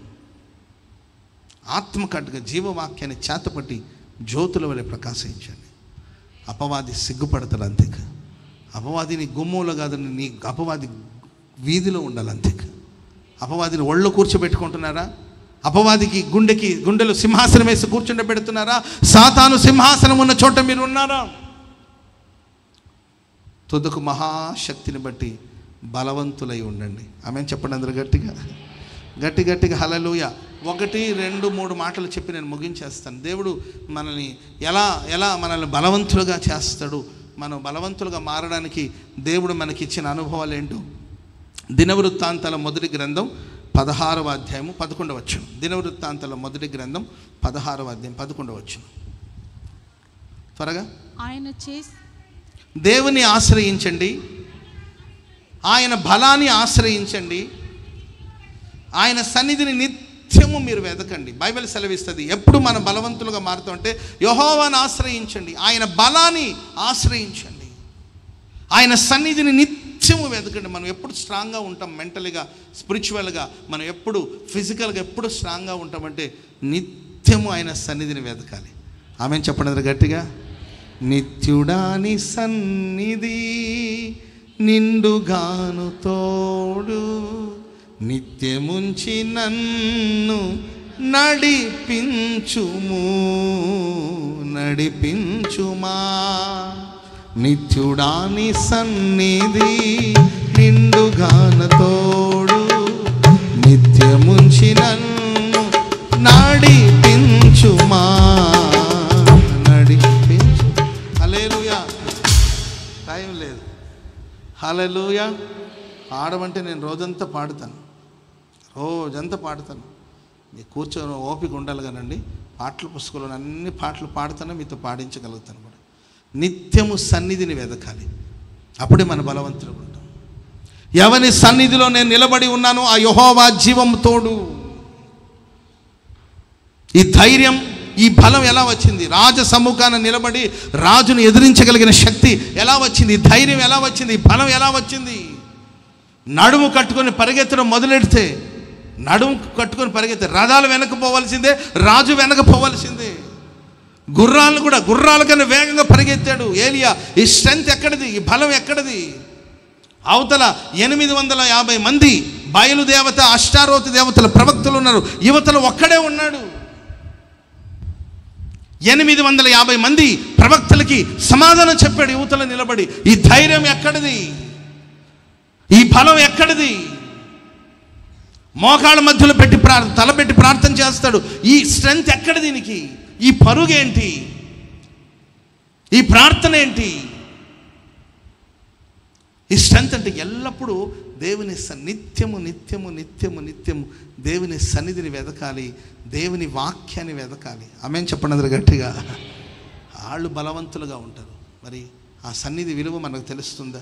ఆత్మకట్టుగా జీవవాక్యాన్ని చేతపట్టి జ్యోతుల వలె ప్రకాశించండి అపవాది సిగ్గుపడతాడు అంతేక అపవాది నీ గుమ్మంలో కాదు నీ అపవాది వీధిలో ఉండాలి అంతేక అపవాదిని ఒళ్ళు కూర్చోబెట్టుకుంటున్నారా అపవాదికి గుండెకి గుండెలు సింహాసనం వేసి కూర్చుండబెడుతున్నారా సాతాను సింహాసనం ఉన్న చోట మీరు ఉన్నారా తుదకు మహాశక్తిని బట్టి బలవంతులై ఉండండి ఆమె చెప్పండి అందరు గట్టిగా గట్టి గట్టిగా హలలుయ ఒకటి రెండు మూడు మాటలు చెప్పి నేను ముగించేస్తాను దేవుడు మనల్ని ఎలా ఎలా మనల్ని బలవంతులుగా చేస్తాడు మనం బలవంతులుగా మారడానికి దేవుడు మనకిచ్చిన అనుభవాలు ఏంటో దినవృత్తాంతాల మొదటి గ్రంథం పదహారవ అధ్యాయము పదకొండవచ్చు దినవృత్తాంతాల మొదటి గ్రంథం పదహారవ అధ్యాయం పదకొండవచ్చు త్వరగా ఆయన చేసి దేవుని ఆశ్రయించండి ఆయన బలాన్ని ఆశ్రయించండి ఆయన సన్నిధిని నిత్యము మీరు వెతకండి బైబిల్ సెలవిస్తుంది ఎప్పుడు మనం బలవంతులుగా మారుతుంటే యహోవాని ఆశ్రయించండి ఆయన బలాన్ని ఆశ్రయించండి ఆయన సన్నిధిని నిత్యము వెతకండి మనం ఎప్పుడు స్ట్రాంగ్గా ఉంటాం మెంటల్గా స్పిరిచువల్గా మనం ఎప్పుడు ఫిజికల్గా ఎప్పుడు స్ట్రాంగ్గా ఉంటామంటే నిత్యము ఆయన సన్నిధిని వెతకాలి ఆమె చెప్పండి గట్టిగా నిత్యుడాని సన్నిధి నిండుగాను తోడు నిత్యముంచి నన్ను నడిపించుము నడిపించుమా నిత్యుడాని సన్నిధి నిండుగాన తోడు నిత్యముంచి నన్ను నడిపించుమా నడిపించు హల్లెలూయా టైం లేదు హల్లెలూయా పాడమంటే నేను రోజంతా పాడుతాను రోజంతా పాడుతాను మీ కూర్చొని ఓపిక ఉండాలి కానండి పాటల పుస్తకంలో అన్ని పాటలు పాడుతాను మీతో పాడించగలుగుతాను కూడా నిత్యము సన్నిధిని వెదకాలి అప్పుడే మన బలవంతులు ఉంటాం ఎవని సన్నిధిలో నేను నిలబడి ఉన్నానో ఆ యహోవా జీవం తోడు ఈ ధైర్యం ఈ బలం ఎలా వచ్చింది రాజ సమ్ముఖాన నిలబడి రాజును ఎదిరించగలిగిన శక్తి ఎలా వచ్చింది ఈ ధైర్యం ఎలా వచ్చింది ఈ బలం ఎలా వచ్చింది నడుము కట్టుకొని పరిగెత్తడం మొదలెడితే నడుము కట్టుకొని పరిగెత్తారు రథాలు వెనక పోవాల్సిందే రాజు వెనక పోవాల్సిందే గుర్రాలను కూడా గుర్రాల కన్నా వేగంగా పరిగెత్తాడు ఏలియా ఈ స్ట్రెంత్ ఎక్కడిది ఈ బలం ఎక్కడిది అవతల ఎనిమిది వందల యాభై మంది బయలుదేవత అష్టారోతి దేవతల ప్రవక్తలు ఉన్నారు యువతలు ఒక్కడే ఉన్నాడు ఎనిమిది వందల యాభై మంది ప్రవక్తలకి సమాధానం చెప్పాడు యువతలు నిలబడి ఈ ధైర్యం ఎక్కడిది ఈ బలం ఎక్కడిది మోకాళ్ళ మధ్యలో పెట్టి ప్రార్థన తలపెట్టి ప్రార్థన చేస్తాడు ఈ స్ట్రెంగ్త్ ఎక్కడ దీనికి ఈ పరుగేంటి ఈ ప్రార్థన ఏంటి ఈ స్ట్రెంగ్త్ అంటే ఎల్లప్పుడూ దేవుని స- నిత్యము నిత్యము నిత్యము నిత్యము దేవుని సన్నిధిని వెదకాలి దేవుని వాక్యాన్ని వెదకాలి ఆమె చెప్పండి అందరు గట్టిగా వాళ్ళు బలవంతులుగా ఉంటారు మరి ఆ సన్నిధి విలువ మనకు తెలుస్తుందా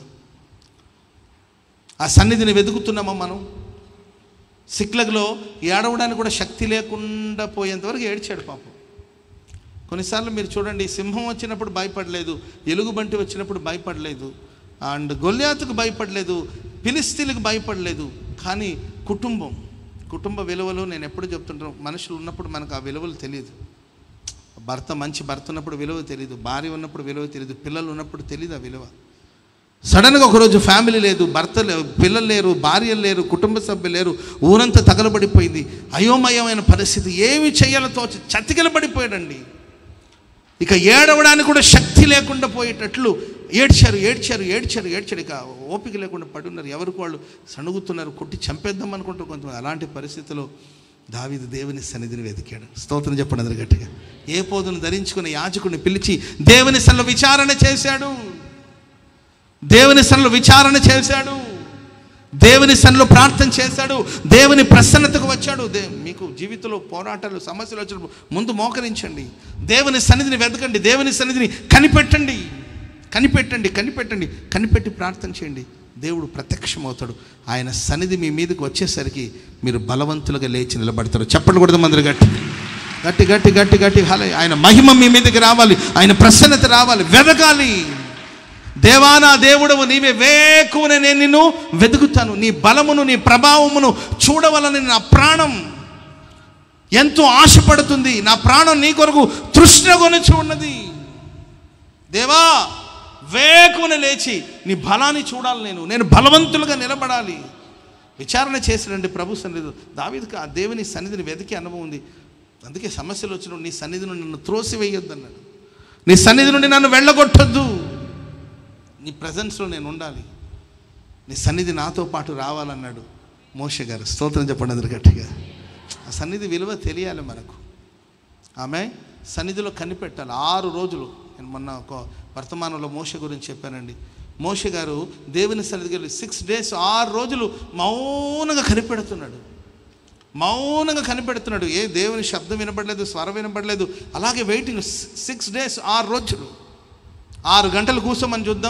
ఆ సన్నిధిని వెతుకుతున్నామా మనం సిక్లగ్లో ఏడవడానికి కూడా శక్తి లేకుండా పోయేంతవరకు ఏడ్చాడు పాపం కొన్నిసార్లు మీరు చూడండి సింహం వచ్చినప్పుడు భయపడలేదు ఎలుగుబంటి వచ్చినప్పుడు భయపడలేదు అండ్ గొల్యాతుకు భయపడలేదు ఫిలిస్తీన్లకు భయపడలేదు కానీ కుటుంబం కుటుంబ విలువలు నేను ఎప్పుడు చెప్తుంటాను మనుషులు ఉన్నప్పుడు మనకు ఆ విలువలు తెలియదు భర్త మంచి భర్త ఉన్నప్పుడు విలువ తెలియదు భార్య ఉన్నప్పుడు విలువ తెలియదు పిల్లలు ఉన్నప్పుడు తెలియదు ఆ విలువ సడన్గా ఒకరోజు ఫ్యామిలీ లేదు భర్త లే పిల్లలు లేరు భార్యలు లేరు కుటుంబ సభ్యులు లేరు ఊరంతా తగలబడిపోయింది అయోమయమైన పరిస్థితి ఏమి చేయాలో తోచి చతికిలబడిపోయాడండి ఇక ఏడవడానికి కూడా శక్తి లేకుండా పోయేటట్లు ఏడ్చారు ఏడ్చారు ఏడ్చారు ఏడ్చారు ఇక ఓపిక లేకుండా పడి ఉన్నారు ఎవరికి వాళ్ళు సణుగుతున్నారు కొట్టి చంపేద్దాం అనుకుంటారు కొంతమంది అలాంటి పరిస్థితిలో దావీదు దేవుని సన్నిధిని వెతికాడు స్తోత్రం చెప్పండి అందరు గట్టిగా ఏ పోదును ధరించుకుని యాజకుడిని పిలిచి దేవుని సన్నిలో విచారణ చేశాడు దేవుని సన్నిలో విచారణ చేశాడు దేవుని సన్నిలో ప్రార్థన చేశాడు దేవుని ప్రసన్నతకు వచ్చాడు దే మీకు జీవితంలో పోరాటాలు సమస్యలు వచ్చినప్పుడు ముందు మోకరించండి దేవుని సన్నిధిని వెతకండి దేవుని సన్నిధిని కనిపెట్టండి కనిపెట్టండి కనిపెట్టండి కనిపెట్టి ప్రార్థన చేయండి దేవుడు ప్రత్యక్షమవుతాడు ఆయన సన్నిధి మీ మీదకి వచ్చేసరికి మీరు బలవంతులుగా లేచి నిలబడతారు చెప్పండి కూడా మందరు గట్టి గట్టి గట్టి గట్టి గట్టి హాలే ఆయన మహిమ మీ మీదకి రావాలి ఆయన ప్రసన్నత రావాలి వెదకాలి దేవా నా దేవుడవు నీవే వేకువన నేను నిన్ను వెతుకుతాను నీ బలమును నీ ప్రభావమును చూడవలని నా ప్రాణం ఎంతో ఆశపడుతుంది నా ప్రాణం నీ కొరకు తృష్ణ కొనుచు ఉన్నది దేవా వేకువన లేచి నీ బలాన్ని చూడాలి నేను నేను బలవంతులుగా నిలబడాలి విచారణ చేసినండి ప్రభు సన్నిధి దావీదుకి ఆ దేవుని సన్నిధిని వెతికి అనుభవం ఉంది అందుకే సమస్యలు వచ్చినప్పుడు నీ సన్నిధి నుండి నన్ను త్రోసివేయొద్దు అన్నాడు నీ సన్నిధి నుండి నన్ను వెళ్ళగొట్టొద్దు నీ ప్రజెన్స్లో నేను ఉండాలి నీ సన్నిధి నాతో పాటు రావాలన్నాడు మోష గారు స్తోత్రం చెప్పండి అందరు గట్టిగా ఆ సన్నిధి విలువ తెలియాలి మనకు ఆమె సన్నిధిలో కనిపెట్టాలి ఆరు రోజులు నేను మొన్న ఒక వర్తమానంలో మోష గురించి చెప్పానండి మోష గారు దేవుని సన్నిధికి వెళ్ళి సిక్స్ డేస్ ఆరు రోజులు మౌనంగా కనిపెడుతున్నాడు మౌనంగా కనిపెడుతున్నాడు ఏ దేవుని శబ్దం వినపడలేదు స్వరం వినపడలేదు అలాగే వెయిటింగ్ సిక్స్ డేస్ ఆరు రోజులు ఆరు గంటలు కూర్చోమని చూద్దాం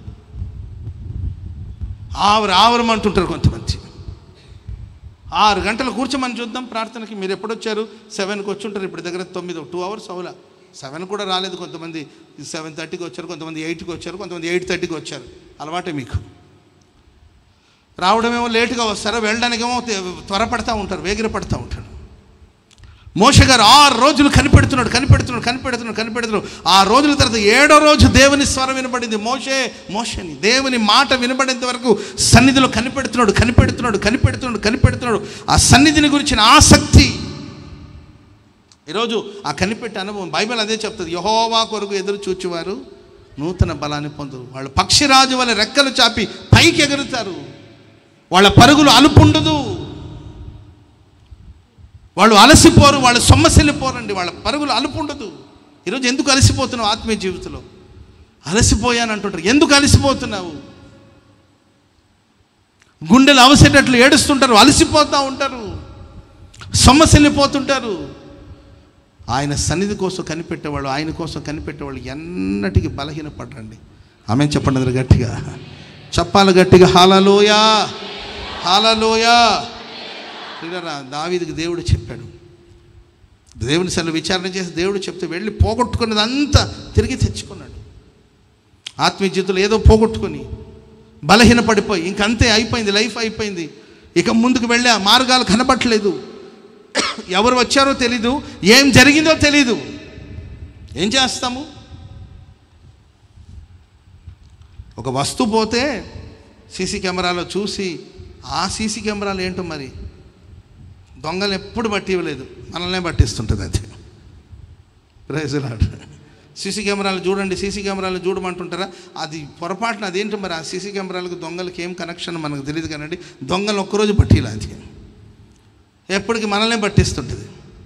ఆవరు ఆవరం అంటుంటారు కొంతమంది ఆరు గంటలు కూర్చోమని చూద్దాం ప్రార్థనకి మీరు ఎప్పుడు వచ్చారు సెవెన్కి వచ్చి ఉంటారు ఇప్పుడు దగ్గర తొమ్మిది టూ అవర్స్ అవులా సెవెన్ కూడా రాలేదు కొంతమంది సెవెన్ థర్టీకి వచ్చారు కొంతమంది ఎయిట్కి వచ్చారు కొంతమంది ఎయిట్ థర్టీకి వచ్చారు అలవాటే మీకు రావడమేమో లేటుగా వస్తారో వెళ్ళడానికేమో తే- త్వరపడతా ఉంటారు వేగిర పడతా ఉంటాడు మోష గారు ఆరు రోజులు కనిపెడుతున్నాడు కనిపెడుతున్నాడు కనిపెడుతున్నాడు కనిపెడుతున్నాడు ఆ రోజుల తర్వాత ఏడో రోజు దేవుని స్వరం వినబడింది మోషే మోషని దేవుని మాట వినబడేంత వరకు సన్నిధిలో కనిపెడుతున్నాడు కనిపెడుతున్నాడు కనిపెడుతున్నాడు కనిపెడుతున్నాడు ఆ సన్నిధిని గురించిన ఆసక్తి ఈరోజు ఆ కనిపెట్టే అనుభవం బైబిల్ అదే చెప్తుంది యహోవా కొరకు ఎదురు చూచువారు నూతన బలాన్ని పొందురు వాళ్ళు పక్షిరాజు వల్ల రెక్కలు చాపి పైకి ఎగురుతారు వాళ్ళ పరుగులు అలుపుండదు వాళ్ళు అలసిపోరు వాళ్ళు సొమ్మసిల్లిపోరండి వాళ్ళ పరుగులు అలుపు ఉండదు ఈరోజు ఎందుకు అలసిపోతున్నావు ఆత్మీయ జీవితంలో అలసిపోయాను అంటుంటారు ఎందుకు అలసిపోతున్నావు గుండెలు అవసేటట్లు ఏడుస్తుంటారు అలసిపోతూ ఉంటారు సొమ్మసిల్లిపోతుంటారు ఆయన సన్నిధి కోసం కనిపెట్టేవాళ్ళు ఆయన కోసం కనిపెట్టేవాళ్ళు ఎన్నటికి బలహీనపడరండి ఆమె చెప్పండి అందరు గట్టిగా చెప్పాలి గట్టిగా హాలలోయా హాలలోయా ప్రియులారా, దావీదుకి దేవుడు చెప్పాడు దేవుని సన్నిధిలో విచారణ చేసి దేవుడు చెప్తే వెళ్ళి పోగొట్టుకున్నదంతా తిరిగి తెచ్చుకున్నాడు ఆత్మీయ జీవితంలో ఏదో పోగొట్టుకొని బలహీన పడిపోయి ఇంకంతే అయిపోయింది లైఫ్ అయిపోయింది ఇక ముందుకు వెళ్ళే మార్గాలు కనబట్టలేదు ఎవరు వచ్చారో తెలీదు ఏం జరిగిందో తెలీదు ఏం చేస్తాము ఒక వస్తువు పోతే సీసీ కెమెరాలో చూసి ఆ సీసీ కెమెరాలు ఏంటో మరి దొంగలు ఎప్పుడు బట్టి ఇవ్వలేదు మనల్నే పట్టిస్తుంటుంది అది ప్రైజులాడు సీసీ కెమెరాలు చూడండి సీసీ కెమెరాలు చూడమంటుంటారా అది పొరపాటున అదేంటి మరి ఆ సీసీ కెమెరాలకు దొంగలకి ఏం కనెక్షన్ మనకు తెలియదు కానండి దొంగలు ఒక్కరోజు పట్టిలా అది ఎప్పటికి మనల్నే పట్టిస్తుంటుంది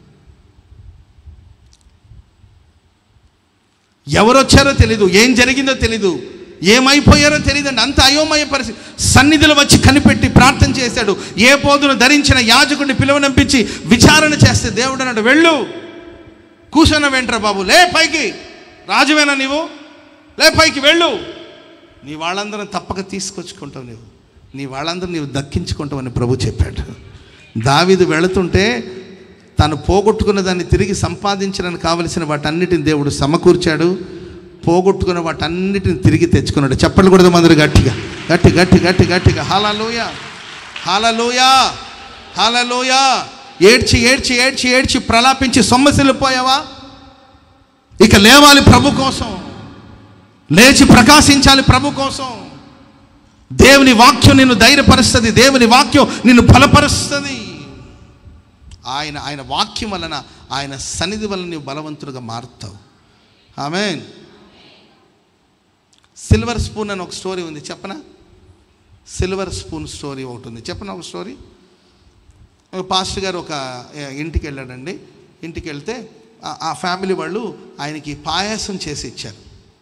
ఎవరు వచ్చారో తెలీదు ఏం జరిగిందో తెలీదు ఏమైపోయారో తెలియదండి అంత అయోమయ పరిస్థితి సన్నిధిలో వచ్చి కనిపెట్టి ప్రార్థన చేశాడు ఏ పోదును ధరించిన యాజకుడిని పిలువనంపించి విచారణ చేస్తే దేవుడు అన్నాడు వెళ్ళు కూర్చున్న వెంట్రా బాబు లే పైకి రాజువేనా నీవు లే పైకి వెళ్ళు నీ వాళ్ళందరం తప్పక తీసుకొచ్చుకుంటావు నీవు నీ వాళ్ళందరూ నీవు దక్కించుకుంటావు అని ప్రభు చెప్పాడు దావీదు వెళుతుంటే తను పోగొట్టుకున్న దాన్ని తిరిగి సంపాదించడానికి కావలసిన వాటన్నిటిని దేవుడు సమకూర్చాడు పోగొట్టుకున్న వాటన్నిటిని తిరిగి తెచ్చుకున్నాడు చెప్పలు కూడా అందరూ గట్టిగా గట్టి గట్టి గట్టి గట్టిగా హాలలోయ హాలలోయ హాలలోయ ఏడ్చి ఏడ్చి ఏడ్చి ఏడ్చి ప్రలాపించి సొమ్మసిల్లు పోయావా ఇక లేవాలి ప్రభు కోసం లేచి ప్రకాశించాలి ప్రభు కోసం దేవుని వాక్యం నిన్ను ధైర్యపరుస్తుంది దేవుని వాక్యం నిన్ను బలపరుస్తుంది ఆయన ఆయన వాక్యం వలన ఆయన సన్నిధి వలన నీవు బలవంతుడుగా మారుతావు ఆమె సిల్వర్ స్పూన్ అని ఒక స్టోరీ ఉంది చెప్పనా సిల్వర్ స్పూన్ స్టోరీ ఒకటి ఉంది చెప్పనా ఒక స్టోరీ ఒక పాస్టర్ గారు ఒక ఏ, ఇంటికి వెళ్ళాడండి ఇంటికి వెళ్తే ఆ- ఆ ఫ్యామిలీ వాళ్ళు ఆయనకి పాయాసం చేసి ఇచ్చారు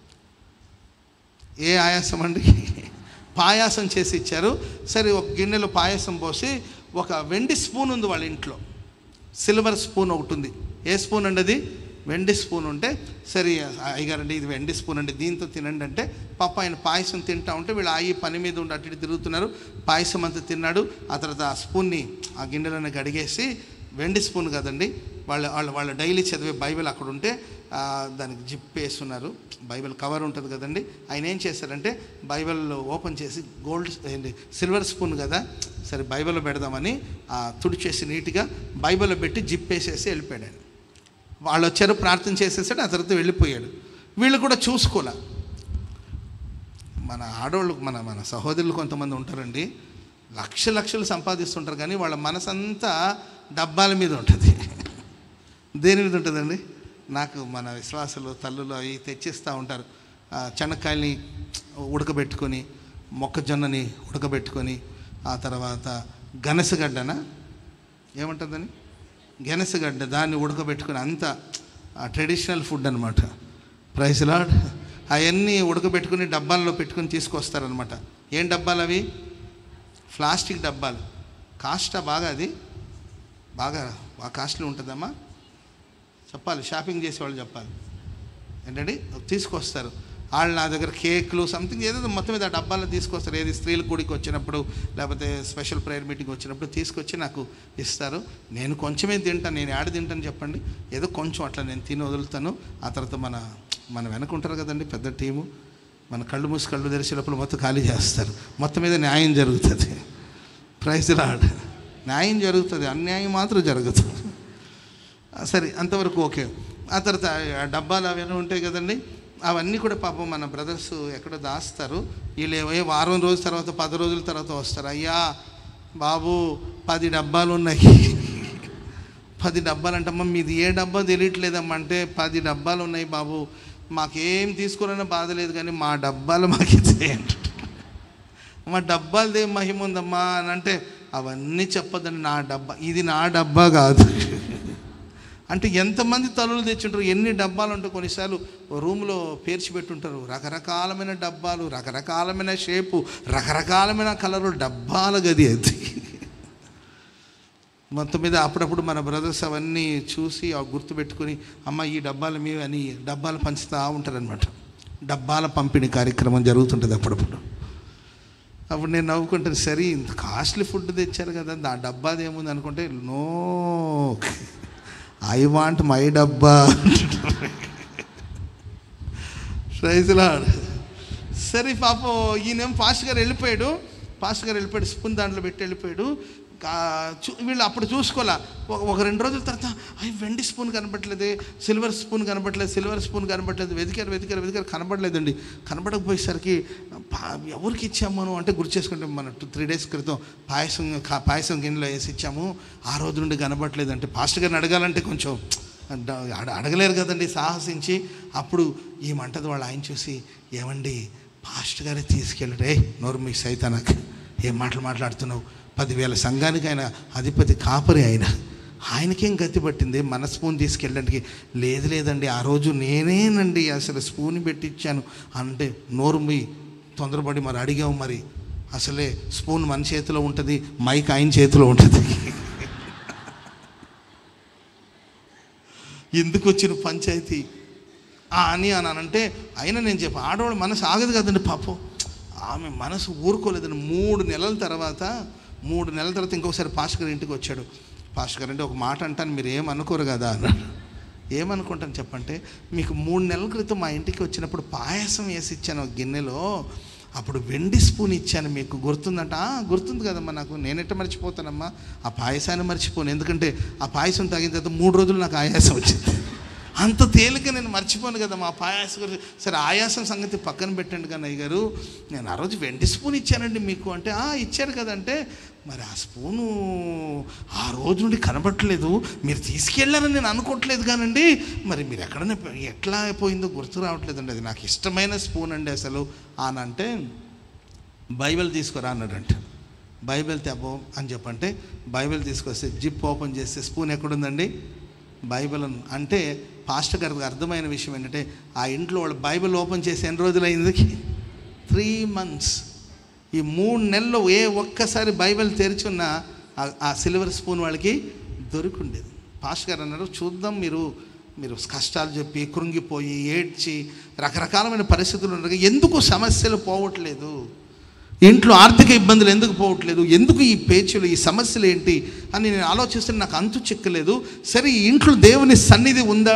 ఏ ఆయాసం అండి పాయాసం చేసి ఇచ్చారు సరే ఒక గిన్నెలో పాయాసం పోసి ఒక వెండి స్పూన్ ఉంది వాళ్ళ ఇంట్లో సిల్వర్ స్పూన్ ఒకటి ఉంది ఏ స్పూన్ అండి అది వెండి స్పూన్ ఉంటే సరే అయ్యగారండి ఇది వెండి స్పూన్ అండి దీంతో తినండి అంటే పాప ఆయన పాయసం తింటా ఉంటే వీళ్ళు ఆయి పని మీద ఉండి అటు ఇటు తిరుగుతున్నారు పాయసం అంతా తిన్నాడు ఆ తర్వాత ఆ స్పూన్ని ఆ గిన్నెలోనే గడిగేసి వెండి స్పూన్ కదండి వాళ్ళ వాళ్ళ వాళ్ళ డైలీ చదివే బైబిల్ అక్కడ ఉంటే ఆ, దానికి జిప్ వేస్తున్నారు బైబిల్ కవర్ ఉంటుంది కదండి ఆయన ఏం చేశారంటే బైబిల్ ఓపెన్ చేసి గోల్డ్ ఏంటి సిల్వర్ స్పూన్ కదా సరే బైబిల్లో పెడదామని ఆ, తుడిచేసి నీట్గా బైబిల్లో పెట్టి జిప్ వేసేసి వెళ్ళిపోయాడు ఆయన వాళ్ళు వచ్చారు ప్రార్థన చేసేసాడు ఆ తర్వాత వెళ్ళిపోయాడు వీళ్ళు కూడా చూసుకోలే మన ఆడవాళ్ళు మన మన సహోదరులు కొంతమంది ఉంటారండి లక్ష లక్షలు సంపాదిస్తుంటారు కానీ వాళ్ళ మనసంతా డబ్బాల మీద ఉంటుంది దేని మీద ఉంటుందండి నాకు మన విశ్వాసులు తల్లులు అవి తెచ్చిస్తూ ఉంటారు ఆ, చెనక్కాయల్ని ఉడకబెట్టుకొని మొక్కజొన్నని ఉడకబెట్టుకొని ఆ తర్వాత గనసగడ్డన ఏమంటుందని గెనసగడ్డ దాన్ని ఉడకబెట్టుకుని అంత ట్రెడిషనల్ ఫుడ్ అనమాట ప్రైస్ లాడ్ అవన్నీ ఉడకబెట్టుకుని డబ్బాల్లో పెట్టుకుని తీసుకొస్తారనమాట ఏం డబ్బాలు అవి ప్లాస్టిక్ డబ్బాలు కాస్టా బాగా అది బాగా బాగా కాస్ట్లీ ఉంటుందమ్మా చెప్పాలి షాపింగ్ చేసేవాళ్ళు చెప్పాలి ఏంటండి తీసుకొస్తారు వాళ్ళు నా దగ్గర కేక్లు సంథింగ్ ఏదో మొత్తం మీద ఆ డబ్బాలో తీసుకొస్తారు ఏది స్త్రీల గుడికి వచ్చినప్పుడు లేకపోతే స్పెషల్ ప్రేయర్ మీటింగ్ వచ్చినప్పుడు తీసుకొచ్చి నాకు ఇస్తారు నేను కొంచెమే తింటాను నేను యాడ తింటాను చెప్పండి ఏదో కొంచెం అట్లా నేను తిని వదులుతాను ఆ తర్వాత మన మన వెనక ఉంటారు కదండి పెద్ద టీము మన కళ్ళు మూసి కళ్ళు తెరిచేటప్పుడు మొత్తం ఖాళీ చేస్తారు మొత్తం మీద న్యాయం జరుగుతుంది ప్రైజ్ రాడ్ న్యాయం జరుగుతుంది అన్యాయం మాత్రం జరుగుతుంది ఆ, సరే అంతవరకు ఓకే ఆ తర్వాత ఆ డబ్బాలు అవన్నీ ఉంటాయి కదండి అవన్నీ కూడా పాపం మన బ్రదర్స్ ఎక్కడో దాస్తారు వీళ్ళు ఏ వారం రోజుల తర్వాత పది రోజుల తర్వాత వస్తారు అయ్యా బాబు పది డబ్బాలు ఉన్నాయి పది డబ్బాలు అంటమ్మా మీది ఏ డబ్బా తెలియట్లేదమ్మా అంటే పది డబ్బాలు ఉన్నాయి బాబు మాకేం తీసుకురన్నా బాధ లేదు కానీ మా డబ్బాలు మాకు ఇచ్చే మా డబ్బాలదేం మహిమ ఉందమ్మా అని అంటే అవన్నీ చెప్పదండి నా డబ్బా ఇది నా డబ్బా కాదు అంటే ఎంతమంది తలులు తెచ్చుంటారు ఎన్ని డబ్బాలు ఉంటాయి కొన్నిసార్లు రూమ్లో పేర్చిపెట్టుంటారు రకరకాలమైన డబ్బాలు రకరకాలమైన షేపు రకరకాలమైన కలరు డబ్బాల గది అది మొత్తం మీద అప్పుడప్పుడు మన బ్రదర్స్ అవన్నీ చూసి ఆ గుర్తుపెట్టుకొని అమ్మ ఈ డబ్బాలు మీ అని డబ్బాలు పంచుతూ ఉంటారనమాట డబ్బాల పంపిణీ కార్యక్రమం జరుగుతుంటుంది అప్పుడప్పుడు అప్పుడు నేను నవ్వుకుంటాను సరే ఇంత కాస్ట్లీ ఫుడ్ తెచ్చారు కదా ఆ డబ్బాది ఏముంది అనుకుంటే నో ఐ వాంట్ మై డబ్బా ప్రైజ్లాడ్ సరే పాపం ఈయనేం ఫాస్ట్ గారు వెళ్ళిపోయాడు పాస్టర్ గారు వెళ్ళిపోయాడు స్పూన్ దాంట్లో పెట్టి వెళ్ళిపోయాడు కా- చూ- వీళ్ళు అప్పుడు చూసుకోవాలా ఒక ఒక రెండు రోజుల తర్వాత అయ్యి వెండి స్పూన్ కనపట్లేదు సిల్వర్ స్పూన్ కనపట్లేదు సిల్వర్ స్పూన్ కనపట్లేదు వెతికారు వెతికారు వెతికారు కనపడలేదండి కనపడకపోయేసరికి పా- ఎవరికి ఇచ్చాము మనం అంటే గుర్తు చేసుకుంటే మన టూ త్రీ డేస్ క్రితం పాయసం కా- పాయసం గిన్నెలో వేసి ఇచ్చాము ఆ రోజు నుండి కనపడలేదు అంటే పాస్టర్ గారిని అడగాలంటే కొంచెం అడ- అడ- అడగలేరు కదండి సాహసించి అప్పుడు ఈ మంటది వాళ్ళు ఆయన చూసి ఏమండి పాస్టర్ గారే తీసుకెళ్ళి రే నోరు మీ సైతానక్ ఏం మాటలు మాట్లాడుతున్నావు పదివేల సంఘానికి ఆయన అధిపతి కాపరి ఆయన ఆయనకేం గతి పట్టింది మన స్పూన్ తీసుకెళ్ళడానికి లేదు లేదండి ఆ రోజు నేనేనండి అసలు స్పూన్ పెట్టించాను అంటే నోరు మీ తొందరపడి మరి అడిగావు మరి అసలే స్పూన్ మన చేతిలో ఉంటుంది మైక్ ఆయన చేతిలో ఉంటుంది ఎందుకు వచ్చిన పంచాయతీ ఆ అని అని అంటే అయినా నేను చెప్పా ఆడవాళ్ళ మనసు ఆగదు కదండి పాపం ఆమె మనసు ఊరుకోలేదండి మూడు నెలల తర్వాత మూడు నెలల తర్వాత ఇంకొకసారి పాస్టర్ గారి ఇంటికి వచ్చాడు పాస్టర్ గారు అంటే ఒక మాట అంటాను మీరు ఏమనుకోరు కదా అన్నాడు ఏమనుకుంటాను చెప్పంటే మీకు మూడు నెలల క్రితం మా ఇంటికి వచ్చినప్పుడు పాయసం వేసి ఇచ్చాను ఒక గిన్నెలో అప్పుడు వెండి స్పూన్ ఇచ్చాను మీకు గుర్తుందంట "ఆ, గుర్తుంది కదమ్మా నాకు నేనెట్ట మర్చిపోతానమ్మా ఆ పాయసాన్ని మర్చిపోను ఎందుకంటే ఆ పాయసం తాగిన తర్వాత మూడు రోజులు నాకు ఆయాసం వచ్చింది అంత తేలిక నేను మర్చిపోను కదా మా పాయాసం గురించి సరే ఆయాసం సంగతి పక్కన పెట్టండి కానీ అయ్య గారు నేను ఆ రోజు వెండి స్పూన్ ఇచ్చానండి మీకు అంటే "ఆ, ఇచ్చారు కదంటే మరి ఆ స్పూను ఆ రోజు నుండి కనబట్టలేదు మీరు తీసుకెళ్ళారని నేను అనుకోవట్లేదు కానండి మరి మీరు ఎక్కడనే ఎట్లా అయిపోయిందో గుర్తు రావట్లేదండి అది నాకు ఇష్టమైన స్పూన్ అండి అసలు అని అంటే బైబిల్ తీసుకురా అన్నాడంట బైబిల్ తెపో అని చెప్పంటే బైబిల్ తీసుకొస్తే జిప్ ఓపెన్ చేస్తే స్పూన్ ఎక్కడుందండి బైబిల్ అన్- అంటే పాస్టర్ గారికి అర్థమైన విషయం ఏంటంటే ఆ ఇంట్లో వాళ్ళు బైబిల్ ఓపెన్ చేసి ఎన్ని రోజులు అయింది త్రీ మంత్స్ ఈ మూడు నెలలు ఏ ఒక్కసారి బైబిల్ తెరిచి ఉన్న ఆ- ఆ సిల్వర్ స్పూన్ వాళ్ళకి దొరికిండేది పాస్టర్ గారు అన్నారు చూద్దాం మీరు మీరు కష్టాలు చెప్పి కృంగిపోయి ఏడ్చి రకరకాలమైన పరిస్థితులు ఉండగా ఎందుకు సమస్యలు పోవట్లేదు ఇంట్లో ఆర్థిక ఇబ్బందులు ఎందుకు పోవట్లేదు ఎందుకు ఈ పేచీలు ఈ సమస్యలు ఏంటి అని నేను ఆలోచిస్తే నాకు అంతు చిక్కలేదు సరే ఈ ఇంట్లో దేవుని సన్నిధి ఉందా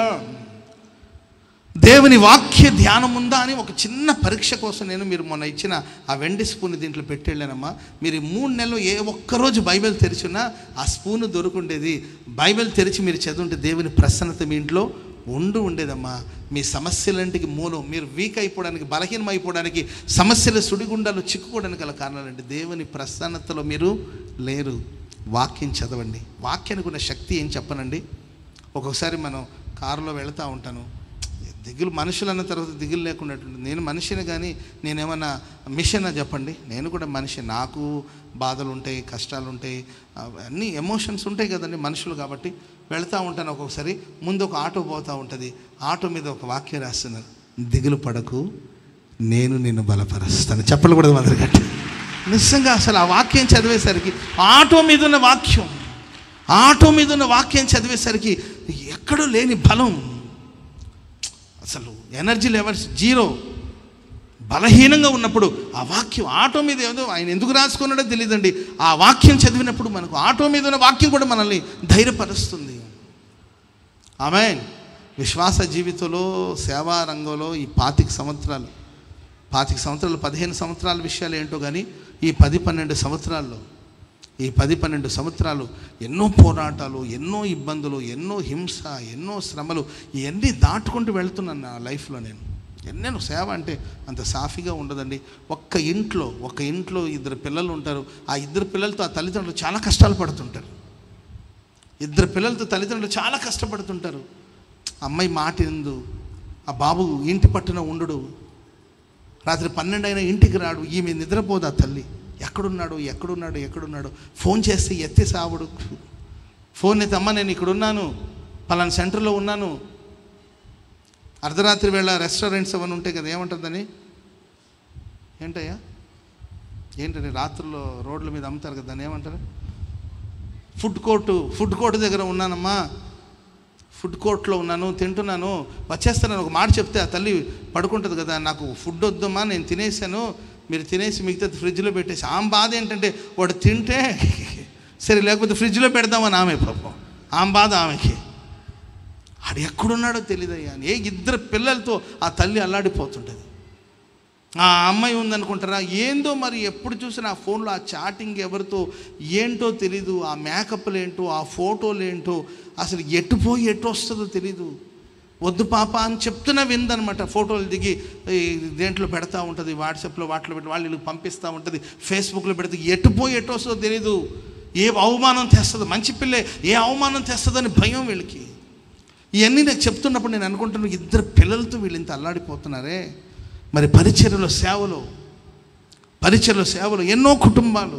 దేవుని వాక్య ధ్యానం ఉందా అని ఒక చిన్న పరీక్ష కోసం నేను మీరు మొన్న ఇచ్చిన ఆ వెండి స్పూన్ దీంట్లో పెట్టెళ్ళానమ్మా మీరు ఈ మూడు నెలలు ఏ ఒక్కరోజు బైబిల్ తెరిచినా ఆ స్పూన్ దొరుకుండేది బైబిల్ తెరిచి మీరు చదువుంటే దేవుని ప్రసన్నత మీ ఇంట్లో ఉండు ఉండేదమ్మా మీ సమస్యలంటికి మూలం మీరు వీక్ అయిపోవడానికి బలహీనం అయిపోవడానికి సమస్యల సుడిగుండాలు చిక్కుకోవడానికి గల కారణాలంటే దేవుని ప్రసన్నతలో మీరు లేరు వాక్యం చదవండి వాక్యానికి ఉన్న శక్తి ఏం చెప్పనండి ఒక్కొక్కసారి మనం కారులో వెళుతూ ఉంటాను దిగులు మనుషులు అన్న తర్వాత దిగులు లేకుండా ఉంటుంది. నేను మనిషిని కానీ నేనేమన్నా మిషన్ చెప్పండి నేను కూడా మనిషి నాకు బాధలు ఉంటాయి కష్టాలు ఉంటాయి అన్నీ ఎమోషన్స్ ఉంటాయి కదండి మనుషులు కాబట్టి వెళ్తూ ఉంటాను ఒక్కొక్కసారి ముందు ఒక ఆటో పోతూ ఉంటుంది ఆటో మీద ఒక వాక్యం రాస్తున్నారు దిగులు పడకు నేను నిన్ను బలపరుస్తాను చెప్పలు కూడా మొదలుగట్ట నిజంగా అసలు ఆ వాక్యం చదివేసరికి ఆటో మీద ఉన్న వాక్యం ఆటో మీద ఉన్న వాక్యం చదివేసరికి ఎక్కడో లేని బలం అసలు ఎనర్జీ లెవెల్స్ జీరో బలహీనంగా ఉన్నప్పుడు ఆ వాక్యం ఆటో మీద ఏదో ఆయన ఎందుకు రాసుకున్నాడో తెలియదండి ఆ వాక్యం చదివినప్పుడు మనకు ఆటో మీద ఉన్న వాక్యం కూడా మనల్ని ధైర్యపరుస్తుంది ఆమె విశ్వాస జీవితంలో సేవా రంగంలో ఈ పాతిక సంవత్సరాలు పాతిక సంవత్సరాలు పదిహేను సంవత్సరాల విషయాలు ఏంటో కానీ ఈ పది పన్నెండు సంవత్సరాల్లో ఈ పది పన్నెండు సంవత్సరాలు ఎన్నో పోరాటాలు ఎన్నో ఇబ్బందులు ఎన్నో హింస ఎన్నో శ్రమలు ఇవన్నీ దాటుకుంటూ వెళ్తున్నాను నా లైఫ్లో నేను ఎన్నెన్నో సేవ అంటే అంత సాఫీగా ఉండదండి ఒక్క ఇంట్లో ఒక ఇంట్లో ఇద్దరు పిల్లలు ఉంటారు ఆ ఇద్దరు పిల్లలతో ఆ తల్లిదండ్రులు చాలా కష్టాలు పడుతుంటారు ఇద్దరు పిల్లలతో తల్లిదండ్రులు చాలా కష్టపడుతుంటారు అమ్మాయి మాట ఎందు ఆ బాబు ఇంటి పట్టున ఉండడు రాత్రి పన్నెండు అయినా ఇంటికి రాడు ఈమె నిద్రపోదు ఆ తల్లి ఎక్కడున్నాడు ఎక్కడున్నాడు ఎక్కడున్నాడు ఫోన్ చేస్తే ఎత్తి సావుడు ఫోన్ ఎత్తి అమ్మ నేను ఇక్కడ ఉన్నాను పలానా సెంటర్లో ఉన్నాను అర్ధరాత్రి వేళ రెస్టారెంట్స్ అవన్నీ ఉంటాయి కదా ఏమంటుందని ఏంటయ్యా ఏంటండి రాత్రుల్లో రోడ్ల మీద అమ్ముతారు కదా దాన్ని ఏమంటారు ఫుడ్ కోర్టు ఫుడ్ కోర్టు దగ్గర ఉన్నానమ్మా ఫుడ్ కోర్ట్లో ఉన్నాను తింటున్నాను వచ్చేస్తానని ఒక మాట చెప్తే ఆ తల్లి పడుకుంటుంది కదా నాకు ఫుడ్ వద్దమ్మా నేను తినేసాను మీరు తినేసి మిగతా ఫ్రిడ్జ్లో పెట్టేసి ఆమె బాధ ఏంటంటే వాడు తింటే సరే లేకపోతే ఫ్రిడ్జ్లో పెడదామని ఆమె పాపం ఆమె బాధ ఆమెకి ఆడు ఎక్కడున్నాడో తెలియదయ్యా అని ఏ ఇద్దరు పిల్లలతో ఆ తల్లి అల్లాడిపోతుంటుంది ఆ అమ్మాయి ఉందనుకుంటారా ఏందో మరి ఎప్పుడు చూసినా ఆ ఫోన్లో ఆ చాటింగ్ ఎవరితో ఏంటో తెలీదు ఆ మేకప్లు ఏంటో ఆ ఫోటోలు ఏంటో అసలు ఎటు పోయి ఎటు వస్తుందో తెలీదు వద్దు పాప అని చెప్తున్నా విందనమాట ఫోటోలు దిగి ఈ దేంట్లో పెడతా ఉంటుంది వాట్సాప్లో వాటిలో పెట్టి వాళ్ళు వీళ్ళకి పంపిస్తూ ఉంటుంది ఫేస్బుక్లో పెడితే ఎటు పోయి ఎటు వస్తుందో తెలీదు ఏ అవమానం తెస్తుందో మంచి పిల్లే ఏ అవమానం తెస్తుందని భయం వీళ్ళకి ఇవన్నీ నాకు చెప్తున్నప్పుడు నేను అనుకుంటున్నాను ఇద్దరు పిల్లలతో వీళ్ళు ఇంత అల్లాడిపోతున్నారే మరి పరిచర్యలో సేవలు పరిచర్యలో సేవలు ఎన్నో కుటుంబాలు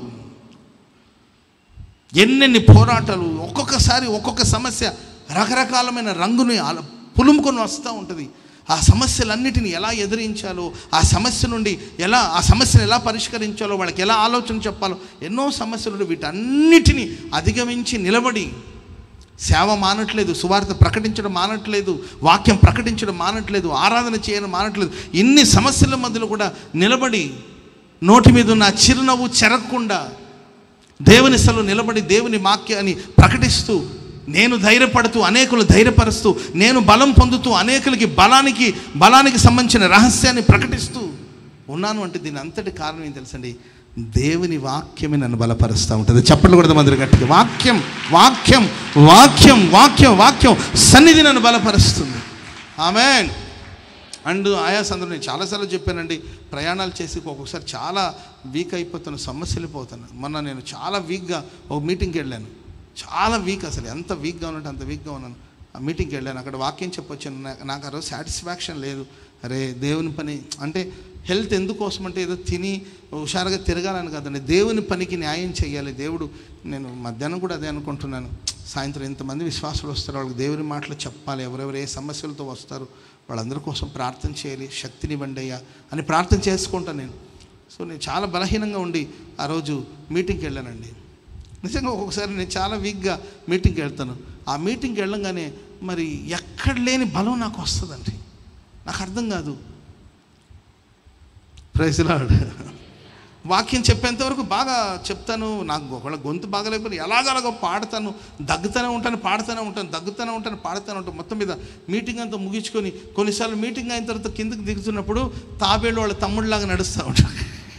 ఎన్నెన్ని పోరాటాలు ఒక్కొక్కసారి ఒక్కొక్క సమస్య రకరకాలమైన రంగుని అల- పులుముకొని వస్తూ ఉంటుంది ఆ సమస్యలన్నిటిని ఎలా ఎదిరించాలో ఆ సమస్య నుండి ఎలా ఆ సమస్యను ఎలా పరిష్కరించాలో వాళ్ళకి ఎలా ఆలోచన చెప్పాలో ఎన్నో సమస్యలు ఉండి వీటన్నిటిని అధిగమించి నిలబడి సేవ మానట్లేదు సువార్త ప్రకటించడం మానట్లేదు వాక్యం ప్రకటించడం మానట్లేదు ఆరాధన చేయడం మానట్లేదు ఇన్ని సమస్యల మధ్యలో కూడా నిలబడి నోటి మీద ఉన్న ఆ చిరునవ్వు చెరగకుండా దేవుని స్థలం నిలబడి దేవుని వాక్యాన్ని ప్రకటిస్తూ నేను ధైర్యపడుతూ అనేకులు ధైర్యపరుస్తూ నేను బలం పొందుతూ అనేకులకి బలానికి బలానికి సంబంధించిన రహస్యాన్ని ప్రకటిస్తూ ఉన్నాను అంటే దీని అంతటి కారణం ఏం తెలుసండి దేవుని వాక్యమే నన్ను బలపరుస్తూ ఉంటుంది చెప్పలు కూడా మందిరి గట్టిగా వాక్యం వాక్యం వాక్యం వాక్యం వాక్యం సన్నిధి నన్ను బలపరుస్తుంది ఆమెన్ అండ్ ఆయా సందర్భం నేను చాలాసార్లు చెప్పానండి ప్రయాణాలు చేసి ఒక్కొక్కసారి చాలా వీక్ అయిపోతాను సమస్యలు పోతాను మొన్న నేను చాలా వీక్గా ఒక మీటింగ్కి వెళ్ళాను చాలా వీక్ అసలు ఎంత వీక్గా ఉన్నట్టు అంత వీక్గా ఉన్నాను ఆ మీటింగ్కి వెళ్ళాను అక్కడ వాక్యం చెప్పొచ్చాను నా- నాకు ఆ రోజు సాటిస్ఫాక్షన్ లేదు అరే దేవుని పని అంటే హెల్త్ ఎందుకోసం అంటే ఏదో తిని హుషారుగా తిరగాలని కాదండి దేవుని పనికి న్యాయం చేయాలి దేవుడు నేను మధ్యాహ్నం కూడా అదే అనుకుంటున్నాను సాయంత్రం ఎంతమంది విశ్వాసులు వస్తారు వాళ్ళకి దేవుని మాటలు చెప్పాలి ఎవరెవరు ఏ సమస్యలతో వస్తారు వాళ్ళందరి కోసం ప్రార్థన చేయాలి శక్తినివ్వండి అయ్యా అని ప్రార్థన చేసుకుంటాను నేను సో నేను చాలా బలహీనంగా ఉండి ఆ రోజు మీటింగ్కి వెళ్ళానండి నిజంగా ఒక్కొక్కసారి నేను చాలా వీక్గా మీటింగ్కి వెళ్తాను ఆ మీటింగ్కి వెళ్ళంగానే మరి ఎక్కడ లేని బలం నాకు వస్తుందండి నాకు అర్థం కాదు ప్రైజ్లాడ్ వాక్యం చెప్పేంత వరకు బాగా చెప్తాను నాకు ఒకవేళ గొంతు బాగలేకపోతే ఎలాగలాగో పాడతాను దగ్గుతూనే ఉంటాను పాడుతూనే ఉంటాను దగ్గుతూనే ఉంటాను పాడుతూనే ఉంటాను మొత్తం మీద మీటింగ్ అంతా ముగించుకొని కొన్నిసార్లు మీటింగ్ అయిన తర్వాత కిందకి దిగుతున్నప్పుడు తాబేళ్ళు వాళ్ళ తమ్ముడిలాగా నడుస్తూ ఉంటాను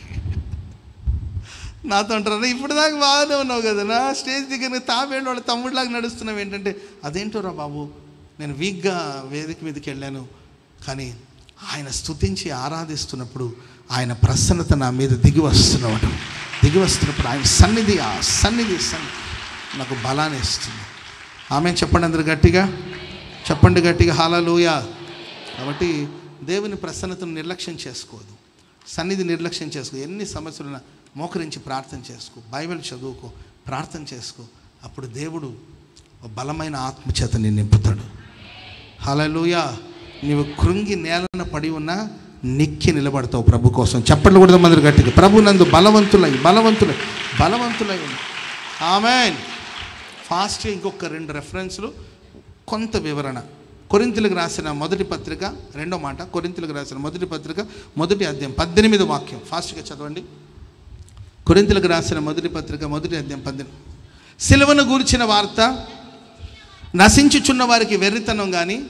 నాతో అంటారు ఇప్పుడు దాకా బాగానే ఉన్నావు కదా నా స్టేజ్ దగ్గర తాబేళ్ళు వాళ్ళ తమ్ముడిలాగా నడుస్తున్నావు ఏంటంటే అదేంటోరా బాబు నేను వీక్గా వేదిక మీదకి వెళ్ళాను కానీ ఆయన స్తుతించి ఆరాధిస్తున్నప్పుడు ఆయన ప్రసన్నత నా మీద దిగి వస్తున్నవాడు దిగి వస్తున్నప్పుడు ఆయన సన్నిధి ఆ సన్నిధి సన్నిధి నాకు బలాన్ని ఇస్తుంది ఆమె చెప్పండి అందరు గట్టిగా చెప్పండి గట్టిగా హాలలోయ కాబట్టి దేవుని ప్రసన్నతను నిర్లక్ష్యం చేసుకోదు సన్నిధి నిర్లక్ష్యం చేసుకో ఎన్ని సమస్యలున్నా మోకరించి ప్రార్థన చేసుకో బైబిల్ చదువుకో ప్రార్థన చేసుకో అప్పుడు దేవుడు ఒక బలమైన ఆత్మచేత నిన్ను నింపుతాడు హలలుయ నీవు కృంగి నేలన పడి ఉన్నా నిక్కి నిలబడతావు ప్రభు కోసం చెప్పట్లు కూడా మంది గట్టిగా ప్రభు నందు బలవంతులై బలవంతులై బలవంతులై ఉంది ఆమెన్ ఫాస్ట్గా ఇంకొక రెండు రెఫరెన్స్లు కొంత వివరణ కొరింతలకు రాసిన మొదటి పత్రిక రెండో మాట కొరింతలకు రాసిన మొదటి పత్రిక మొదటి అధ్యాయం పద్దెనిమిది వాక్యం ఫాస్ట్గా చదవండి కొరింతలకు రాసిన మొదటి పత్రిక మొదటి అధ్యాయం పద్దెనిమిది సిలువను గూర్చిన వార్త నశించుచున్న వారికి వెర్రితనం కానీ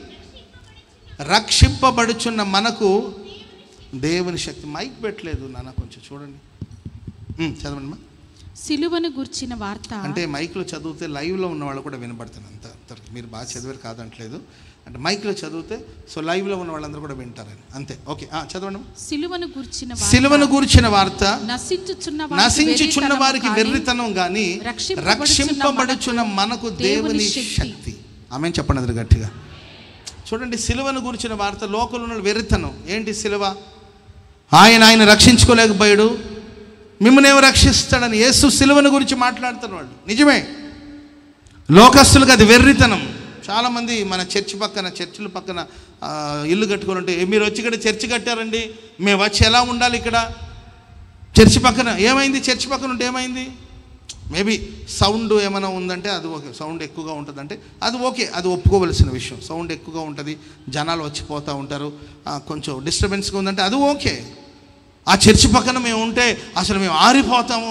రక్షింపబడుచున్న మనకు దేవుని శక్తి మైక్ పెట్టలేదు నాన్న కొంచెం చూడండి ఉమ్, చదవండి అమ్మా. సిలువను గుర్చిన వార్త అంటే మైక్లో చదివితే లైవ్లో ఉన్న వాళ్ళు కూడా వినపడుతుంది అంత అంతవరకు మీరు బాగా చదివారు కాదంటలేదు అంటే మైక్లో చదివితే సో లైవ్లో ఉన్న వాళ్ళందరూ కూడా వింటారని అంతే ఓకే ఆ, చదవండి అమ్మా. సిలువను గుర్చిన వార్త సిలువను గూర్చిన వార్త నశించుచున్న వారికి నశించుచున్న వెర్రితనము వారికి కానీ, వెర్రితనం కానీ రక్షింపబడుచున్న రక్షింపబడుచున్న మనకు దేవుని శక్తి ఆమె చెప్పండి అది గట్టిగా చూడండి సిలువను గురించిన వార్త లోకంలో ఉన్న వెర్రితనం ఏంటి సిలువ ఆయన ఆయన రక్షించుకోలేకపోయాడు మిమ్మల్ని ఏమో రక్షిస్తాడని యేసు సిలువను గురించి మాట్లాడుతున్న వాళ్ళు నిజమే లోకస్తులకు అది వెర్రితనం చాలామంది మన చర్చి పక్కన చర్చిల పక్కన ఆ, ఇల్లు కట్టుకొని ఉంటే "ఏ, మీరు వచ్చి ఇక్కడ చర్చి కట్టారండి మేము వచ్చి ఎలా ఉండాలి ఇక్కడ చర్చి పక్కన ఏమైంది చర్చి పక్కన ఉంటే ఏమైంది మేబీ సౌండ్ ఏమైనా ఉందంటే అది ఓకే సౌండ్ ఎక్కువగా ఉంటుందంటే అది ఓకే అది ఒప్పుకోవలసిన విషయం సౌండ్ ఎక్కువగా ఉంటుంది జనాలు వచ్చిపోతూ ఉంటారు ఆ, కొంచెం డిస్టర్బెన్స్గా ఉందంటే అది ఓకే ఆ చర్చి పక్కన మేము ఉంటే అసలు మేము ఆరిపోతాము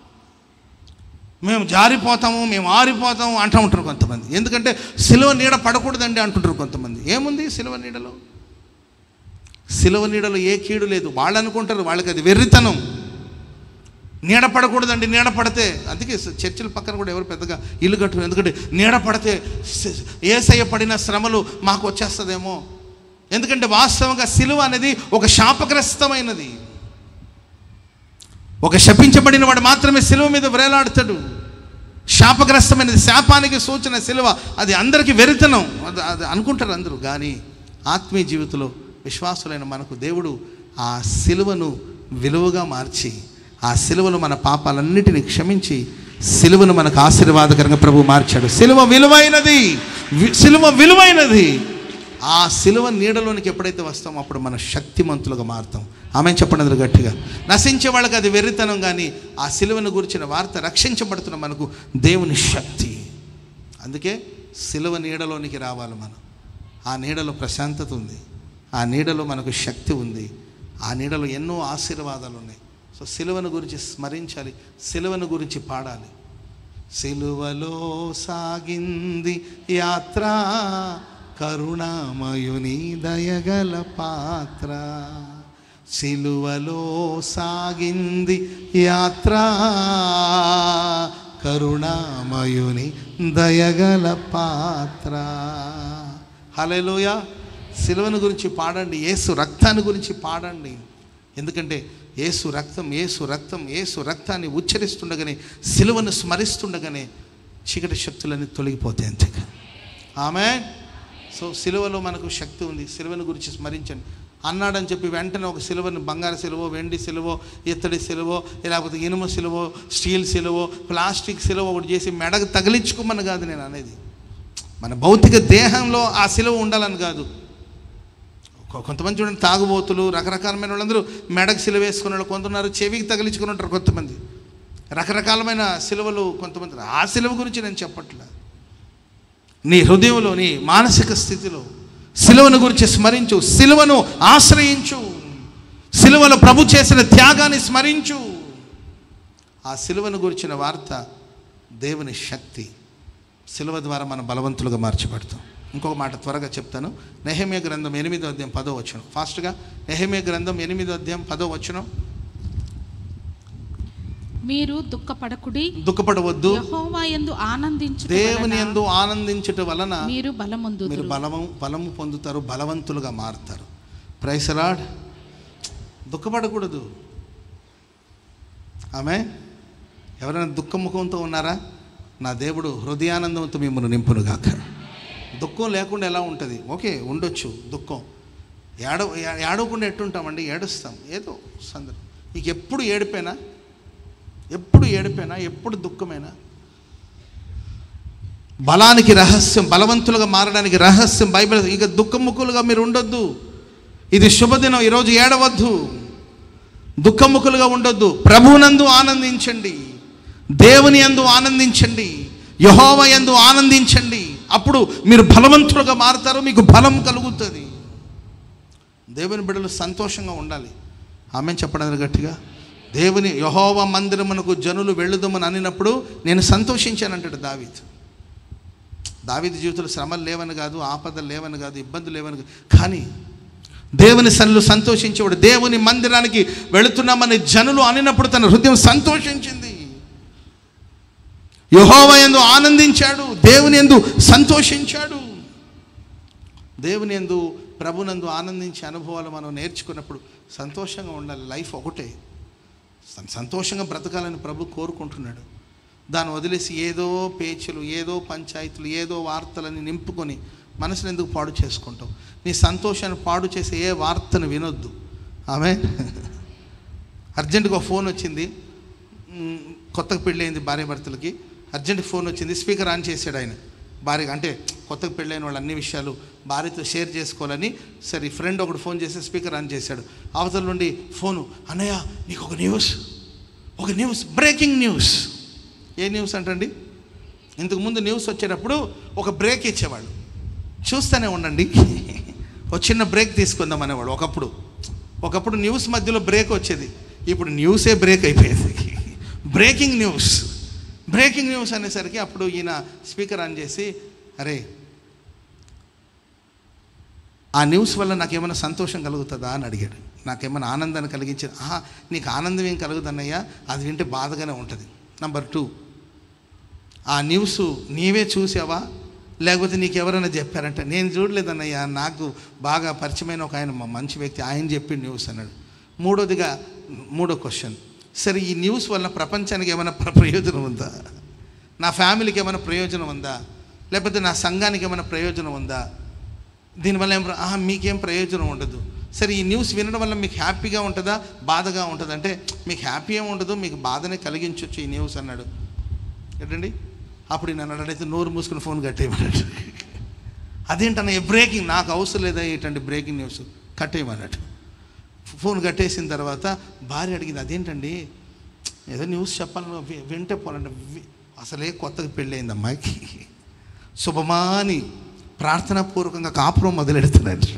మేము జారిపోతాము మేము ఆరిపోతాము అంటూ ఉంటారు కొంతమంది ఎందుకంటే సిలువ నీడ పడకూడదండి అంటుంటారు కొంతమంది ఏముంది సిలువ నీడలో సిలువ నీడలో ఏ కీడు లేదు వాళ్ళు అనుకుంటారు వాళ్ళకి అది వెర్రితనం నీడ పడకూడదండి నీడ పడితే అందుకే చర్చిల పక్కన కూడా ఎవరు పెద్దగా ఇల్లు కట్టరు ఎందుకంటే నీడ పడితే స- ఏసయ్య పడిన శ్రమలు మాకు వచ్చేస్తుందేమో ఎందుకంటే వాస్తవంగా సిలువ అనేది ఒక శాపగ్రస్తమైనది ఒక శపించబడిన వాడు మాత్రమే సిలువ మీద వ్రేలాడతాడు శాపగ్రస్తమైనది శాపానికి సూచన సిలువ అది అందరికీ వెరితనం అది అది అనుకుంటారు అందరూ కానీ ఆత్మీయ జీవితంలో విశ్వాసులైన మనకు దేవుడు ఆ సిలువను విలువగా మార్చి ఆ సిలువను మన పాపాలన్నిటిని క్షమించి సిలువను మనకు ఆశీర్వాదకరంగా ప్రభు మార్చాడు సిలువ విలువైనది వి- సిలువ విలువైనది ఆ సిలువ నీడలోనికి ఎప్పుడైతే వస్తామో అప్పుడు మన శక్తిమంతులుగా మారుతాం ఆమె చెప్పండి అందరూ గట్టిగా నశించే వాళ్ళకి అది వెర్రితనం కానీ ఆ సిలువను గురించిన వార్త రక్షించబడుతున్న మనకు దేవుని శక్తి అందుకే సిలువ నీడలోనికి రావాలి మనం ఆ నీడలో ప్రశాంతత ఉంది ఆ నీడలో మనకు శక్తి ఉంది ఆ నీడలో ఎన్నో ఆశీర్వాదాలు ఉన్నాయి సో సిలువను గురించి స్మరించాలి సిలువను గురించి పాడాలి సిలువలో సాగింది యాత్ర కరుణామయుని దయగల పాత్ర సిలువలో సాగింది యాత్ర కరుణామయుని దయగల పాత్ర హలోయ సిలువను గురించి పాడండి యేసు రక్తాన్ని గురించి పాడండి ఎందుకంటే ఏసు రక్తం ఏసు రక్తం ఏసు రక్తాన్ని ఉచ్చరిస్తుండగానే సిలువను స్మరిస్తుండగానే చీకటి శక్తులన్నీ తొలగిపోతాయి అంతేగా ఆమె సో సిలువలో మనకు శక్తి ఉంది సిలువను గురించి స్మరించండి అన్నాడని చెప్పి వెంటనే ఒక సిలువను బంగారు సిలువో వెండి సిలువో ఇత్తడి సిలువో లేకపోతే ఇనుము సిలువో స్టీల్ సిలువో ప్లాస్టిక్ సిలువ ఒకటి చేసి మెడకు తగిలించుకోమని కాదు నేను అనేది మన భౌతిక దేహంలో ఆ సిలువ ఉండాలని కాదు కొ- కొంతమంది చూడండి తాగుబోతులు రకరకాలమైన వాళ్ళందరూ మెడకు సిలువ వేసుకున్న వాళ్ళు కొంతమంది చెవికి తగిలించుకుని ఉంటారు కొంతమంది రకరకాలమైన సిలువలు కొంతమంది ఆ సిలువ గురించి నేను చెప్పట్లే నీ హృదయంలో నీ మానసిక స్థితిలో సిలువను గురించి స్మరించు సిలువను ఆశ్రయించు సిలువలో ప్రభు చేసిన త్యాగాన్ని స్మరించు ఆ సిలువను గురించిన వార్త దేవుని శక్తి సిలువ ద్వారా మనం బలవంతులుగా మార్చబడతాం ఇంకొక మాట త్వరగా చెప్తాను నెహమ్య గ్రంథం ఎనిమిదో అధ్యాయం పదో వచ్చును ఫాస్ట్గా నెహమ్య గ్రంథం ఎనిమిదో అధ్యాయం పదో వచ్చును మీరు దుఃఖపడకుడి దుఃఖపడవద్దు యెహోవా యందు ఆనందించు దేవుని ఎందు ఆనందించట వలన మీరు బలముందు మీరు బలము బలము పొందుతారు బలవంతులుగా మారుతారు ప్రైసలాడ్ దుఃఖపడకూడదు ఆమె ఎవరైనా దుఃఖముఖంతో ఉన్నారా నా దేవుడు హృదయానందంతో మిమ్మల్ని నింపునుగాక దుఃఖం లేకుండా ఎలా ఉంటుంది ఓకే ఉండొచ్చు దుఃఖం ఏడ ఏ- ఏడవకుండా ఎట్టుంటామండి ఏడుస్తాం ఏదో సందర్భం నీకు ఎప్పుడు ఏడిపోయినా ఎప్పుడు ఏడిపోయినా ఎప్పుడు దుఃఖమైనా బలానికి రహస్యం బలవంతులుగా మారడానికి రహస్యం బైబిల్ ఇక దుఃఖముఖులుగా మీరు ఉండొద్దు ఇది శుభదినం ఈరోజు ఏడవద్దు దుఃఖముఖులుగా ఉండొద్దు ప్రభునందు ఆనందించండి దేవుని యందు ఆనందించండి యహోవ యందు ఆనందించండి అప్పుడు మీరు బలవంతులుగా మారుతారు మీకు బలం కలుగుతుంది దేవుని బిడ్డలు సంతోషంగా ఉండాలి ఆమె చెప్పడం గట్టిగా దేవుని యహోవ మందిరమునకు జనులు వెళ్ళుదమని అనినప్పుడు నేను సంతోషించానంటాడు దావీద్ దావీదు జీవితంలో శ్రమలు లేవని కాదు ఆపదలు లేవని కాదు ఇబ్బందులు లేవని కాదు కానీ దేవుని సన్నులు సంతోషించేవాడు దేవుని మందిరానికి వెళుతున్నామని జనులు అనినప్పుడు తన హృదయం సంతోషించింది యహోవ ఎందు ఆనందించాడు దేవుని ఎందు సంతోషించాడు దేవుని ఎందు ప్రభునందు ఆనందించే అనుభవాలు మనం నేర్చుకున్నప్పుడు సంతోషంగా ఉండాలి లైఫ్ ఒకటే సం- సంతోషంగా బ్రతకాలని ప్రభు కోరుకుంటున్నాడు దాన్ని వదిలేసి ఏదో పేచీలు ఏదో పంచాయతీలు ఏదో వార్తలని నింపుకొని మనసుని ఎందుకు పాడు చేసుకుంటావు నీ సంతోషాన్ని పాడు చేసే ఏ వార్తను వినొద్దు ఆమె అర్జెంటుగా ఒక ఫోన్ వచ్చింది మ్, కొత్తగా పెళ్ళయింది భార్య భర్తలకి అర్జెంట్ ఫోన్ వచ్చింది స్పీకర్ ఆన్ చేశాడు ఆయన భార్య అంటే కొత్తగా పెళ్ళైన వాళ్ళు అన్ని విషయాలు భార్యతో షేర్ చేసుకోవాలని సరే ఫ్రెండ్ ఒకడు ఫోన్ చేసి స్పీకర్ ఆన్ చేశాడు అవతల నుండి ఫోను అన్నయ్య నీకు ఒక న్యూస్ ఒక న్యూస్ బ్రేకింగ్ న్యూస్ ఏ న్యూస్ అంటండి ఇంతకు ముందు న్యూస్ వచ్చేటప్పుడు ఒక బ్రేక్ ఇచ్చేవాళ్ళు చూస్తూనే ఉండండి ఒక చిన్న బ్రేక్ తీసుకుందాం అనేవాడు ఒకప్పుడు ఒకప్పుడు న్యూస్ మధ్యలో బ్రేక్ వచ్చేది ఇప్పుడు న్యూసే బ్రేక్ అయిపోయింది బ్రేకింగ్ న్యూస్ బ్రేకింగ్ న్యూస్ అనేసరికి అప్పుడు ఈయన స్పీకర్ ఆన్ చేసి అరే ఆ న్యూస్ వల్ల నాకేమైనా సంతోషం కలుగుతుందా అని అడిగాడు నాకేమైనా ఆనందాన్ని కలిగించే ఆహా నీకు ఆనందం ఏం కలుగుతుందన్నయ్యా అది వింటే బాధగానే ఉంటుంది నంబర్ టూ ఆ న్యూస్ నీవే చూసావా లేకపోతే నీకు ఎవరైనా చెప్పారంటే నేను చూడలేదన్నయ్యా నాకు బాగా పరిచయమైన ఒక ఆయన మ- మంచి వ్యక్తి ఆయన చెప్పి న్యూస్ అన్నాడు మూడోదిగా మూడో క్వశ్చన్ సరే ఈ న్యూస్ వల్ల ప్రపంచానికి ఏమైనా ప్ర- ప్రయోజనం ఉందా నా ఫ్యామిలీకి ఏమైనా ప్రయోజనం ఉందా లేకపోతే నా సంఘానికి ఏమైనా ప్రయోజనం ఉందా దీనివల్ల ఏం ప్ర- ఆహా మీకేం ప్రయోజనం ఉండదు సరే ఈ న్యూస్ వినడం వల్ల మీకు హ్యాపీగా ఉంటుందా బాధగా ఉంటుందా అంటే మీకు హ్యాపీ ఏం ఉండదు మీకు బాధనే కలిగించవచ్చు ఈ న్యూస్ అన్నాడు ఏంటండి అప్పుడు నన్ను అడిగితే నోరు మూసుకుని ఫోన్ కట్టేయమన్నాడు అదేంటన్న బ్రేకింగ్ నాకు అవసరం లేదా ఏంటండి బ్రేకింగ్ న్యూస్ కట్టేయమన్నాడు ఫోన్ కట్టేసిన తర్వాత భార్య అడిగింది అదేంటండి ఏదో న్యూస్ చెప్పాలని వి- వింటే పోనండి వి- అసలే కొత్తగా పెళ్ళయింది అమ్మాయికి శుభమాని ప్రార్థనాపూర్వకంగా కాపురం మొదలెడుతున్నాడు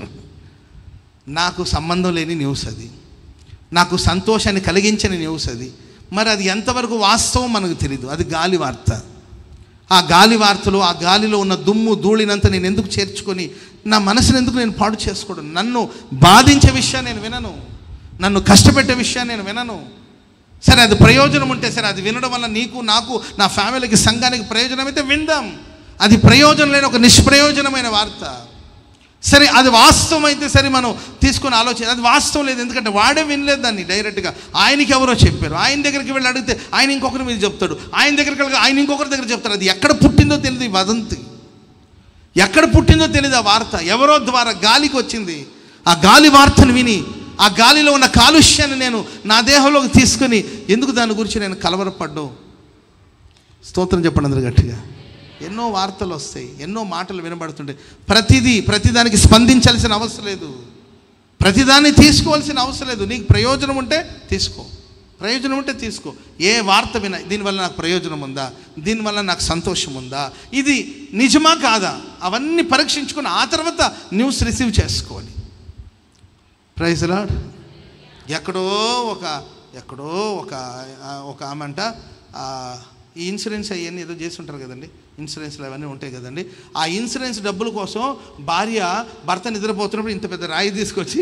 నాకు సంబంధం లేని న్యూస్ అది నాకు సంతోషాన్ని కలిగించని న్యూస్ అది మరి అది ఎంతవరకు వాస్తవం మనకు తెలియదు అది గాలి వార్త ఆ గాలి వార్తలు ఆ గాలిలో ఉన్న దుమ్ము ధూళినంతా నేను ఎందుకు చేర్చుకొని నా మనసుని ఎందుకు నేను పాడు చేసుకోవడం నన్ను బాధించే విషయాన్ని నేను వినను నన్ను కష్టపెట్టే విషయాన్ని నేను వినను సరే అది ప్రయోజనం ఉంటే సరే అది వినడం వల్ల నీకు నాకు నా ఫ్యామిలీకి సంఘానికి ప్రయోజనం అయితే విందాం అది ప్రయోజనం లేని ఒక నిష్ప్రయోజనమైన వార్త సరే అది వాస్తవం అయితే సరే మనం తీసుకొని ఆలోచన అది వాస్తవం లేదు ఎందుకంటే వాడే వినలేదు దాన్ని డైరెక్ట్గా ఆయనకి ఎవరో చెప్పారు ఆయన దగ్గరికి వెళ్ళి అడిగితే ఆయన ఇంకొకరి మీద చెప్తాడు ఆయన దగ్గరికి వెళ్ళి ఆయన ఇంకొకరి దగ్గర చెప్తాడు అది ఎక్కడ పుట్టిందో తెలియదు ఈ వదంతి ఎక్కడ పుట్టిందో తెలియదు ఆ వార్త ఎవరో ద్వారా గాలికి వచ్చింది ఆ గాలి వార్తను విని ఆ గాలిలో ఉన్న కాలుష్యాన్ని నేను నా దేహంలోకి తీసుకొని ఎందుకు దాని గురించి నేను కలవరపడ్డం స్తోత్రం చెప్పండి అందరు గట్టిగా ఎన్నో వార్తలు వస్తాయి ఎన్నో మాటలు వినబడుతుంటాయి ప్రతిదీ ప్రతిదానికి స్పందించాల్సిన అవసరం లేదు ప్రతిదాన్ని తీసుకోవాల్సిన అవసరం లేదు నీకు ప్రయోజనం ఉంటే తీసుకో ప్రయోజనం ఉంటే తీసుకో ఏ వార్త విన దీనివల్ల నాకు ప్రయోజనం ఉందా దీనివల్ల నాకు సంతోషం ఉందా ఇది నిజమా కాదా అవన్నీ పరీక్షించుకొని ఆ తర్వాత న్యూస్ రిసీవ్ చేసుకోవాలి ప్రైజ్ లాడ్ ఎక్కడో ఒక ఎక్కడో ఒక ఆ, ఒక ఆమెంట ఆ, ఈ ఇన్సూరెన్స్ అవన్నీ ఏదో చేసి ఉంటారు కదండి ఇన్సూరెన్స్లు అవన్నీ ఉంటాయి కదండి ఆ ఇన్సూరెన్స్ డబ్బుల కోసం భార్య భర్త నిద్రపోతున్నప్పుడు ఇంత పెద్ద రాయి తీసుకొచ్చి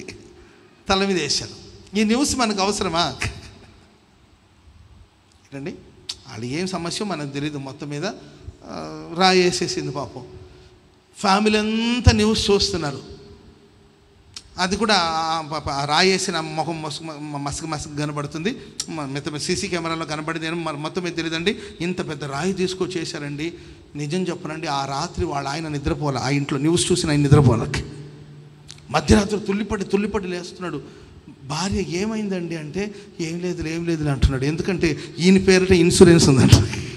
తల మీద వేశారు ఈ న్యూస్ మనకు అవసరమా ఏంటండి వాళ్ళు ఏం సమస్య మనకు తెలియదు మొత్తం మీద ఆ, రాయి వేసేసింది పాపం ఫ్యామిలీ అంతా న్యూస్ చూస్తున్నారు అది కూడా ఆ పాప- ఆ రాయేసిన ముఖం మసుకు మసక మసక కనబడుతుంది మ- మిగతా సీసీ కెమెరాలో కనబడింది ఏమో మరి మొత్తం మీద తెలియదండి ఇంత పెద్ద రాయి తీసుకొచ్చేసారండి నిజం చెప్పనండి ఆ రాత్రి వాళ్ళ ఆయన నిద్రపోలే ఆ ఇంట్లో న్యూస్ చూసిన ఆయన నిద్రపోలే మధ్యరాత్రి తుల్లిపడి తుల్లిపడి లేస్తున్నాడు భార్య ఏమైందండి అంటే ఏం లేదు ఏం లేదు అంటున్నాడు ఎందుకంటే ఈయన పేరిట ఇన్సూరెన్స్ ఉందంట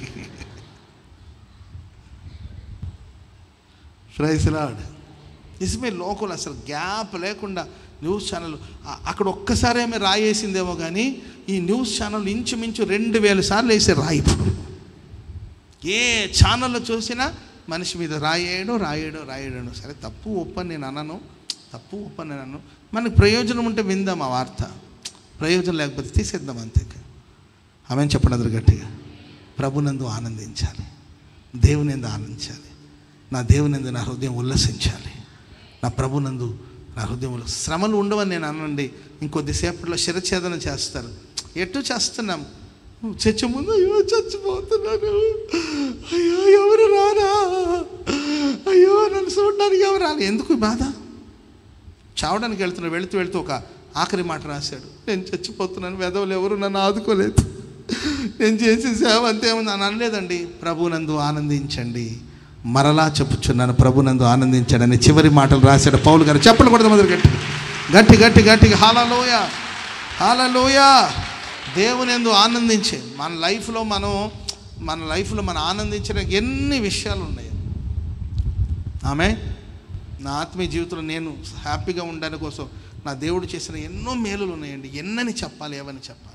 ప్రైస్ లాడ్ నిజమే లోకల్ అసలు గ్యాప్ లేకుండా న్యూస్ ఛానల్ ఆ- అక్కడ ఒక్కసారి ఆమె రాయేసిందేమో కానీ ఈ న్యూస్ ఛానల్ ఇంచుమించు రెండు వేల సార్లు వేసే రాయి ఇప్పుడు ఏ ఛానల్లో చూసినా మనిషి మీద రాయేయడం రాయడం రాయడం సరే తప్పు ఒప్పని నేను అనను తప్పు ఒప్పని నేను అనను మనకు ప్రయోజనం ఉంటే విందాం ఆ వార్త ప్రయోజనం లేకపోతే తీసేద్దాం అంతే ఆమె చెప్పండి అందరు గట్టిగా ప్రభునందు ఆనందించాలి దేవుని ఎందు ఆనందించాలి నా దేవుని ఎందు నా హృదయం ఉల్లసించాలి నా ప్రభునందు నా హృదయం ఉల్ల శ్రమలు ఉండవని నేను అనండి ఇంకొద్దిసేపట్లో శిరఛేదన చేస్తారు ఎటు చేస్తున్నాం చర్చ ముందు అయ్యో చచ్చిపోతున్నాను అయ్యో ఎవరు రారా అయ్యో నన్ను చూడడానికి ఎవరు రాలి ఎందుకు ఈ బాధ చావడానికి వెళ్తున్నాడు వెళుతూ వెళుతూ ఒక ఆఖరి మాట రాశాడు నేను చచ్చిపోతున్నాను వెదవులు ఎవరు నన్ను ఆదుకోలేదు నేను చేసే సేవ అంతేముంది అని అనలేదండి ప్రభునందు ఆనందించండి మరలా చెప్పుచున్నాను ప్రభునందు ఆనందించండి అని చివరి మాటలు రాశాడు పౌలు గారు చెప్పలు కూడా మొదలు గట్టి గట్టి గట్టి గట్టిగా హాలలోయ హాలలోయ దేవుని ఎందు ఆనందించే మన లైఫ్లో మనం మన లైఫ్లో మనం ఆనందించడానికి ఎన్ని విషయాలు ఉన్నాయి ఆమె నా ఆత్మీయ జీవితంలో నేను హ్యాపీగా ఉండడానికి కోసం నా దేవుడు చేసిన ఎన్నో మేలులు ఉన్నాయండి ఎన్నని చెప్పాలి ఏవని చెప్పాలి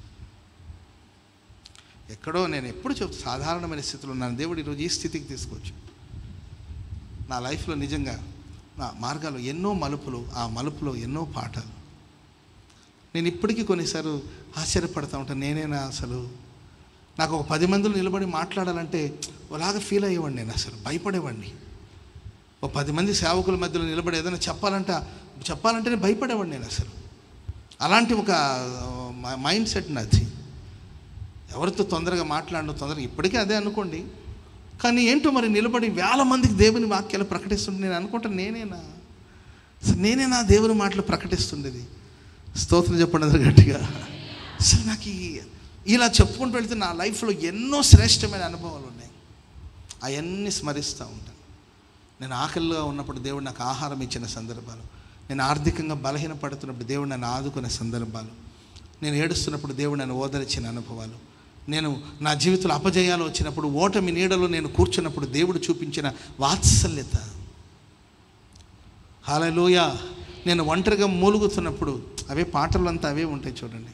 ఎక్కడో నేను ఎప్పుడు చెప్తా సాధారణమైన స్థితిలో ఉన్నాను దేవుడు ఈరోజు ఈ స్థితికి తీసుకొచ్చు నా లైఫ్లో నిజంగా నా మార్గాలు ఎన్నో మలుపులు ఆ మలుపులో ఎన్నో పాఠాలు నేను ఇప్పటికీ కొన్నిసార్లు ఆశ్చర్యపడతా ఉంటాను నేనేనా అసలు నాకు ఒక పది మందిలో నిలబడి మాట్లాడాలంటే అలాగా ఫీల్ అయ్యేవాడిని నేను అసలు భయపడేవాడిని ఓ పది మంది సేవకుల మధ్యలో నిలబడి ఏదైనా చెప్పాలంటే చెప్పాలంటేనే భయపడేవాడు నేను అసలు అలాంటి ఒక మ- మైండ్ సెట్ నాది ఎవరితో తొందరగా మాట్లాడడం తొందరగా ఇప్పటికీ అదే అనుకోండి కానీ ఏంటో మరి నిలబడి వేల మందికి దేవుని వాక్యాలు ప్రకటిస్తుంటే నేను అనుకుంటాను నేనేనా అసలు నేనేనా దేవుని మాటలు ప్రకటిస్తుండేది స్తోత్రం చెప్పండి అందరు గట్టిగా అసలు నాకు ఈ- ఇలా చెప్పుకుంటూ వెళ్తే నా లైఫ్లో ఎన్నో శ్రేష్టమైన అనుభవాలు ఉన్నాయి అవన్నీ స్మరిస్తూ ఉంటాను నేను ఆకలిగా ఉన్నప్పుడు దేవుడు నాకు ఆహారం ఇచ్చిన సందర్భాలు నేను ఆర్థికంగా బలహీనపడుతున్నప్పుడు దేవుడు నన్ను ఆదుకునే సందర్భాలు నేను ఏడుస్తున్నప్పుడు దేవుడు నన్ను ఓదరించిన అనుభవాలు నేను నా జీవితంలో అపజయాలు వచ్చినప్పుడు ఓటమి నీడలో నేను కూర్చున్నప్పుడు దేవుడు చూపించిన వాత్సల్యత హాలలోయ నేను ఒంటరిగా మూలుగుతున్నప్పుడు అవే పాటలు అంతా అవే ఉంటాయి చూడండి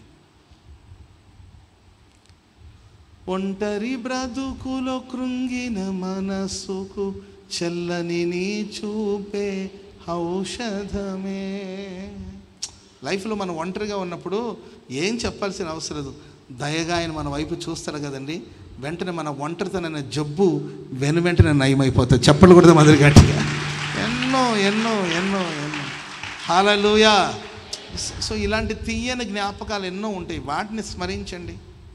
ఒంటరి బ్రతుకులో కృంగిన మనసుకు చల్లని నీ చూపే ఔషధమే లైఫ్లో మనం ఒంటరిగా ఉన్నప్పుడు ఏం చెప్పాల్సిన అవసరం లేదు దయగా ఆయన మన వైపు చూస్తారు కదండి వెంటనే మన ఒంటరితనైన జబ్బు వెను వెంటనే నయమైపోతుంది చెప్పలు కూడా మొదలు గట్టిగా ఎన్నో ఎన్నో ఎన్నో ఎన్నో హాలూయా సో ఇలాంటి తీయని జ్ఞాపకాలు ఎన్నో ఉంటాయి వాటిని స్మరించండి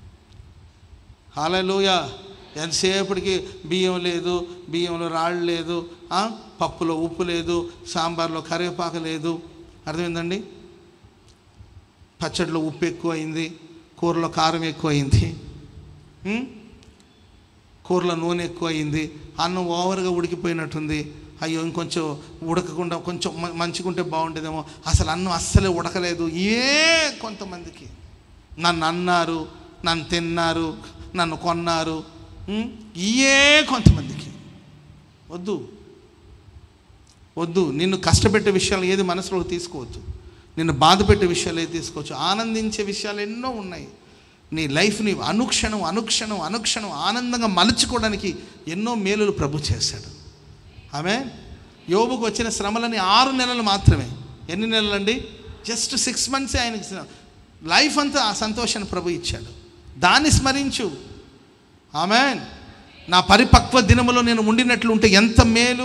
హాలలోయ ఎంతసేపటికి బియ్యం లేదు బియ్యంలో రాళ్ళు లేదు ఆ, పప్పులో ఉప్పు లేదు సాంబార్లో కరివేపాకు లేదు అర్థమైందండి పచ్చడిలో ఉప్పు ఎక్కువ అయింది కూరలో కారం ఎక్కువ అయింది ఉం? కూరలో నూనె ఎక్కువ అయింది అన్నం ఓవర్గా ఉడికిపోయినట్టుంది అయ్యో ఇంకొంచెం ఉడకకుండా కొంచెం మ- మంచిగుంటే బాగుండేదేమో అసలు అన్నం అస్సలే ఉడకలేదు ఏ కొంతమందికి నన్ను అన్నారు నన్ను తిన్నారు నన్ను కొన్నారు ఉం? ఇయే కొంతమందికి వద్దు వద్దు నిన్ను కష్టపెట్టే విషయాలు ఏది మనసులోకి తీసుకోవద్దు నిన్ను బాధ పెట్టే విషయాలు ఏది తీసుకోవచ్చు ఆనందించే విషయాలు ఎన్నో ఉన్నాయి నీ లైఫ్ని అనుక్షణం అనుక్షణం అనుక్షణం ఆనందంగా మలుచుకోవడానికి ఎన్నో మేలులు ప్రభు చేశాడు ఆమె యోబుకు వచ్చిన శ్రమలని ఆరు నెలలు మాత్రమే ఎన్ని నెలలు అండి జస్ట్ సిక్స్ మంత్సే ఆయనకి శ్రమ. లైఫ్ అంతా ఆ సంతోషాన్ని ప్రభు ఇచ్చాడు దాన్ని స్మరించు ఆమె నా పరిపక్వ దినములో నేను ఉండినట్లు ఉంటే ఎంత మేలు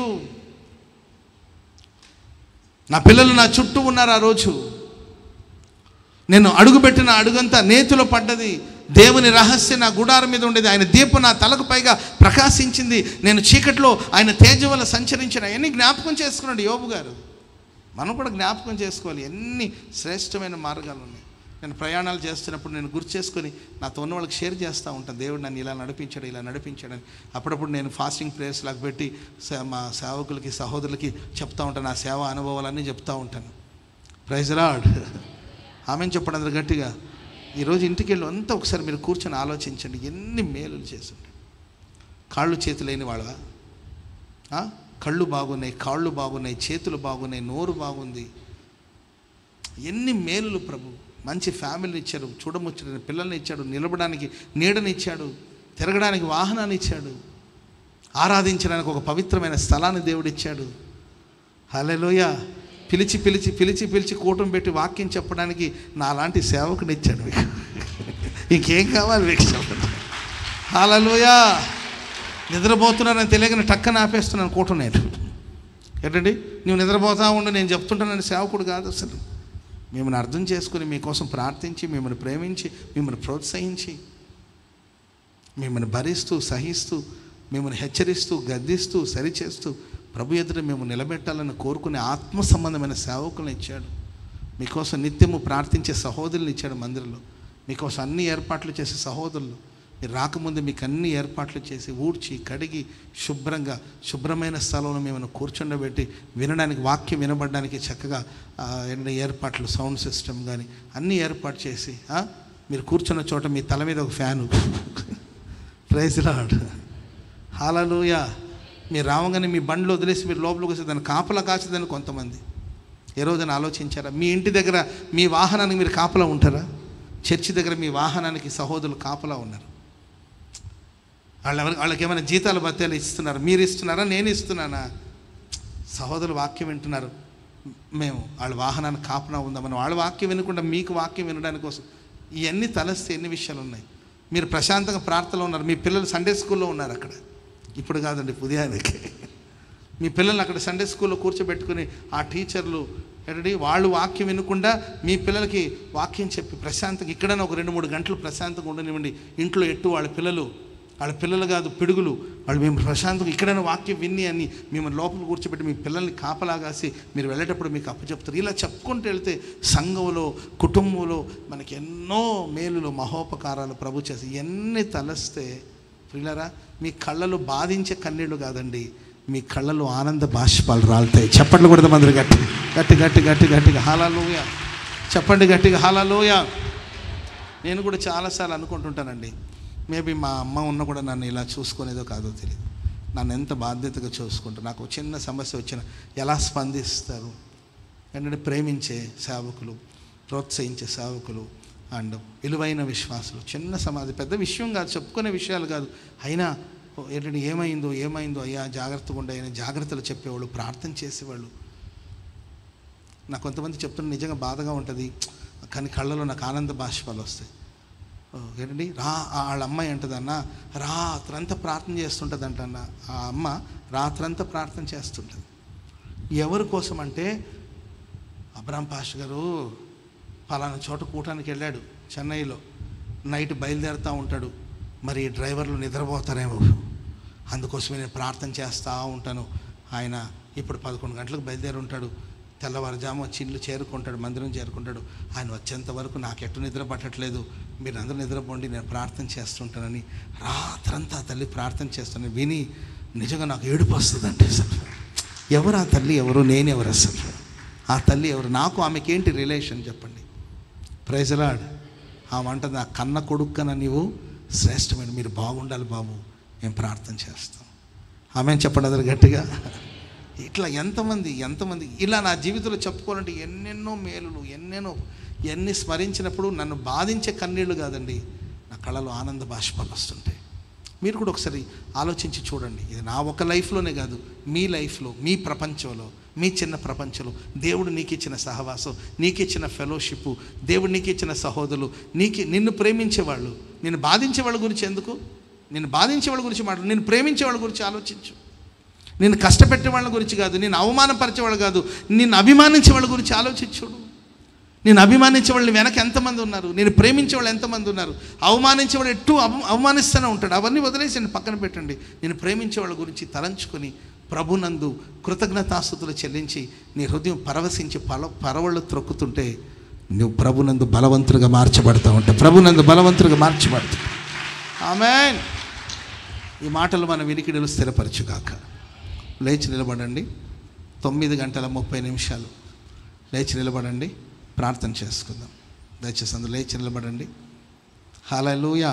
నా పిల్లలు నా చుట్టూ ఉన్నారు ఆ రోజు నేను అడుగుపెట్టిన అడుగంతా నేతిలో పడ్డది దేవుని రహస్య నా గుడారం మీద ఉండేది ఆయన దీపం నా తలకు పైగా ప్రకాశించింది నేను చీకట్లో ఆయన తేజ వల్ల సంచరించిన ఎన్ని జ్ఞాపకం చేసుకున్నాడు యోబు గారు మనం కూడా జ్ఞాపకం చేసుకోవాలి ఎన్ని శ్రేష్టమైన మార్గాలు ఉన్నాయి నేను ప్రయాణాలు చేస్తున్నప్పుడు నేను గుర్తు చేసుకొని నాతో ఉన్న వాళ్ళకి షేర్ చేస్తూ ఉంటాను దేవుడు నన్ను ఇలా నడిపించాడు ఇలా నడిపించాడని అప్పుడప్పుడు నేను ఫాస్టింగ్ ప్రేయర్స్ లాగా పెట్టి సే- మా సేవకులకి సహోదరులకి చెప్తా ఉంటాను ఆ సేవ అనుభవాలన్నీ చెప్తా ఉంటాను ప్రైజ్ రాడ్ ఆమెను చెప్పండి అందరు గట్టిగా ఈరోజు ఇంటికి వెళ్ళి అంతా ఒకసారి మీరు కూర్చొని ఆలోచించండి ఎన్ని మేలులు చేస్తుంటాడు కాళ్ళు చేతులు లేని వాళ్ళ కళ్ళు బాగున్నాయి కాళ్ళు బాగున్నాయి చేతులు బాగున్నాయి నోరు బాగుంది ఎన్ని మేలులు ప్రభు మంచి ఫ్యామిలీని ఇచ్చాడు చూడముచ్చని పిల్లల్ని ఇచ్చాడు నిలబడానికి నీడని ఇచ్చాడు తిరగడానికి వాహనాన్ని ఇచ్చాడు ఆరాధించడానికి ఒక పవిత్రమైన స్థలాన్ని దేవుడు ఇచ్చాడు హలోయ పిలిచి పిలిచి పిలిచి పిలిచి కూటం పెట్టి వాక్యం చెప్పడానికి నాలాంటి సేవకుని ఇచ్చాడు మీకు ఇంకేం కావాలి మీకు చెప్పండి హలోయ నిద్రపోతున్నానని తెలియకని టక్కన ఆపేస్తున్నాను కూటం నేను ఏంటండి నువ్వు నిద్రపోతా ఉండు నేను చెప్తుంటానని సేవకుడు కాదు అసలు మిమ్మల్ని అర్థం చేసుకుని మీకోసం ప్రార్థించి మిమ్మల్ని ప్రేమించి మిమ్మల్ని ప్రోత్సహించి మిమ్మల్ని భరిస్తూ సహిస్తూ మిమ్మల్ని హెచ్చరిస్తూ గద్దిస్తూ సరిచేస్తూ ప్రభు ఎదుట మేము నిలబెట్టాలని కోరుకునే ఆత్మ సంబంధమైన సేవకులను ఇచ్చాడు మీకోసం నిత్యము ప్రార్థించే సహోదరులను ఇచ్చాడు మందిరంలో మీకోసం అన్ని ఏర్పాట్లు చేసే సహోదరులు మీరు రాకముందు మీకు అన్ని ఏర్పాట్లు చేసి ఊడ్చి కడిగి శుభ్రంగా శుభ్రమైన స్థలంలో మేము కూర్చుండబెట్టి వినడానికి వాక్యం వినబడడానికి చక్కగా ఆ, ఎన్ని ఏర్పాట్లు సౌండ్ సిస్టమ్ కానీ అన్నీ ఏర్పాటు చేసి ఆ, మీరు కూర్చున్న చోట మీ తల మీద ఒక ఫ్యాను ప్రైజ్ లాడ్ హాలూయ మీరు రావగానే మీ బండ్లు వదిలేసి మీరు లోపలికి వస్తే దాన్ని కాపలా కాసేదని కొంతమంది ఏ రోజున ఆలోచించారా మీ ఇంటి దగ్గర మీ వాహనానికి మీరు కాపలా ఉంటారా చర్చి దగ్గర మీ వాహనానికి సహోదరులు కాపలా ఉన్నారు వాళ్ళు ఎవరి వాళ్ళకి ఏమైనా జీతాలు భత్యాలు ఇస్తున్నారు మీరు ఇస్తున్నారా నేను ఇస్తున్నానా సహోదరులు వాక్యం వింటున్నారు మేము వాళ్ళ వాహనానికి కాపలా ఉందామని వాళ్ళ వాక్యం వినకుండా మీకు వాక్యం వినడానికి కోసం ఇవన్నీ తలస్తే ఎన్ని విషయాలు ఉన్నాయి మీరు ప్రశాంతంగా ప్రార్థనలో ఉన్నారు మీ పిల్లలు సండే స్కూల్లో ఉన్నారు అక్కడ ఇప్పుడు కాదండి ఉదయానికి మీ పిల్లల్ని అక్కడ సండే స్కూల్లో కూర్చోబెట్టుకుని ఆ టీచర్లు ఏంటంటే వాళ్ళు వాక్యం వినకుండా మీ పిల్లలకి వాక్యం చెప్పి ప్రశాంతంగా ఇక్కడనే ఒక రెండు మూడు గంటలు ప్రశాంతంగా ఉండనివ్వండి ఇంట్లో ఎట్టు వాళ్ళ పిల్లలు వాళ్ళ పిల్లలు కాదు పిడుగులు వాళ్ళు మేము ప్రశాంతంగా ఇక్కడైనా వాక్యం విని అని మేము లోపల కూర్చోబెట్టి మీ పిల్లల్ని కాపలాగాసి మీరు వెళ్ళేటప్పుడు మీకు అప్పచెప్తారు ఇలా చెప్పుకుంటూ వెళ్తే సంఘంలో కుటుంబంలో మనకి ఎన్నో మేలులు మహోపకారాలు ప్రభు చేసి ఎన్ని తలస్తే ప్రియులరా మీ కళ్ళలు బాధించే కన్నీళ్ళు కాదండి మీ కళ్ళలో ఆనంద బాష్పాలు రాలుతాయి చెప్పండి కూడా మందరు గట్టి గట్టి గట్టి గట్టి గట్టిగా హాలాలోయ చెప్పండి గట్టిగా హాలాలోయ నేను కూడా చాలాసార్లు అనుకుంటుంటానండి మేబీ మా అమ్మ ఉన్న కూడా నన్ను ఇలా చూసుకునేదో కాదో తెలియదు నన్ను ఎంత బాధ్యతగా చూసుకుంటారు నాకు ఒక చిన్న సమస్య వచ్చిన ఎలా స్పందిస్తారు ఏంటంటే ప్రేమించే సేవకులు ప్రోత్సహించే సేవకులు అండ్ విలువైన విశ్వాసులు చిన్న సమాధి పెద్ద విషయం కాదు చెప్పుకునే విషయాలు కాదు అయినా ఓ, ఏంటంటే ఏమైందో ఏమైందో అయ్యా జాగ్రత్తగా ఉండయని జాగ్రత్తలు చెప్పేవాళ్ళు ప్రార్థన చేసేవాళ్ళు నాకు కొంతమంది చెప్తున్న నిజంగా బాధగా ఉంటుంది కానీ కళ్ళలో నాకు ఆనంద బాష్పాలు వస్తాయి ఓ, ఏంటండి రా ఆ వాళ్ళ అమ్మాయి అంటదన్న రాత్రంతా ప్రార్థన చేస్తుంటుందంట అన్న ఆ అమ్మ రాత్రంతా ప్రార్థన చేస్తుంటుంది ఎవరి కోసం అంటే అబ్రామ్ పాష్ గారు పలానా చోట కూటానికి వెళ్ళాడు చెన్నైలో నైట్ బయలుదేరుతూ ఉంటాడు మరి డ్రైవర్లు నిద్రపోతారేమో అందుకోసమే నేను ప్రార్థన చేస్తూ ఉంటాను ఆయన ఇప్పుడు పదకొండు గంటలకు బయలుదేరి ఉంటాడు తెల్లవారుజాము వచ్చి ఇల్లు చేరుకుంటాడు మందిరం చేరుకుంటాడు ఆయన వచ్చేంత వరకు నాకు ఎటు నిద్ర పట్టట్లేదు మీరు అందరూ నిద్రపోండి నేను ప్రార్థన చేస్తుంటానని రాత్రంతా ఆ తల్లి ప్రార్థన చేస్తాను విని నిజంగా నాకు ఏడుపు వస్తుందండి అసలు ఎవరు ఆ తల్లి ఎవరు నేను ఎవరు అసలు ఆ తల్లి ఎవరు నాకు ఆమెకి ఏంటి రిలేషన్ చెప్పండి ప్రైజలాడ్ ఆమె అంటది నా కన్న కొడుక్కన నీవు శ్రేష్టమైన మీరు బాగుండాలి బాబు మేము ప్రార్థన చేస్తాం ఆమె చెప్పండి అదరు గట్టిగా ఇట్లా ఎంతమంది ఎంతమంది ఇలా నా జీవితంలో చెప్పుకోవాలంటే ఎన్నెన్నో మేలులు ఎన్నెన్నో ఎన్ని స్మరించినప్పుడు నన్ను బాధించే కన్నీళ్ళు కాదండి నా కళలో ఆనంద బాష్పాలు వస్తుంటాయి మీరు కూడా ఒకసారి ఆలోచించి చూడండి ఇది నా ఒక లైఫ్లోనే కాదు మీ లైఫ్లో మీ ప్రపంచంలో మీ చిన్న ప్రపంచంలో దేవుడు నీకు ఇచ్చిన సహవాసం నీకు ఇచ్చిన ఫెలోషిప్ దేవుడు నీకు ఇచ్చిన సహోదరులు నీకు నిన్ను ప్రేమించేవాళ్ళు నిన్ను బాధించే వాళ్ళ గురించి ఎందుకు నిన్ను బాధించే వాళ్ళ గురించి మాట్లాడు నిన్ను ప్రేమించే వాళ్ళ గురించి ఆలోచించు నిన్ను కష్టపెట్టే వాళ్ళ గురించి కాదు నిన్ను అవమానపరిచే వాళ్ళు కాదు నిన్ను అభిమానించే వాళ్ళ గురించి ఆలోచించుడు నేను అభిమానించే వాళ్ళు వెనక ఎంతమంది ఉన్నారు నేను ప్రేమించే వాళ్ళు ఎంతమంది ఉన్నారు అవమానించే వాడు ఎట్టు అవ అవమానిస్తూనే ఉంటాడు అవన్నీ వదిలేసి నేను పక్కన పెట్టండి నేను ప్రేమించే వాళ్ళ గురించి తలంచుకొని ప్రభునందు కృతజ్ఞతాస్థుతులు చెల్లించి నీ హృదయం పరవశించి పల పరవళ్ళు త్రొక్కుతుంటే నువ్వు ప్రభునందు బలవంతులుగా మార్చబడతా ఉంటావు ప్రభునందు బలవంతులుగా మార్చబడతావు ఆమెన్ ఈ మాటలు మన వినికిడిలో స్థిరపరచుగాక లేచి నిలబడండి తొమ్మిది గంటల ముప్పై నిమిషాలు లేచి నిలబడండి ప్రార్థన చేసుకుందాం దయచేసి అందులో లేచి నిలబడండి హలలుయా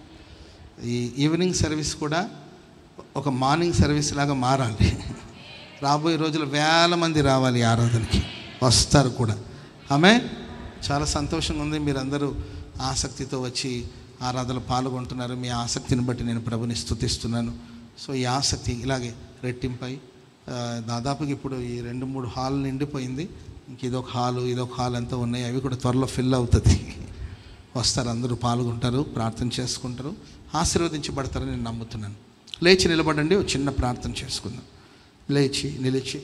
ఈ ఈవినింగ్ సర్వీస్ కూడా ఒక మార్నింగ్ సర్వీస్ లాగా మారాలి రాబోయే రోజులు వేల మంది రావాలి ఈ ఆరాధనకి వస్తారు కూడా ఆమె చాలా సంతోషంగా ఉంది మీరందరూ ఆసక్తితో వచ్చి ఆరాధనలో పాల్గొంటున్నారు మీ ఆసక్తిని బట్టి నేను ప్రభుని స్తుతిస్తున్నాను సో ఈ ఆసక్తి ఇలాగే రెట్టింపై ఆ, దాదాపుగా ఇప్పుడు ఈ రెండు మూడు హాల్ నిండిపోయింది ఇంక ఇదొక హాలు ఇదొక హాల్ అంతా ఉన్నాయి అవి కూడా త్వరలో ఫిల్ అవుతుంది వస్తారు అందరూ పాల్గొంటారు ప్రార్థన చేసుకుంటారు ఆశీర్వదించబడతారని నేను నమ్ముతున్నాను లేచి నిలబడండి ఒక చిన్న ప్రార్థన చేసుకుందాం లేచి నిలిచి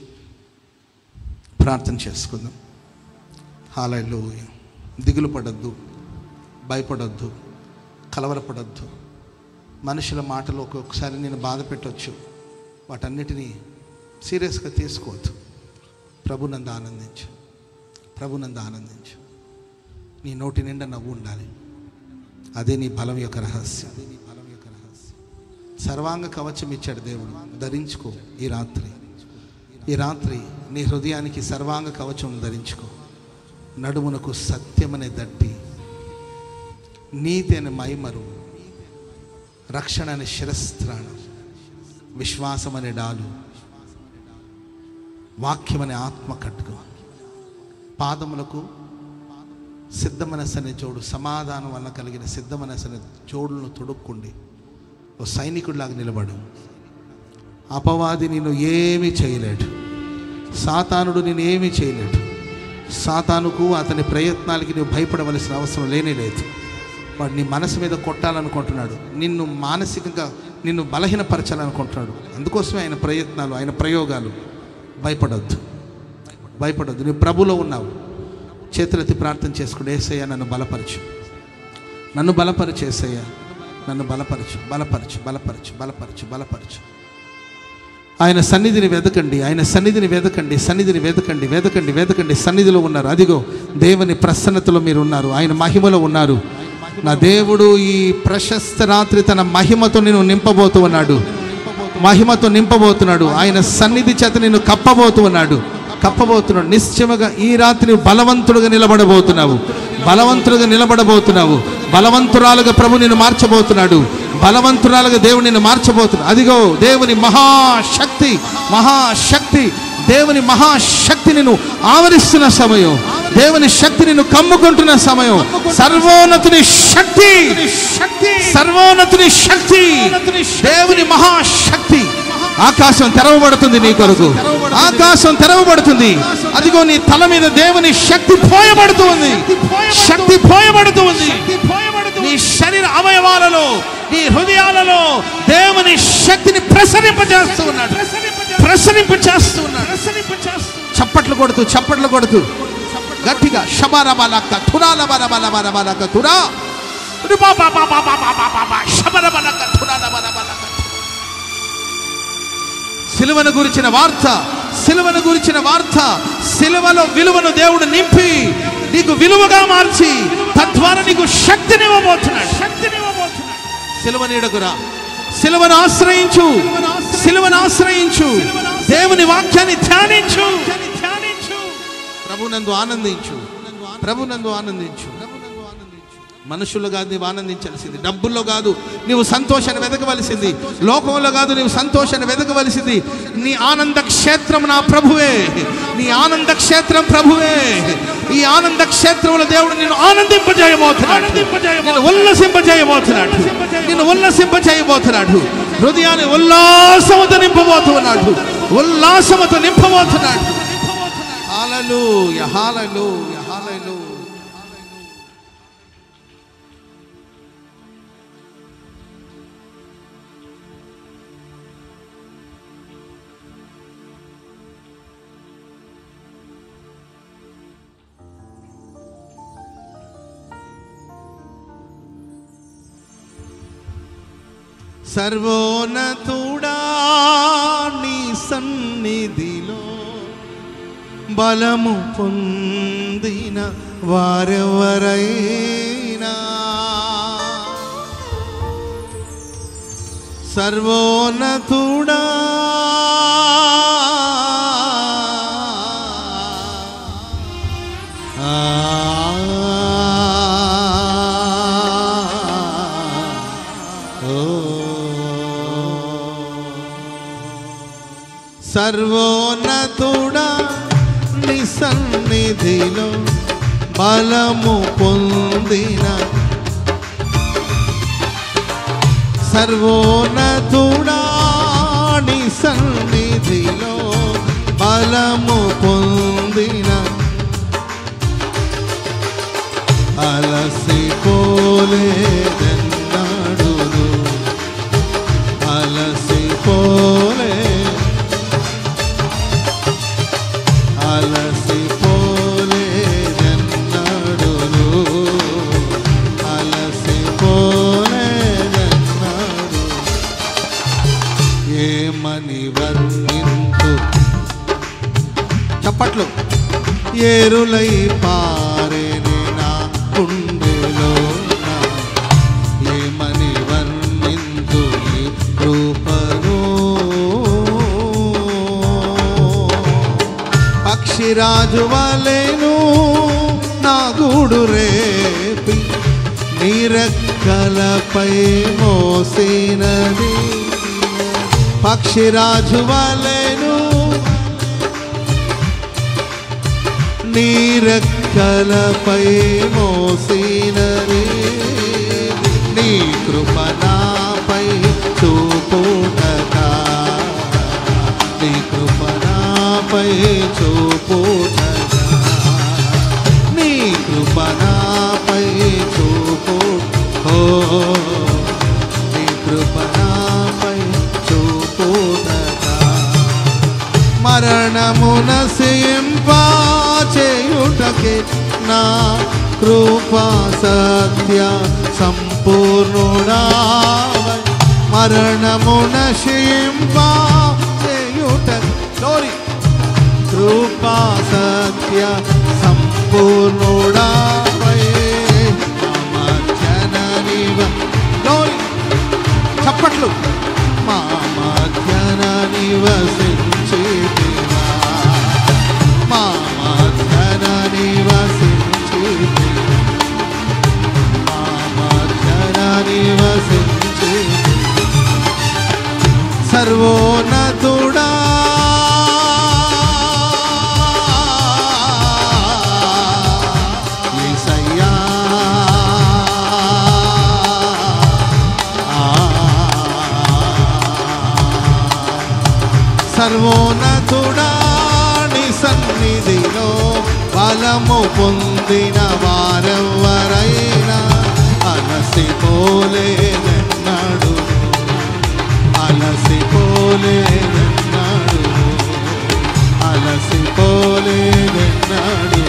ప్రార్థన చేసుకుందాం హాలైలో దిగులు పడద్దు భయపడొద్దు కలవరపడొద్దు మనుషుల మాటలు ఒక్కొక్కసారి నేను బాధ పెట్టవచ్చు వాటన్నిటినీ సీరియస్గా తీసుకోవద్దు ప్రభునంద ఆనందించు ప్రభునంద ఆనందించు నీ నోటి నిండా నవ్వు ఉండాలి అదే నీ బలం యొక్క రహస్యం అదే నీ బలం యొక్క రహస్యం సర్వాంగ కవచం ఇచ్చాడు దేవుడు ధరించుకో ఈ రాత్రి ఈ రాత్రి నీ హృదయానికి సర్వాంగ కవచం ధరించుకో నడుమునకు సత్యమనే దట్టి నీతి అనే మైమరు రక్షణ అనే శిరస్త్రాణం విశ్వాసం అనే డాలు వాక్యం అనే ఆత్మ కట్టుకో పాదములకు సిద్ధమనస్సు అనే జోడు సమాధానం వల్ల కలిగిన సిద్ధమనస్సు అనే జోడులను తొడుక్కుండి ఓ సైనికుడిలాగా నిలబడు అపవాది నిన్ను ఏమీ చేయలేడు సాతానుడు నేను ఏమీ చేయలేడు సాతానుకు అతని ప్రయత్నాలకి నువ్వు భయపడవలసిన అవసరం లేనే లేదు వాడు నీ మనసు మీద కొట్టాలనుకుంటున్నాడు నిన్ను మానసికంగా నిన్ను బలహీనపరచాలనుకుంటున్నాడు అందుకోసమే ఆయన ప్రయత్నాలు ఆయన ప్రయోగాలు భయపడొద్దు భయపడొద్దు నువ్వు ప్రభులో ఉన్నావు చేతులెత్తి ప్రార్థన చేసుకుంటే ఏసయ్య నన్ను బలపరచు నన్ను బలపరచు ఏసయ్య నన్ను బలపరచు బలపరచు బలపరచు బలపరచు బలపరచు ఆయన సన్నిధిని వెదకండి ఆయన సన్నిధిని వెదకండి సన్నిధిని వెదకండి వెదకండి వెదకండి సన్నిధిలో ఉన్నారు అదిగో దేవుని ప్రసన్నతలో మీరు ఉన్నారు ఆయన మహిమలో ఉన్నారు నా దేవుడు ఈ ప్రశస్త రాత్రి తన మహిమతో నేను నింపబోతూ ఉన్నాడు మహిమతో నింపబోతున్నాడు ఆయన సన్నిధి చేత నిన్ను కప్పబోతూ ఉన్నాడు కప్పబోతున్నాడు నిశ్చయముగా ఈ రాత్రి నువ్వు బలవంతుడుగా నిలబడబోతున్నావు బలవంతుడుగా నిలబడబోతున్నావు బలవంతురాలుగా ప్రభు నిన్ను మార్చబోతున్నాడు బలవంతురాలుగా దేవుడు నిన్ను మార్చబోతున్నాడు అదిగో దేవుని మహాశక్తి మహాశక్తి దేవుని మహాశక్తి నిన్ను ఆవరిస్తున్న సమయం దేవుని శక్తి నిన్ను కమ్ముకుంటున్న సమయం సర్వోన్నతుని శక్తి సర్వోన్నతుని శక్తి దేవుని మహాశక్తి ఆకాశం తెరవబడుతుంది నీ కొరకు ఆకాశం తెరవబడుతుంది అదిగో నీ తల మీద దేవుని శక్తి పోయబడుతుంది శక్తి పోయబడుతుంది నీ శరీర అవయవాలలో నీ హృదయాలలో దేవుని శక్తిని ప్రసరింపజేస్తూ ఉన్నాడు ప్రసరింపజేస్తూ ఉన్నాడు చప్పట్లు కొడుతూ చప్పట్లు కొడుతూ గట్టిగా శబరబలక తురాలబరబలబరబలక తురా శబరబలక తురాలబరబలక సిలువను గురించిన వార్త సిలువను గురించిన వార్త సిలువలో విలువను దేవుడు నింపి నీకు విలువగా మార్చి తద్వారా నీకు శక్తినివ్వబోతున్నాడు శక్తినివ్వబోతున్నాడు సిలువ నీడకురా సిలువను ఆశ్రయించు సిలువను ఆశ్రయించు దేవుని వాక్యాన్ని ధ్యానించు ప్రభునందు ఆనందించు ప్రభునందు ఆనందించు మనుషుల్లో కాదు నీవు ఆనందించాల్సింది డబ్బుల్లో కాదు నీవు సంతోషాన్ని వెతకవలసింది లోకంలో కాదు నీవు సంతోషాన్ని వెతకవలసింది నీ ఆనంద క్షేత్రం నా ప్రభువే నీ ఆనంద క్షేత్రం ప్రభువే ఈ ఆనంద క్షేత్రంలో దేవుడు నిన్ను ఆనందింపజేయబోతున్నాడు నిన్ను ఉల్లసింపజేయబోతున్నాడు నిన్ను ఉల్లసింపజేయబోతున్నాడు హృదయాన్ని ఉల్లాసముతో నింపబోతున్నాడు ఉల్లాసముతో నింపబోతున్నాడు హాలూయ హాలూయ హాలూయ సర్వోన్నతుడా నీ సన్నిధిలో బలము పొందిన వారెవరైనా సర్వోన్నతుడా సర్వోన్నతుడా నీ సన్నిధిలో బలము పొందిన సర్వోన్నతుడా నీ సన్నిధిలో బలము పొందిన అలసిపోలేదన్నాడును అలసిపోలే అలసిపోలేదన్నాడును అలసిపోలేదన్నాడు ఏమని వర్ణింతు చప్పట్లు ఏరులై పారేనే నా గుండెలో ఏమని వర్ణింతు నీ రూపను పక్షిరాజు వలెను నా గూడు రేపి నీరెక్కలపై మోసినది పక్షిరాజు వలెను నీరెక్కలపై మోసినది నీ కృపణాపై చూపుటకా నీ కృపణాపై చూపుటగా నీ కృపణాపై చూపు నా కృపా సత్య సంపూర్ణుడా మరణమున శింపా చేయుట Glory. కృపా సత్య సంపూర్ణుడా జననివ Glory. చప్పట్లు మా మధ్యన నివసించేదివా మా మధ్యన నివసించేదివా మా మధ్యన నివసించేదివా సర్వోన్నతుడా యేసయ్యా. సర్వోన్నతుడా నీ సన్నిధిలో బలము పొందిన వారెవ్వరైనా అలసిపోలేదన్నాడు అలసిపోలేదన్నాడు అలసిపోలేదన్నాడు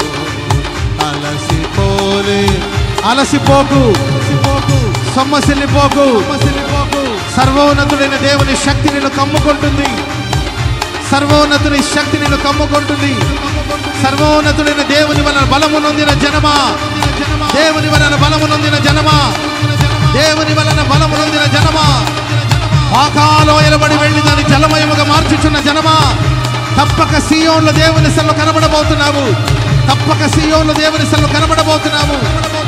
అలసిపోలే అలసిపోకు సొమ్మసిల్లిపోకు సర్వోన్నతుడైన దేవుని శక్తి నిన్ను కమ్ముకుంటుంది సర్వోన్నతుని శక్తి నిన్ను కమ్ముకుంటుంది సర్వోన్నతుడైన దేవుని వలన బలము నొందిన జనమా దేవుని వలన బలము నొందిన జనమా దేవుని వలన బలము నొందిన జనమా పాకాలో ఎలబడి వెళ్ళి దాన్ని జలమయముగా మార్చుచున్న జనమా తప్పక సీయోన్లో దేవుని సెల్లు కనబడబోతున్నావు తప్పక సీయోన్లో దేవుని సెల్లు కనబడబోతున్నావు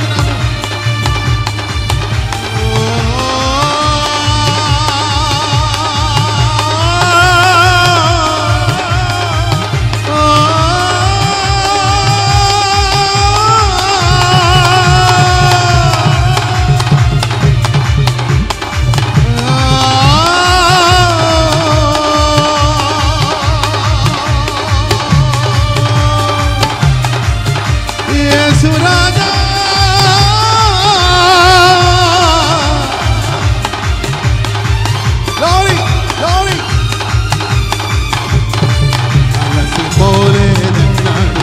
యేసు రాజా Glory, glory. అలసిపోలేదన్నాడు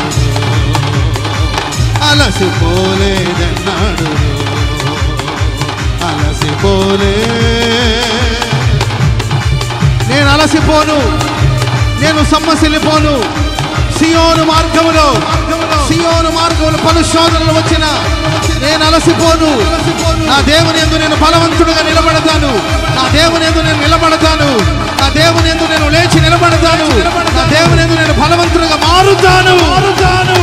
అలసిపోలేదన్నాడు అలసిపోలే నేను అలసిపోను నేను సమ్మసిల్లిపోను సియోను మార్గములో సియోను మార్గములో పలు శోధనలు వచ్చిన నేను అలసిపోను నా దేవుని ఎందు నేను బలవంతుడుగా నిలబడతాను నా దేవుని ఎందు నేను నిలబడతాను నా దేవుని ఎందు నేను లేచి నిలబడతాను నా దేవుని ఎందు నేను బలవంతుడుగా మారుతాను మారుతాను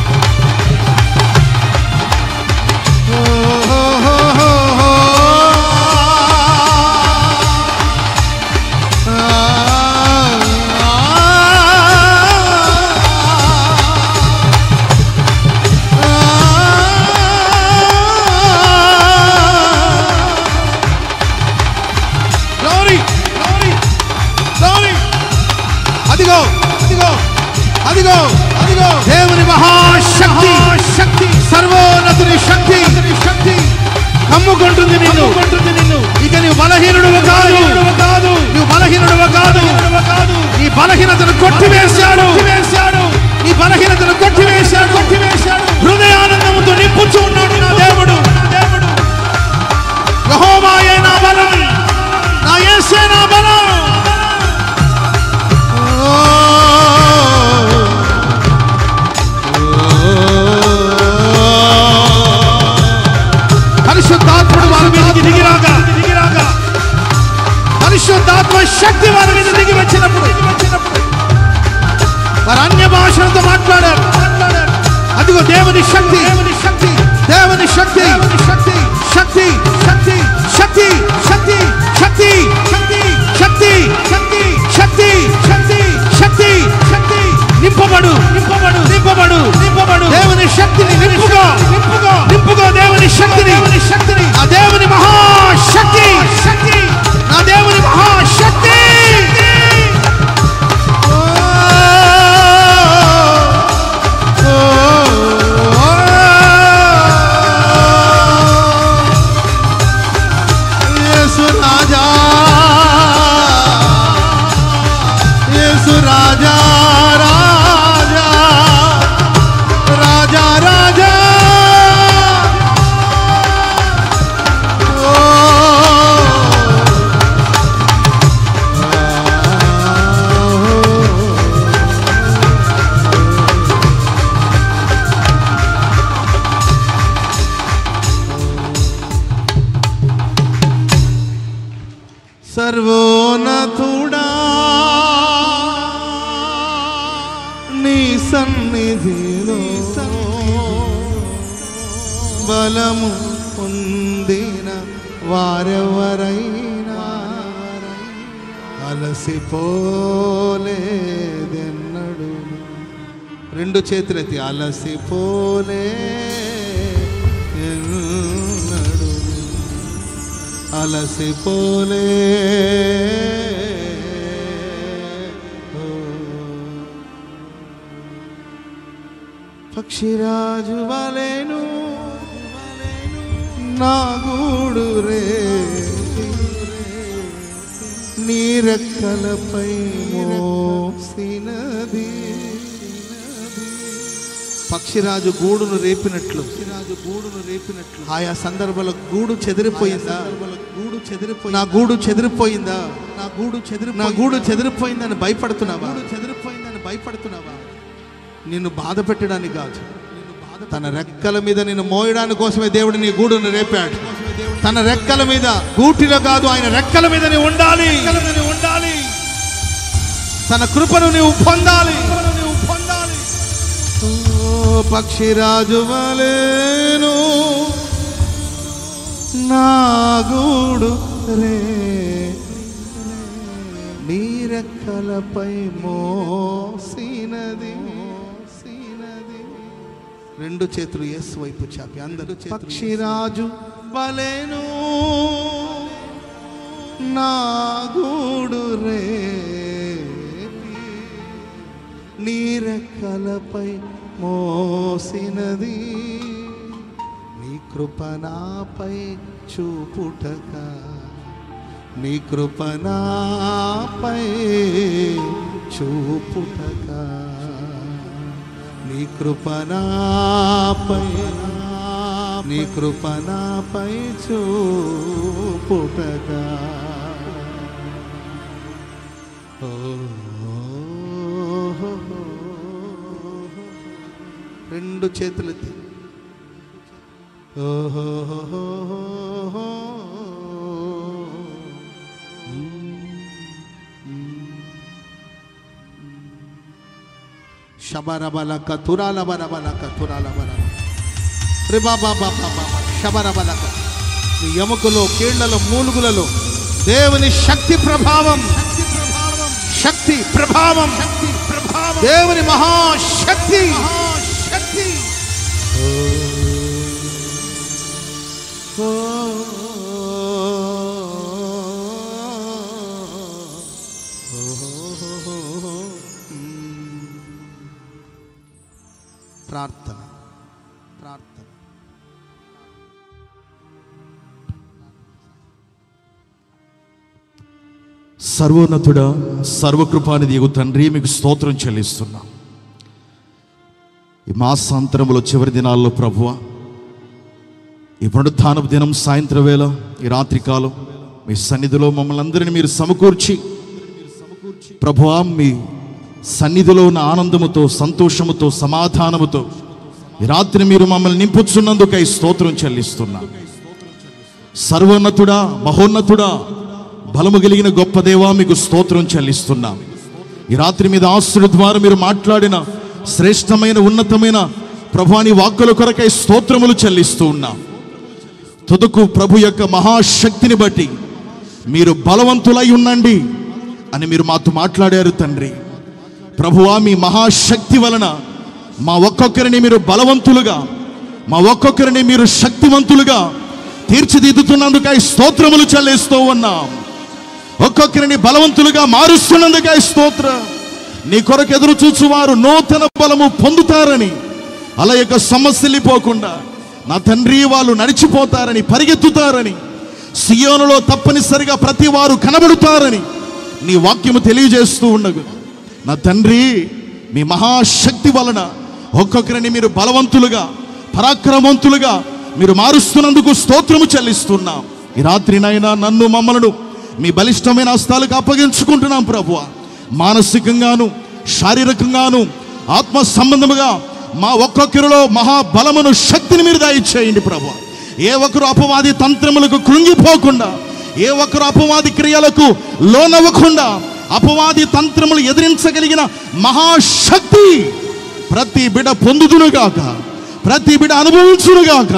Glory, glory, glory. అదిగో అదిగో అదిగో అదిగో దేవుని మహాశక్తి శక్తి సర్వోన్నతుని శక్తి శక్తి కమ్ముకుంటుంది నిన్ను నిన్ను ఇక నీవు బలహీనుడు కాదు కాదు నువ్వు బలహీనుడు కాదు నీ బలహీనతను కొట్టివేశాడు వేశాడు నీ బలహీనతను కొట్టివేశాడు కొట్టివేశాడు హృదయానందముతో నింపుచూ ఉన్నాడు నా దేవుడు దేవుడు యెహోవాయే నా బలం నా యేసే నా బలం పరిశుద్ధాత్ముడు వారి మీదకి దిగిరాగా దిగిరాగా పరిశుద్ధాత్మ శక్తి వారి మీద దిగి వచ్చినప్పుడు వారు అన్య భాషలతో మాట్లాడారు మాట్లాడారు అదిగో దేవుని శక్తి దేవుని శక్తి దేవుని శక్తి దేవుని శక్తి శక్తి శక్తి శక్తి శక్తి శక్తి శక్తి శక్తి శక్తి శక్తి శక్తి శక్తి శక్తి నింపబడు నింపబడు నింపబడు నింపబడు దేవుని శక్తిని నింపుకో నింపుకో నింపుకో దేవుని శక్తిని దేవుని శక్తిని ఆ దేవుని మహాశక్తి శక్తి నా దేవుని మహాశక్తి యేసు రాజా యేసు రాజా రాజా రాజా సర్వోన్నతుడా నీ సన్నిధిలో బలము పొందిన వారెవరైనా అలసిపోలేదెన్నడు రెండు చేతులెత్తి అలసిపోలే ఎన్నడు అలసిపోలే పక్షిరాజు వలెను నా గూడు రే నీ రెక్కలపై మోసినది పక్షిరాజు గూడును రేపినట్లు పక్షిరాజు గూడును రేపినట్లు ఆయా సందర్భాల గూడు చెదిరిపోయిందా గూడు చెదిరిపోయి నా గూడు చెదిరిపోయిందా నా గూడు చెదిరి నా గూడు చెదిరిపోయిందని భయపడుతున్నావా చెదిరిపోయిందని భయపడుతున్నావా నిన్ను బాధ పెట్టడానికి కాదు తన రెక్కల మీద నిన్ను మోయడానికి కోసమే దేవుడు నీ గూడును రేపాడు తన రెక్కల మీద గూటిలో కాదు ఆయన రెక్కల మీద నీవు ఉండాలి ఉండాలి తన కృపను నీవు పొందాలి నీవు పొందాలి ఓ పక్షిరాజు వలేను నా గూడు రే నీ రెక్కలపై మోసినది మోసినది రెండు చేతులు ఎస్ వైపు చాపి అందరూ పక్షిరాజు వలెను నా గూడు రే నీ రెక్కలపై మోసినది నీ కృప నాపై చూపుటక నీ కృప నాపై చూపుటక నీ కృప నాపై నీ కృప నాపై చూపుటక ఓ రెండు చేతులెత్తి ఓహో శబరబలక తురాలబరబలక తురాలబరబ రే బాబా బాబా బాబా శబరబలక నీ ఎముకలో కీళ్లలో మూలుగులలో దేవుని శక్తి ప్రభావం శక్తి ప్రభావం దేవుని మహాశక్తి శక్తి ప్రార్థన ప్రార్థన సర్వోన్నతుడా సర్వకృపానిది ఎగు తండ్రి మీకు స్తోత్రం చెల్లిస్తున్నా ఈ మాసాంతరములో చివరి దినాల్లో ప్రభువ ఈ పునరుత్థానపు దినం సాయంత్రం వేళ ఈ రాత్రి కాలం మీ సన్నిధిలో మమ్మల్ని అందరినీ మీరు సమకూర్చి ప్రభువా మీ సన్నిధిలో ఉన్న ఆనందముతో సంతోషముతో సమాధానముతో ఈ రాత్రి మీరు మమ్మల్ని నింపుచున్నందుకై స్తోత్రం చెల్లిస్తున్నా సర్వోన్నతుడా మహోన్నతుడా బలము కలిగిన గొప్ప దేవా మీకు స్తోత్రం చెల్లిస్తున్నాం ఈ రాత్రి మీద ఆస్తుల ద్వారా మీరు మాట్లాడిన శ్రేష్టమైన ఉన్నతమైన ప్రభాని వాక్కుల కొరకై స్తోత్రములు చెల్లిస్తూ ఉన్నాం తుదకు ప్రభు యొక్క మహాశక్తిని బట్టి మీరు బలవంతులై ఉండండి అని మీరు మాతో మాట్లాడారు తండ్రి ప్రభువా మీ మహాశక్తి వలన మా ఒక్కొక్కరిని మీరు బలవంతులుగా మా ఒక్కొక్కరిని మీరు శక్తివంతులుగా తీర్చిదిద్దుతున్నందుకై స్తోత్రములు చెల్లిస్తూ ఉన్నాం ఒక్కొక్కరిని బలవంతులుగా మారుస్తున్నందుకై స్తోత్ర నీ కొరకు ఎదురు చూచువారు నూతన బలము పొందుతారని అలా యొక్క సమస్యలిపోకుండా నా తండ్రి వాళ్ళు నడిచిపోతారని పరిగెత్తుతారని సియోనులో తప్పనిసరిగా ప్రతి వారు కనబడుతారని నీ వాక్యము తెలియజేస్తూ ఉండగు నా తండ్రి మీ మహాశక్తి వలన ఒక్కొక్కరిని మీరు బలవంతులుగా పరాక్రమవంతులుగా మీరు మారుస్తున్నందుకు స్తోత్రము చెల్లిస్తున్నాం ఈ రాత్రినైనా నన్ను మమ్మలను మీ బలిష్టమైన హస్తాలకు అప్పగించుకుంటున్నాం ప్రభువ మానసికంగాను శారీరకంగాను ఆత్మ సంబంధముగా మా ఒక్కొక్కరిలో మహాబలమును శక్తిని మీరు దయచేయండి ప్రభు ఏ ఒక్కరు అపవాది తంత్రములకు కృంగిపోకుండా ఏ ఒక్కరు అపవాది క్రియలకు లోనవ్వకుండా అపవాది తంత్రములు ఎదిరించగలిగిన మహాశక్తి ప్రతి బిడ పొందుదునుగాక ప్రతి బిడ అనుభవించునుగాక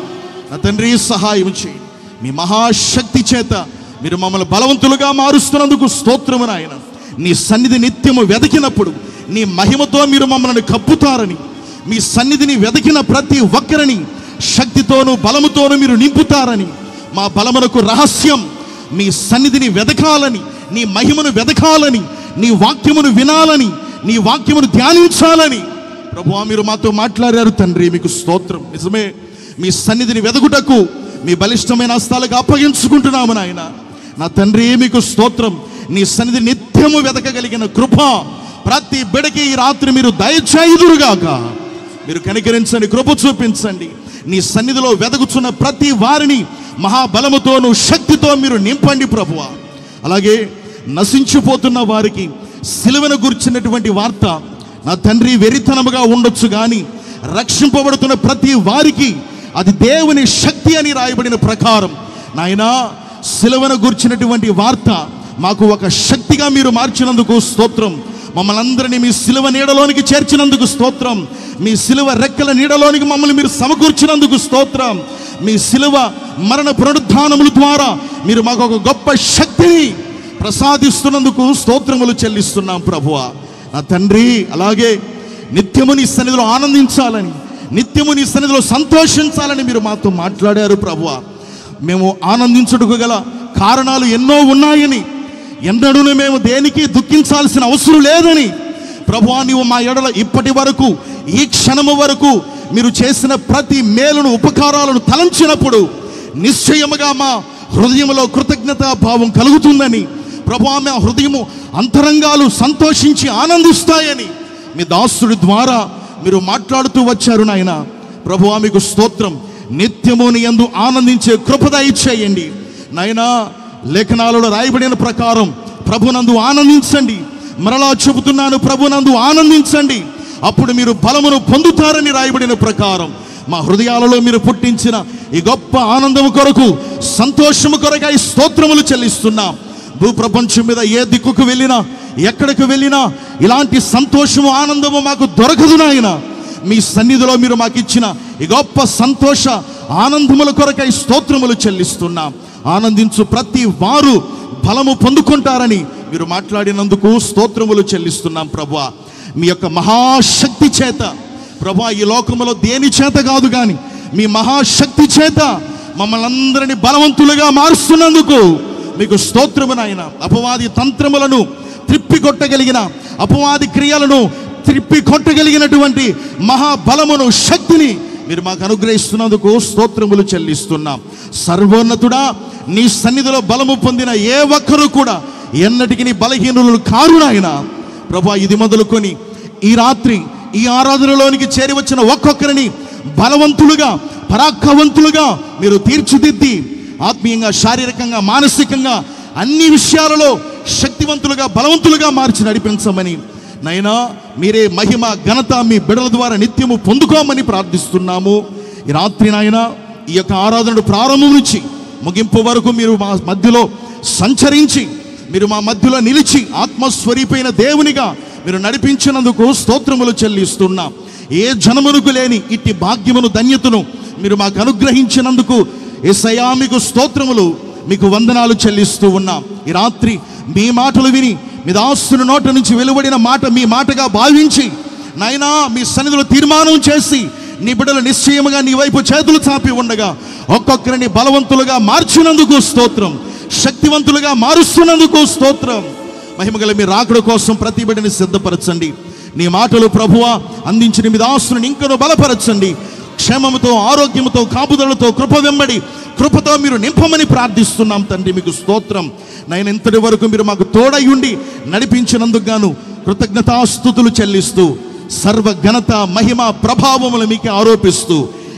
నా తండ్రి సహాయం చేయి మీ మహాశక్తి చేత మీరు మమ్మల్ని బలవంతులుగా మారుస్తున్నందుకు స్తోత్రము నాయన నీ సన్నిధి నిత్యము వెతికినప్పుడు నీ మహిమతో మీరు మమ్మల్ని కప్పుతారని మీ సన్నిధిని వెతికిన ప్రతి ఒక్కరిని శక్తితోనూ బలముతోనూ మీరు నింపుతారని మా బలమునకు రహస్యం మీ సన్నిధిని వెతకాలని నీ మహిమను వెతకాలని నీ వాక్యమును వినాలని నీ వాక్యమును ధ్యానించాలని ప్రభువా మీరు మాతో మాట్లాడారు తండ్రి మీకు స్తోత్రం నిజమే మీ సన్నిధిని వెదకుటకు మీ బలిష్టమైన హస్తాలకు అప్పగించుకుంటున్నాము నాయన నా తండ్రి మీకు స్తోత్రం నీ సన్నిధి నిత్యము వెతకగలిగిన కృప ప్రతి బిడకి ఈ రాత్రి మీరు దయచేయుదురుగాక మీరు కనికరించండి కృప చూపించండి నీ సన్నిధిలో వెదకుచున్న ప్రతి వారిని మహాబలముతోను శక్తితో మీరు నింపండి ప్రభువా అలాగే నశించిపోతున్న వారికి సిలువను గుర్చినటువంటి వార్త నా తండ్రి వెరితనముగా ఉండొచ్చు కానీ రక్షింపబడుతున్న ప్రతి వారికి అది దేవుని శక్తి అని రాయబడిన ప్రకారం నాయనా సిలువను గుర్చినటువంటి వార్త మాకు ఒక శక్తిగా మీరు మార్చినందుకు స్తోత్రం మమ్మల్ని అందరినీ మీ సిలువ నీడలోనికి చేర్చినందుకు స్తోత్రం మీ సిలువ రెక్కల నీడలోనికి మమ్మల్ని మీరు సమకూర్చినందుకు స్తోత్రం మీ సిలువ మరణ పునరుద్ధానముల ద్వారా మీరు మాకు ఒక గొప్ప శక్తిని ప్రసాదిస్తున్నందుకు స్తోత్రములు చెల్లిస్తున్నాం ప్రభువా నా తండ్రి అలాగే నిత్యము నీ సన్నిధిలో ఆనందించాలని నిత్యము నీ సన్నిధిలో సంతోషించాలని మీరు మాతో మాట్లాడారు ప్రభువా మేము ఆనందించుటకు గల కారణాలు ఎన్నో ఉన్నాయని ఎన్నడూ మేము దేనికి దుఃఖించాల్సిన అవసరం లేదని ప్రభువా నీవు మా ఎడల ఇప్పటి వరకు ఈ క్షణము వరకు మీరు చేసిన ప్రతి మేలును ఉపకారాలను తలంచినప్పుడు నిశ్చయముగా మా హృదయంలో కృతజ్ఞతా భావం కలుగుతుందని ప్రభు ఆమె హృదయము అంతరంగాలు సంతోషించి ఆనందిస్తాయని మీ దాసుడి ద్వారా మీరు మాట్లాడుతూ వచ్చారు నాయన ప్రభు మీకు స్తోత్రం నిత్యము నీ యందు ఆనందించే కృపద ఇచ్చేయండి నాయనా లేఖనాలలో రాయబడిన ప్రకారం ప్రభునందు ఆనందించండి మరలా చెబుతున్నాను ప్రభునందు ఆనందించండి అప్పుడు మీరు బలమును పొందుతారని రాయబడిన ప్రకారం మా హృదయాలలో మీరు పుట్టించిన ఈ గొప్ప ఆనందము కొరకు సంతోషము కొరకై స్తోత్రములు చెల్లిస్తున్నాం భూప్రపంచం మీద ఏ దిక్కుకు వెళ్ళినా ఎక్కడికి వెళ్ళినా ఇలాంటి సంతోషము ఆనందము మాకు దొరకదు నాయన మీ సన్నిధిలో మీరు మాకు ఇచ్చిన ఈ గొప్ప సంతోష ఆనందముల కొరకై స్తోత్రములు చెల్లిస్తున్నాం ఆనందించు ప్రతి వారు బలము పొందుకుంటారని మీరు మాట్లాడినందుకు స్తోత్రములు చెల్లిస్తున్నాం ప్రభా మీ యొక్క మహాశక్తి చేత ప్రభా ఈ లోకములో దేని చేత కాదు కానీ మీ మహాశక్తి చేత మమ్మల్ని అందరినీ బలవంతులుగా మారుస్తున్నందుకు మీకు స్తోత్రము నాయన అపవాది తంత్రములను త్రిప్పి కొట్టగలిగిన అపవాది క్రియలను త్రిప్పి కొట్టగలిగినటువంటి మహాబలమును శక్తిని మీరు మాకు అనుగ్రహిస్తున్నందుకు స్తోత్రములు చెల్లిస్తున్నాం సర్వోన్నతుడా నీ సన్నిధిలో బలము పొందిన ఏ ఒక్కరూ కూడా ఎన్నటికి నీ బలహీనులు కారు నాయన ప్రభా ఇది మొదలుకొని ఈ రాత్రి ఈ ఆరాధనలోనికి చేరి వచ్చిన ఒక్కొక్కరిని బలవంతులుగా పరాక్రవంతులుగా మీరు తీర్చిదిద్ది ఆత్మీయంగా శారీరకంగా మానసికంగా అన్ని విషయాలలో శక్తివంతులుగా బలవంతులుగా మార్చి నడిపించమని నైనా మీరే మహిమ ఘనత మీ బిడల ద్వారా నిత్యము పొందుకోమని ప్రార్థిస్తున్నాము ఈ రాత్రి నాయన ఈ యొక్క ఆరాధనను ప్రారంభం నుంచి ముగింపు వరకు మీరు మా మధ్యలో సంచరించి మీరు మా మధ్యలో నిలిచి ఆత్మస్వరూపైన దేవునిగా మీరు నడిపించినందుకు స్తోత్రములు చెల్లిస్తున్నాం ఏ జనమునకు లేని ఇట్టి భాగ్యమును ధన్యతను మీరు మాకు అనుగ్రహించినందుకు ఏసయా మీకు స్తోత్రములు మీకు వందనాలు చెల్లిస్తూ ఉన్నాం ఈ రాత్రి మీ మాటలు విని మీ దాస్తుని నోట నుంచి వెలువడిన మాట మీ మాటగా భావించి నాయనా మీ సన్నిధిలో తీర్మానం చేసి నీ బిడ్డలు నిశ్చయముగా నీ వైపు చేతులు చాపి ఉండగా ఒక్కొక్కరిని బలవంతులుగా మార్చినందుకు స్తోత్రం శక్తివంతులుగా మారుస్తున్నందుకు స్తోత్రం మహిమగల మీ రాకడ కోసం ప్రతి బిడ్డని సిద్ధపరచండి నీ మాటలు ప్రభువా అందించిన మీ దాసుని ఇంకను బలపరచండి క్షేమముతో ఆరోగ్యముతో కాపుదలతో కృప వెంబడి కృపతో మీరు నింపమని ప్రార్థిస్తున్నాం తండ్రి మీకు స్తోత్రం నేను ఇంతటి వరకు మీరు మాకు తోడయుండి నడిపించినందుకు గాను కృతజ్ఞతాస్థుతులు చెల్లిస్తూ సర్వ ఘనత మహిమ ప్రభావములు మీకు ఆరోపిస్తూ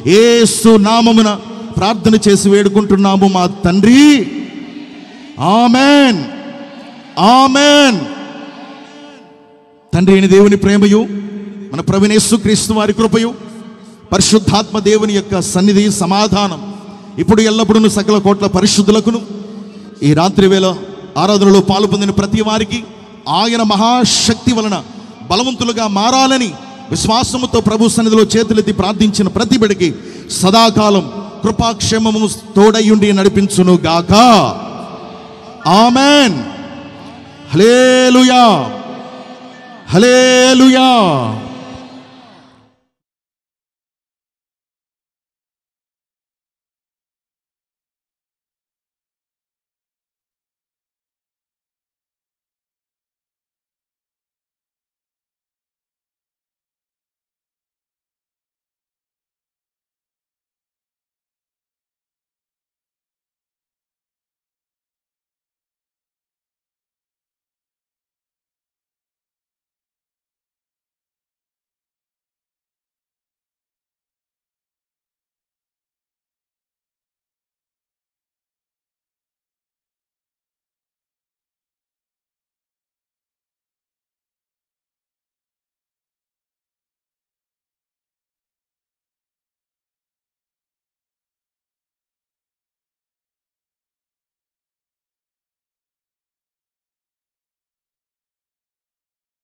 ఏసు నామమున ప్రార్థన చేసి వేడుకుంటున్నాము మా తండ్రి ఆమెన్ ఆమెన్ తండ్రి అయిన దేవుని ప్రేమయు మన ప్రవీణేశ్వ క్రీస్తు వారి కృపయు పరిశుద్ధాత్మ దేవుని యొక్క సన్నిధి సమాధానం ఇప్పుడు ఎల్లప్పుడూ సకల కోట్ల పరిశుద్ధులకును ఈ రాత్రి వేళ ఆరాధనలో పాలు పొందిన ప్రతి వారికి ఆయన మహాశక్తి వలన బలవంతులుగా మారాలని విశ్వాసముతో ప్రభు సన్నిధిలో చేతులెత్తి ప్రార్థించిన ప్రతి బిడికి సదాకాలం కృపాక్షేమము తోడయుండి నడిపించును గాక ఆమెన్ హలేలుయా హలేలుయా